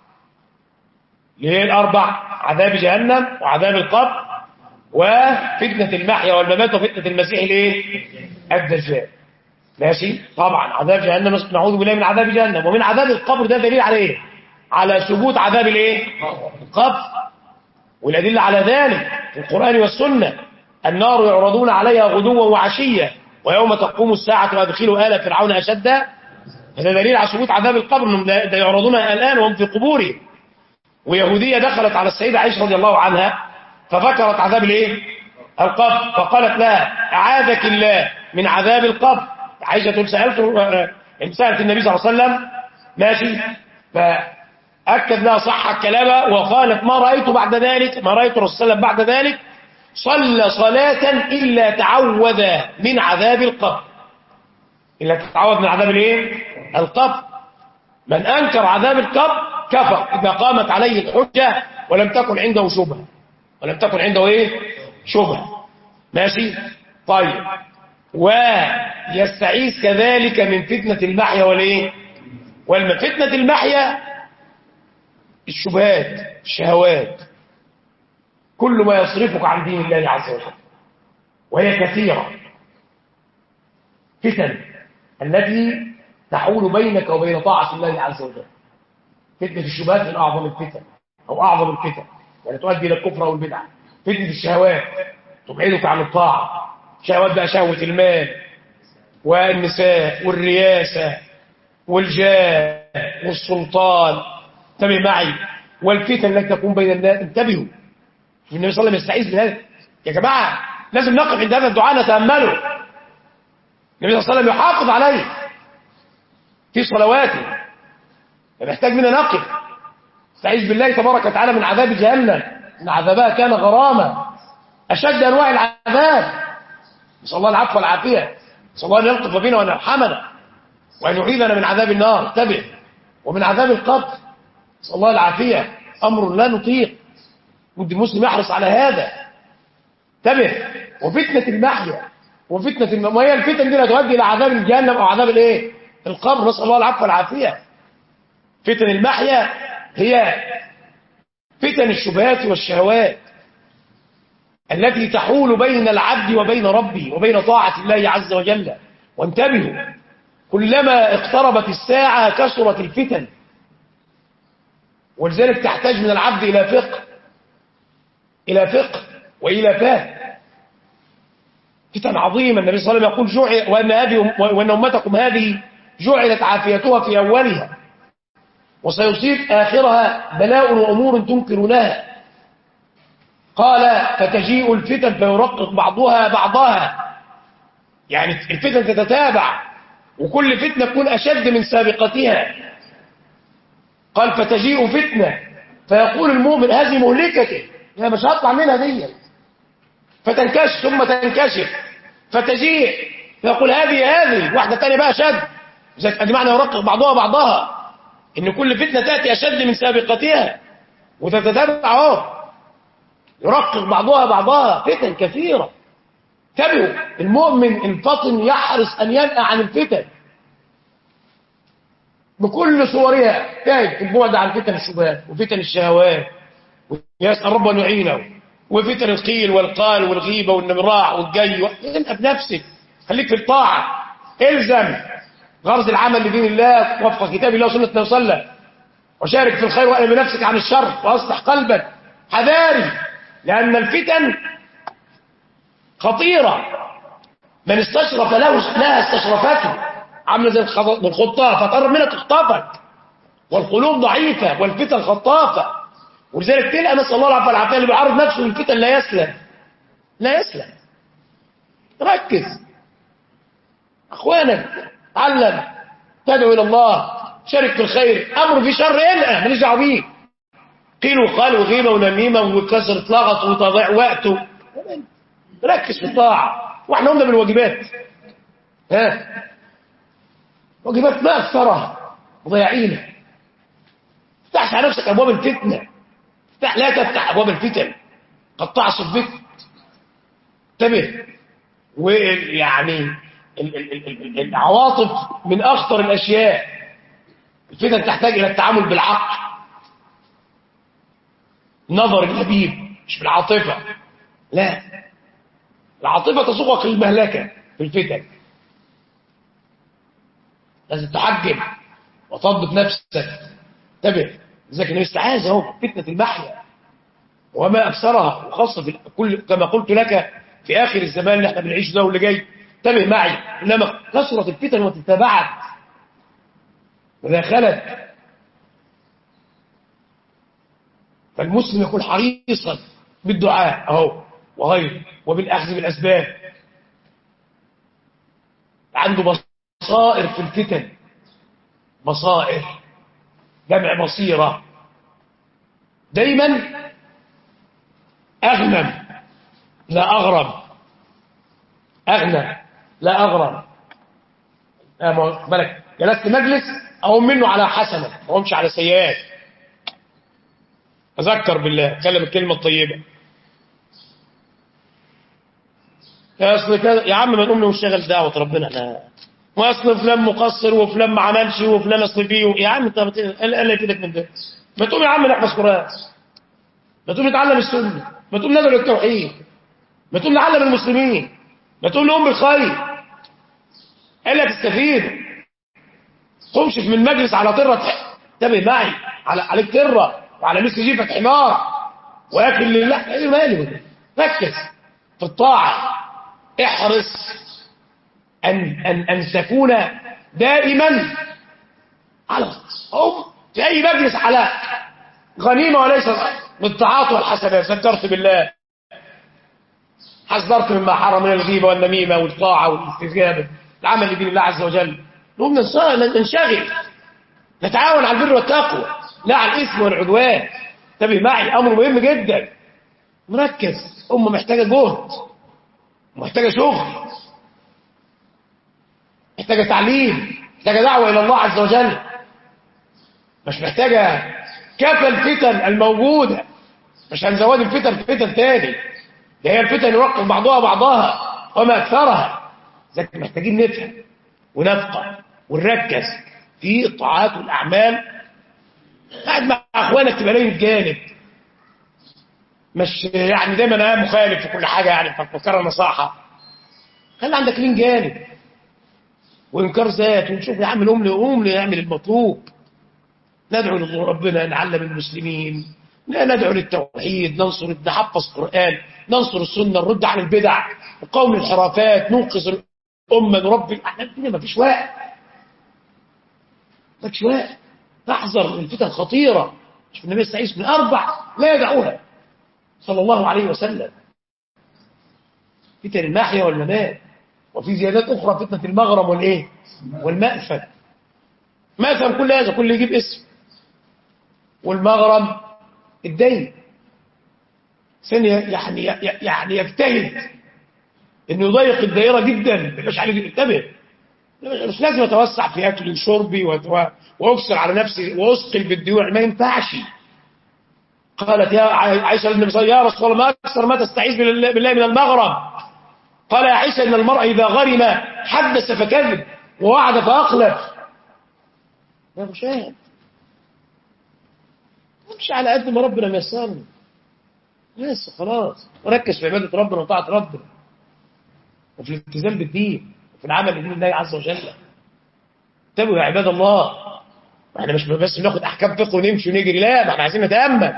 ليه الاربع عذاب جهنم وعذاب القبر وفتنه المحيا والممات وفتنه المسيح الايه الدجال ماشي طبعا عذاب جهنم نعوذ بالله من عذاب جهنم ومن عذاب القبر ده دليل على ايه على ثبوت عذاب الايه القبر والادله على ذلك في القران والسنه النار يعرضون عليها غدوا وعشيا ويوم تقوم الساعه وادخلوا ال فرعون اشد هذا دليل على ثبوت عذاب القبر انهم ده يعرضون الان وهم في قبورهم ويهوديه دخلت على السيده عائشه رضي الله عنها فذكرت عذاب الايه القبر فقالت لها اعاذك الله من عذاب القبر عائشه تقول سالت سالت النبي صلى الله عليه وسلم ماشي فاكد لها صح كلامها وقالت ما رايت بعد ذلك ما رايت الرسول صلى الله عليه وسلم بعد ذلك صلى صلاة إلا تعوذ من عذاب القبر إلا تتعوذ من عذاب الايه القبر من أنكر عذاب القبر كفر إذا قامت عليه الحجة ولم تكن عنده شبهة ولم تكن عنده ايه شبهة ماشي طيب ويستعيذ كذلك من فتنة المحيا والايه والم فتنة المحيا الشبهات الشهوات كل ما يصرفك عن دين الله عز وجل وهي كثيرة فتن التي تحول بينك وبين طاعة الله عز وجل فتنة الشبهات من أعظم الفتن أو أعظم الفتن يعني تؤدي إلى الكفر والبدع فتنة الشهوات تبعدك عن الطاعة شهوات بقى شهوة المال والنساء والرياسة والجاه والسلطان انتبه معي والفتن التي تكون بين الناس انتبهوا النبي صلى الله عليه وسلم يستعيذ من هذا يا جماعة لازم نقف عند هذا الدعاء نتأمله النبي صلى الله عليه وسلم يحافظ عليه في صلواته محتاج منا نقف استعيذ بالله تبارك وتعالى من عذاب جهنم ان عذابها كان غرامة اشد انواع العذاب نسال الله العفو والعافيه نسال الله ان يلطف بنا وان يرحمنا وان يعيذنا من عذاب النار انتبه ومن عذاب القبر نسال الله العافيه امر لا نطيق بد المسلم يحرص على هذا انتبه وفتنه المحيا وفتنه الم... وهي الفتن دي لا تؤدي الى عذاب الجهنم او عذاب الايه القبر نسال الله العفو والعافيه فتن المحيا هي فتن الشبهات والشهوات التي تحول بين العبد وبين ربه وبين طاعة الله عز وجل وانتبهوا كلما اقتربت الساعة كثرت الفتن ولذلك تحتاج من العبد إلى فقه إلى فقه وإلى فهم فتن عظيمة النبي صلى الله عليه وسلم يقول جعل وأن, هذه وأن أمتكم هذه جعلت عافيتها في أولها وسيصيب آخرها بلاء وأمور تنكرونها قال فتجيء الفتن فيرقق بعضها بعضها يعني الفتن تتتابع وكل فتنة تكون أشد من سابقتها قال فتجيء فتنة فيقول المؤمن هذه مهلكتي يا مش هطلع منها دي فتنكشف ثم تنكشف فتجيء فيقول هذه هذه واحدة تانية بقى أشد ادي معنى يرقق بعضها بعضها ان كل فتنة تأتي أشد من سابقتها وتتتابع اهو يرقق بعضها بعضها فتن كثيرة انتبهوا المؤمن الفطن يحرص أن ينأى عن الفتن بكل صورها تاج البعد عن فتن الشبهات وفتن الشهوات ويسأل ربه أن يعينه وفتن القيل والقال والغيبة والنمراع والجي انأى بنفسك خليك في الطاعة الزم غرض العمل لدين الله وفق كتاب الله وسنة النبي صلى الله عليه وسلم وشارك في الخير وأنا بنفسك عن الشر وأصلح قلبك حذاري لأن الفتن خطيرة من استشرف له لها استشرفته عامله زي الخط- الخطاف فتقرب منها تخطفك والقلوب ضعيفة والفتن خطافة ولذلك تلقى نسأل الله العافية والعافية اللي بيعرض نفسه للفتن لا يسلم لا يسلم ركز اخوانك علم تدعو الى الله شارك في الخير امر في شر القى ماليش دعوه بيه قيل وقال وغيبه ونميمه وكسرة لغط وتضيع وقته ركز في الطاعه واحنا قمنا بالواجبات ها واجبات ما اكثرها مضيعينها تفتحش على نفسك ابواب الفتنه افتح لا تفتح ابواب الفتن قد تعصف بك انتبه ويعني ال- ال- ال- ال- العواطف من اخطر الاشياء الفتن تحتاج الى التعامل بالعقل نظر اللبيب مش بالعاطفه لا العاطفه تسوقك للمهلكه في الفتن لازم تحجم وتضبط نفسك انتبه لذلك النبي استعاذ اهو فتنه المحيا وما اكثرها وخاصه في كل كما قلت لك في اخر الزمان اللي احنا بنعيشه ده واللي جاي انتبه معي انما كثرت الفتن وتتابعت ودخلت فالمسلم يكون حريصا بالدعاء اهو وغيره وبالاخذ بالاسباب عنده بصائر في الفتن بصائر جمع بصيره دايما اغنم لا اغرب اغنى لا اغرب آه، بالك جلست مجلس اقوم منه على حسنه ما اقومش على سيئات اذكر بالله اتكلم الكلمه الطيبه يا اصل كده يا عم ما نقوم نشتغل دعوه ربنا لا واصل فلان مقصر وفلان ما عملش وفلان اصل فيه يا عم انت بت- ايه اللي يفيدك من ده ما تقوم يا عم نحفظ قران ما تقوم نتعلم السنه ما تقوم ندعو للتوحيد ما تقوم نعلم المسلمين ما تقوم لهم بالخير الا تستفيد قمش من المجلس على طرة انتبه معي على عليك طرة وعلى مثل جيفة حمار واكل لله ايه مالي ركز في الطاعة احرص ان ان ان تكون دائما على أم في اي مجلس على غنيمة وليس بالطاعات والحسنات ذكرت بالله حذرت مما حرم من الغيبة والنميمة والطاعة والاستجابة العمل لدين الله عز وجل نقوم ننص- ننشغل نتعاون على البر والتقوى لا على الإثم والعدوان انتبه معي أمر مهم جدا مركز أمة محتاجة جهد محتاجة شغل محتاجة تعليم محتاجة دعوة إلى الله عز وجل مش محتاجة كفى الفتن الموجودة مش هنزود الفتن فتن تاني ده هي الفتن يرقب بعضها بعضها وما أكثرها لذلك محتاجين نفهم ونفقه ونركز في الطاعات والأعمال قاعد مع أخوانك تبقى لين الجانب مش يعني دايما أنا مخالف في كل حاجة يعني فكرة نصاحة خلي عندك لين جانب وإنكار ذات ونشوف يا عم نقوم نقوم نعمل المطلوب ندعو لربنا نعلم المسلمين لا ندعو للتوحيد ننصر نحفظ قرآن ننصر السنة نرد عن البدع نقاوم الانحرافات ننقذ الأمة نربي الأحلام الدنيا ما فيش وقت ما فيش وقت تحذر من فتن خطيرة شوف النبي السعيد من أربع لا يدعوها صلى الله عليه وسلم فتن المحيا والممات وفي زيادات أخرى فتنة المغرم والإيه والمأثم مأثم كل هذا كل يجيب اسم والمغرم الدين ثانية يعني يعني يجتهد انه يضيق الدائرة جدا ما يبقاش عليه انتبه مش لازم اتوسع في اكلي وشربي وت- واكسر على نفسي واثقل بالديوع ما ينفعش قالت يا عائشة للنبي صلى الله عليه وسلم يا رسول الله ما أكثر ما تستعيذ بالله بالله من المغرب قال يا عائشة إن المرء إذا غرم حدث فكذب ووعد فأخلف يا مشاهد امشي على قد ما ربنا ميسرني بس خلاص وركز في عبادة ربنا وطاعة ربنا وفي الالتزام بالدين وفي العمل لدين الله عز وجل انتبهوا يا عباد الله احنا مش بس بناخد احكام فقه ونمشي ونجري لا ما احنا عايزين نتامل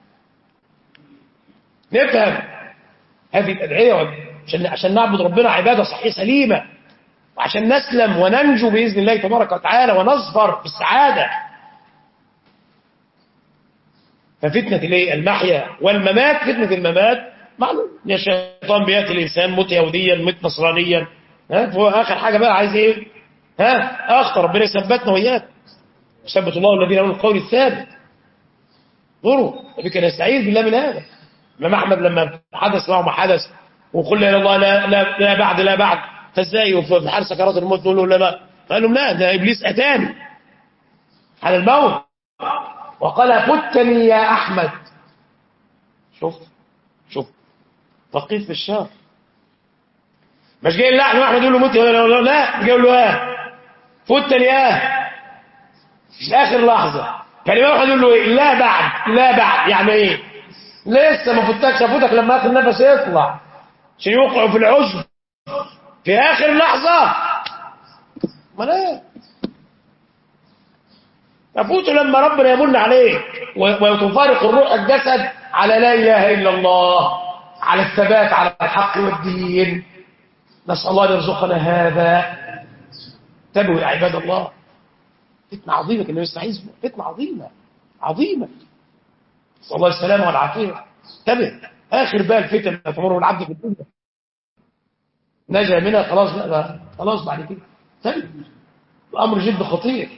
نفهم هذه الادعيه عشان عشان نعبد ربنا عباده صحيحه سليمه وعشان نسلم وننجو باذن الله تبارك وتعالى ونظفر بالسعاده ففتنه الايه المحيا والممات فتنه الممات معلوم يا الشيطان بياتي الانسان مت يهوديا مت نصرانيا ها فهو اخر حاجه بقى عايز ايه ها اخطر ربنا يثبتنا واياك يثبت الله الذين امنوا القول الثابت انظروا النبي كان يستعيذ بالله من هذا الامام احمد لما حدث معه ما حدث وقل لا الله لا لا لا بعد لا بعد فازاي وفي حال سكرات الموت نقول له لا لا قال لهم لا ده ابليس اتاني على الموت وقال فتني يا احمد شوف شوف تقيف في الشر مش جاي لا احمد يقول له مت لا لا جاي له اه فتني اه في اخر لحظه فالامام احمد يقول له ايه لا بعد لا بعد يعني ايه لسه ما فتكش افوتك لما اخر نفس يطلع عشان يوقعوا في العشب في اخر لحظه ما لا تفوت لما ربنا يمن عليك وتفارق الروح الجسد على لا اله الا الله على الثبات على الحق والدين نسال الله ان يرزقنا هذا انتبهوا يا عباد الله فتنه عظيمه كان يستعيذ فتنه عظيمه عظيمه نسال الله السلامه والعافيه انتبه اخر بقى الفتن اللي تمر العبد في الدنيا نجا منها خلاص بقى خلاص بعد كده انتبه الامر جد خطير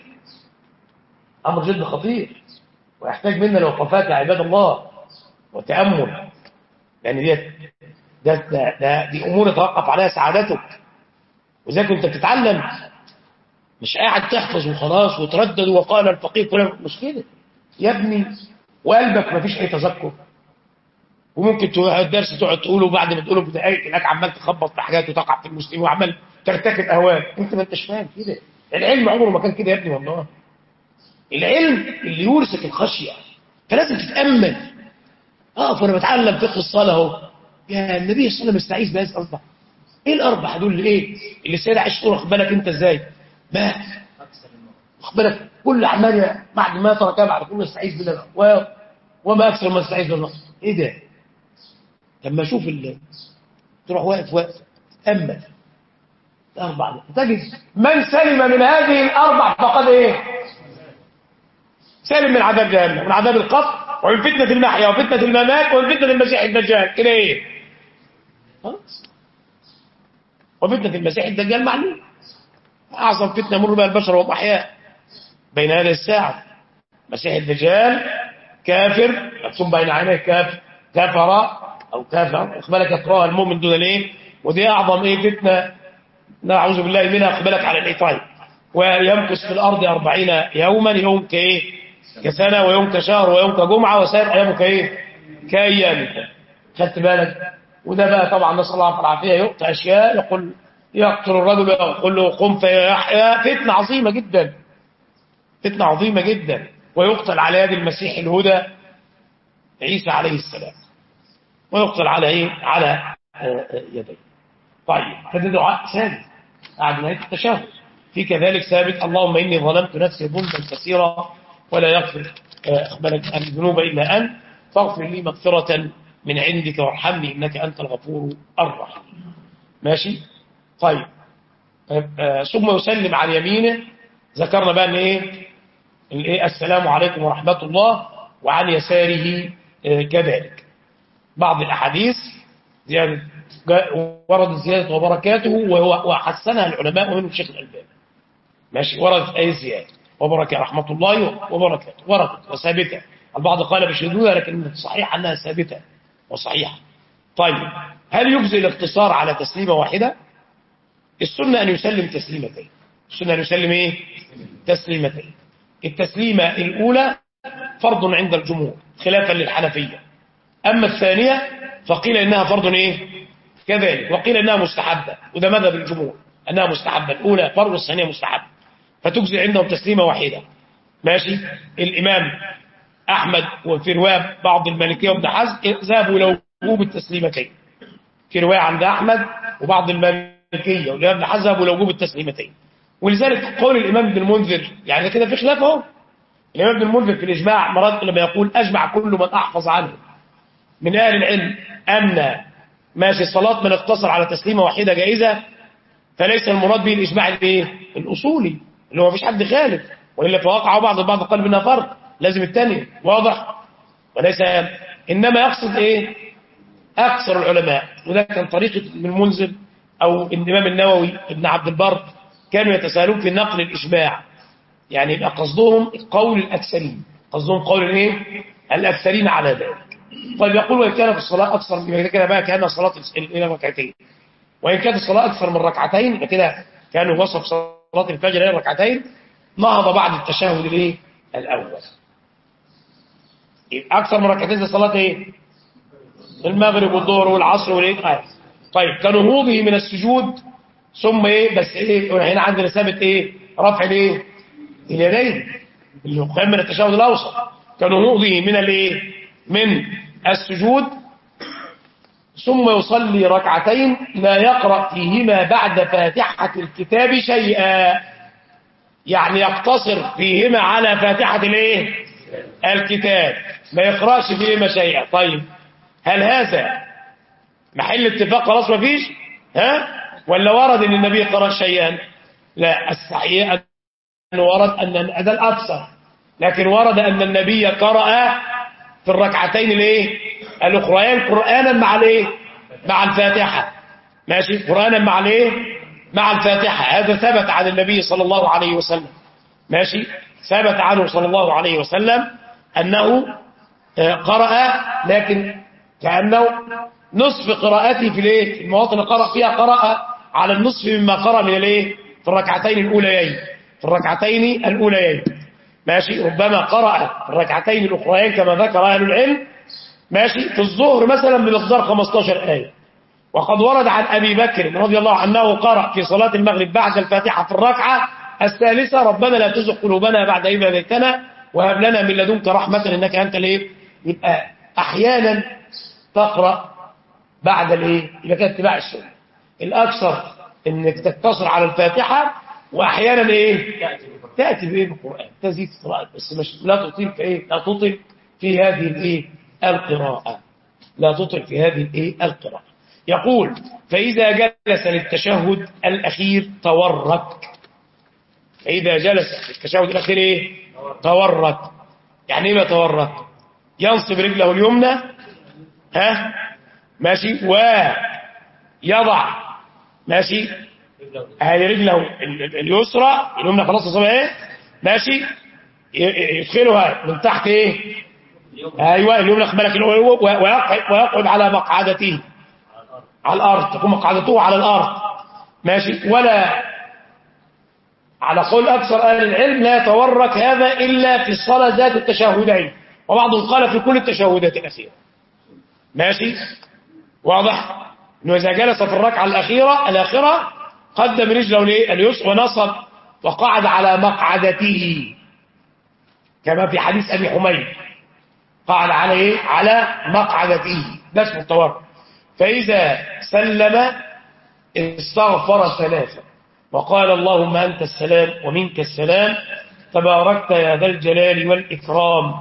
امر جد خطير ويحتاج منا الوقفات يا عباد الله وتامل يعني دي ده, ده, ده دي امور يتوقف عليها سعادتك واذا كنت بتتعلم مش قاعد تحفظ وخلاص وتردد وقال الفقيه فلان مش كده يا ابني وقلبك ما فيش اي تذكر وممكن الدرس تقعد تقوله بعد ما تقوله بدقايق هناك عمال تخبط في حاجات وتقع في المسلمين وعمال ترتكب اهوال انت ما انتش فاهم كده العلم عمره ما كان كده يا ابني والله العلم اللي يورثك الخشيه فلازم تتامل اقف وانا بتعلم فقه الصلاه اهو يا النبي صلى الله عليه وسلم استعيذ بهذه الاربع ايه الاربع دول اللي ايه اللي السيده عائشه تقول واخد بالك انت ازاي مات واخد بالك كل اعمال بعد ما تركها بعد كل استعيذ بالله و... وما اكثر ما استعيذ بالله ايه ده لما اشوف ال... تروح واقف واقف تامل الاربع تجد من سلم من هذه الاربع فقد ايه سلم من عذاب جهنم من عذاب القبر ومن فتنة المحيا وفتنة الممات ومن فتنة المسيح الدجال كده ايه خلاص وفتنة المسيح الدجال معلوم أعظم فتنة يمر بها البشر وهم أحياء بين هذه الساعة مسيح الدجال كافر مكتوب بين عينيه كافر كفر أو كافر اقبلك يقرأها المؤمن دون الايه ودي أعظم ايه فتنة نعوذ بالله منها اقبلك على الايه طيب ويمكث في الأرض أربعين يوما يوم كايه كسنة ويوم كشهر ويوم كجمعة وسائر أيامه كايه كأيام خدت بالك وده بقى طبعا نسأل الله العافية يؤتى أشياء يقول يقتل الرجل ويقول له قم فيحيا فتنة عظيمة جدا فتنة عظيمة جدا ويقتل على يد المسيح الهدى عيسى عليه السلام ويقتل على ايه على يديه طيب هذا دعاء ثابت بعد نهاية التشهد في كذلك ثابت اللهم إني ظلمت نفسي ظلما كثيرا ولا يغفر أخبرك الذنوب إلا أنت فاغفر لي مغفرة من عندك وارحمني إنك أنت الغفور الرحيم ماشي طيب ثم يسلم عن يمينه ذكرنا بقى ان ايه الايه السلام عليكم ورحمة الله وعن يساره كذلك بعض الاحاديث زيادة ورد زيادة وبركاته وهو وحسنها العلماء ومنهم الشيخ الألباني ماشي وردت أي زيادة وبركة رحمة الله وبركاته وردت وثابتة البعض قال بشهدوها لكن صحيح أنها ثابتة وصحيحة طيب هل يجزي الاقتصار على تسليمة واحدة السنة أن يسلم تسليمتين السنة أن يسلم إيه تسليمتين التسليمة الأولى فرض عند الجمهور خلافا للحنفية أما الثانية فقيل إنها فرض إيه كذلك وقيل إنها مستحبة وده مذهب الجمهور أنها مستحبة الأولى فرض والثانية مستحبة فتجزي عندهم تسليمة واحدة ماشي الإمام أحمد وفي رواية بعض المالكية وابن حزم ذهبوا إلى وجوب التسليمتين في رواية عند أحمد وبعض المالكية والإمام ابن حزم ذهبوا إلى وجوب التسليمتين ولذلك قول الإمام ابن المنذر يعني كده في خلاف اهو الإمام ابن المنذر في الإجماع مرات لما يقول أجمع كل من أحفظ عنه من أهل العلم أن ماشي الصلاة من اقتصر على تسليمة واحدة جائزة فليس المراد به الإجماع الايه الأصولي اللي هو مفيش حد خالف وإلا فوقع بعض البعض قال منها فرق لازم الثاني واضح وليس إنما يقصد إيه أكثر العلماء وده كان طريقة ابن المنذر أو الإمام النووي ابن عبد البر كانوا يتساءلون في نقل الإجماع يعني يبقى قصدهم قول الأكثرين قصدهم قول الايه الأكثرين على ذلك طيب يقول وإن كان في الصلاة أكثر من كده بقى كان صلاة إلى ركعتين وإن كانت الصلاة أكثر من ركعتين يبقى كده كانوا وصف صلاة الفجر إلى ركعتين نهض بعد التشهد الايه الأول يبقى أكثر من ركعتين زي صلاة إيه المغرب والظهر والعصر والإيه آه. طيب كنهوضه من السجود ثم إيه بس إيه هنا عندنا ثابت إيه رفع الإيه اليدين اللي قام من التشهد الأوسط كنهوضه من الايه من السجود ثم يصلي ركعتين لا يقرأ فيهما بعد فاتحة الكتاب شيئا يعني يقتصر فيهما على فاتحة الايه الكتاب ما يقرأش فيهما شيئا طيب هل هذا محل اتفاق خلاص ما فيش ها ولا ورد ان النبي قرأ شيئا لا الصحيح أنه ورد أن ده الأكثر لكن ورد أن النبي قرأ في الركعتين الايه الأخريان قرآنا مع الايه مع الفاتحة ماشي قرآنا مع الايه مع الفاتحة هذا ثبت عن النبي صلى الله عليه وسلم ماشي ثبت عنه صلى الله عليه وسلم أنه قرأ لكن كأنه نصف قراءته في الايه في المواطن اللي قرأ فيها قرأ على النصف مما قرأ من الايه في الركعتين الأوليين في الركعتين الأوليين ماشي ربما قرأ في الركعتين الأخريين كما ذكر أهل العلم ماشي في الظهر مثلا بمقدار 15 آية وقد ورد عن أبي بكر رضي الله عنه قرأ في صلاة المغرب بعد الفاتحة في الركعة الثالثة ربنا لا تزغ قلوبنا بعد إذ هديتنا وهب لنا من لدنك رحمة إنك أنت الإيه يبقى أحيانا تقرأ بعد الإيه يبقى كده اتباع السنة الأكثر إنك تقتصر على الفاتحة وأحيانا إيه تأتي بإيه بالقرآن تزيد قراءة بس مش لا تطيل في إيه لا تطيل في هذه الإيه القراءة لا تطيل في هذه الإيه القراءة يقول فإذا جلس للتشهد الأخير تورك فإذا جلس للتشهد الأخير إيه تورك يعني إيه تورك ينصب رجله اليمنى ها ماشي ويضع ماشي هذه رجله اليسرى اليمنى خلاص اصابها ايه ماشي يدخلها من تحت ايه ايوه اليمنى خد بالك ويقعد, ويقعد على مقعدته على الارض تكون مقعدته على الارض ماشي ولا على قول اكثر اهل العلم لا يتورك هذا الا في الصلاه ذات التشهدين وبعضهم قال في كل التشهدات الاخيره ماشي واضح انه اذا جلس في الركعه الاخيره الاخره قدم رجله اليسرى ونصب وقعد على مقعدته كما في حديث أبي حميد قعد على إيه؟ على مقعدته ده اسمه التورك فإذا سلم استغفر ثلاثة وقال اللهم أنت السلام ومنك السلام تباركت يا ذا الجلال والإكرام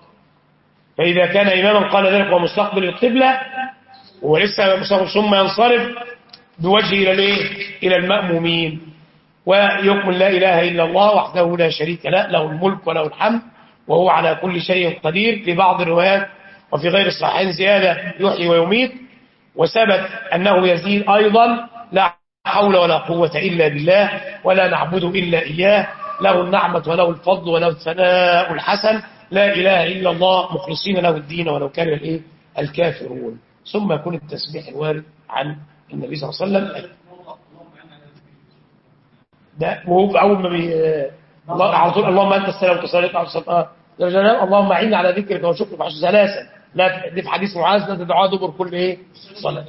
فإذا كان إماما قال ذلك ومستقبل القبلة ولسه ثم ينصرف بوجه إلى الايه إلى المأمومين ويكمل لا إله إلا الله وحده لا شريك له له الملك وله الحمد وهو على كل شيء قدير في بعض الروايات وفي غير الصحيحين زيادة يحيي ويميت وثبت أنه يزيد أيضا لا حول ولا قوة إلا بالله ولا نعبد إلا إياه له النعمة وله الفضل وله الثناء الحسن لا إله إلا الله مخلصين له الدين ولو كان الإيه الكافرون ثم يكون التسبيح الوارد عن النبي صلى الله عليه وسلم ده وهو اول ما بي الله على طول اللهم انت السلام وتصلي على الصلاه جل جلاله اللهم اعنا على ذكرك وشكرك وحسن ثلاثا لا دي في حديث معاذ لا تدعوا دبر كل ايه صلاه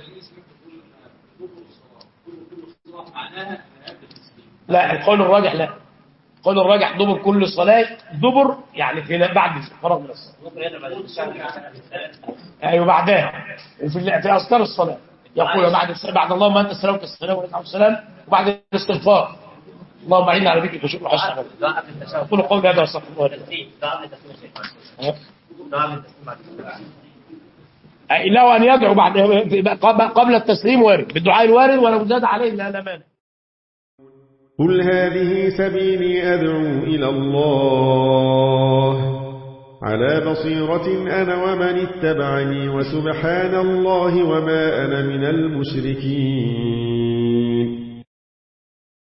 لا القول الراجح لا القول الراجح دبر كل صلاه دبر يعني في بعد الفراغ من الصلاه ايوه بعدها وفي في اذكار الصلاه يقول بعد الس- بعد اللهم انت السلام والسلام وعليكم السلام وبعد الاستغفار اللهم اعنا على ذكرك وشكرك وحسن ثلاثا دعاء قبل التشهد اقول قولي هذا واستغفر الله لي. تسليم دعاء قبل التسليم يا شيخ أه. دعاء قبل التسليم بعد التشهد. أي له أن يدعو بعد قبل التسليم وارد بالدعاء الوارد ولو زاد عليه لا لا مانع قل هذه سبيلي أدعو إلى الله على بصيرة أنا ومن اتبعني وسبحان الله وما أنا من المشركين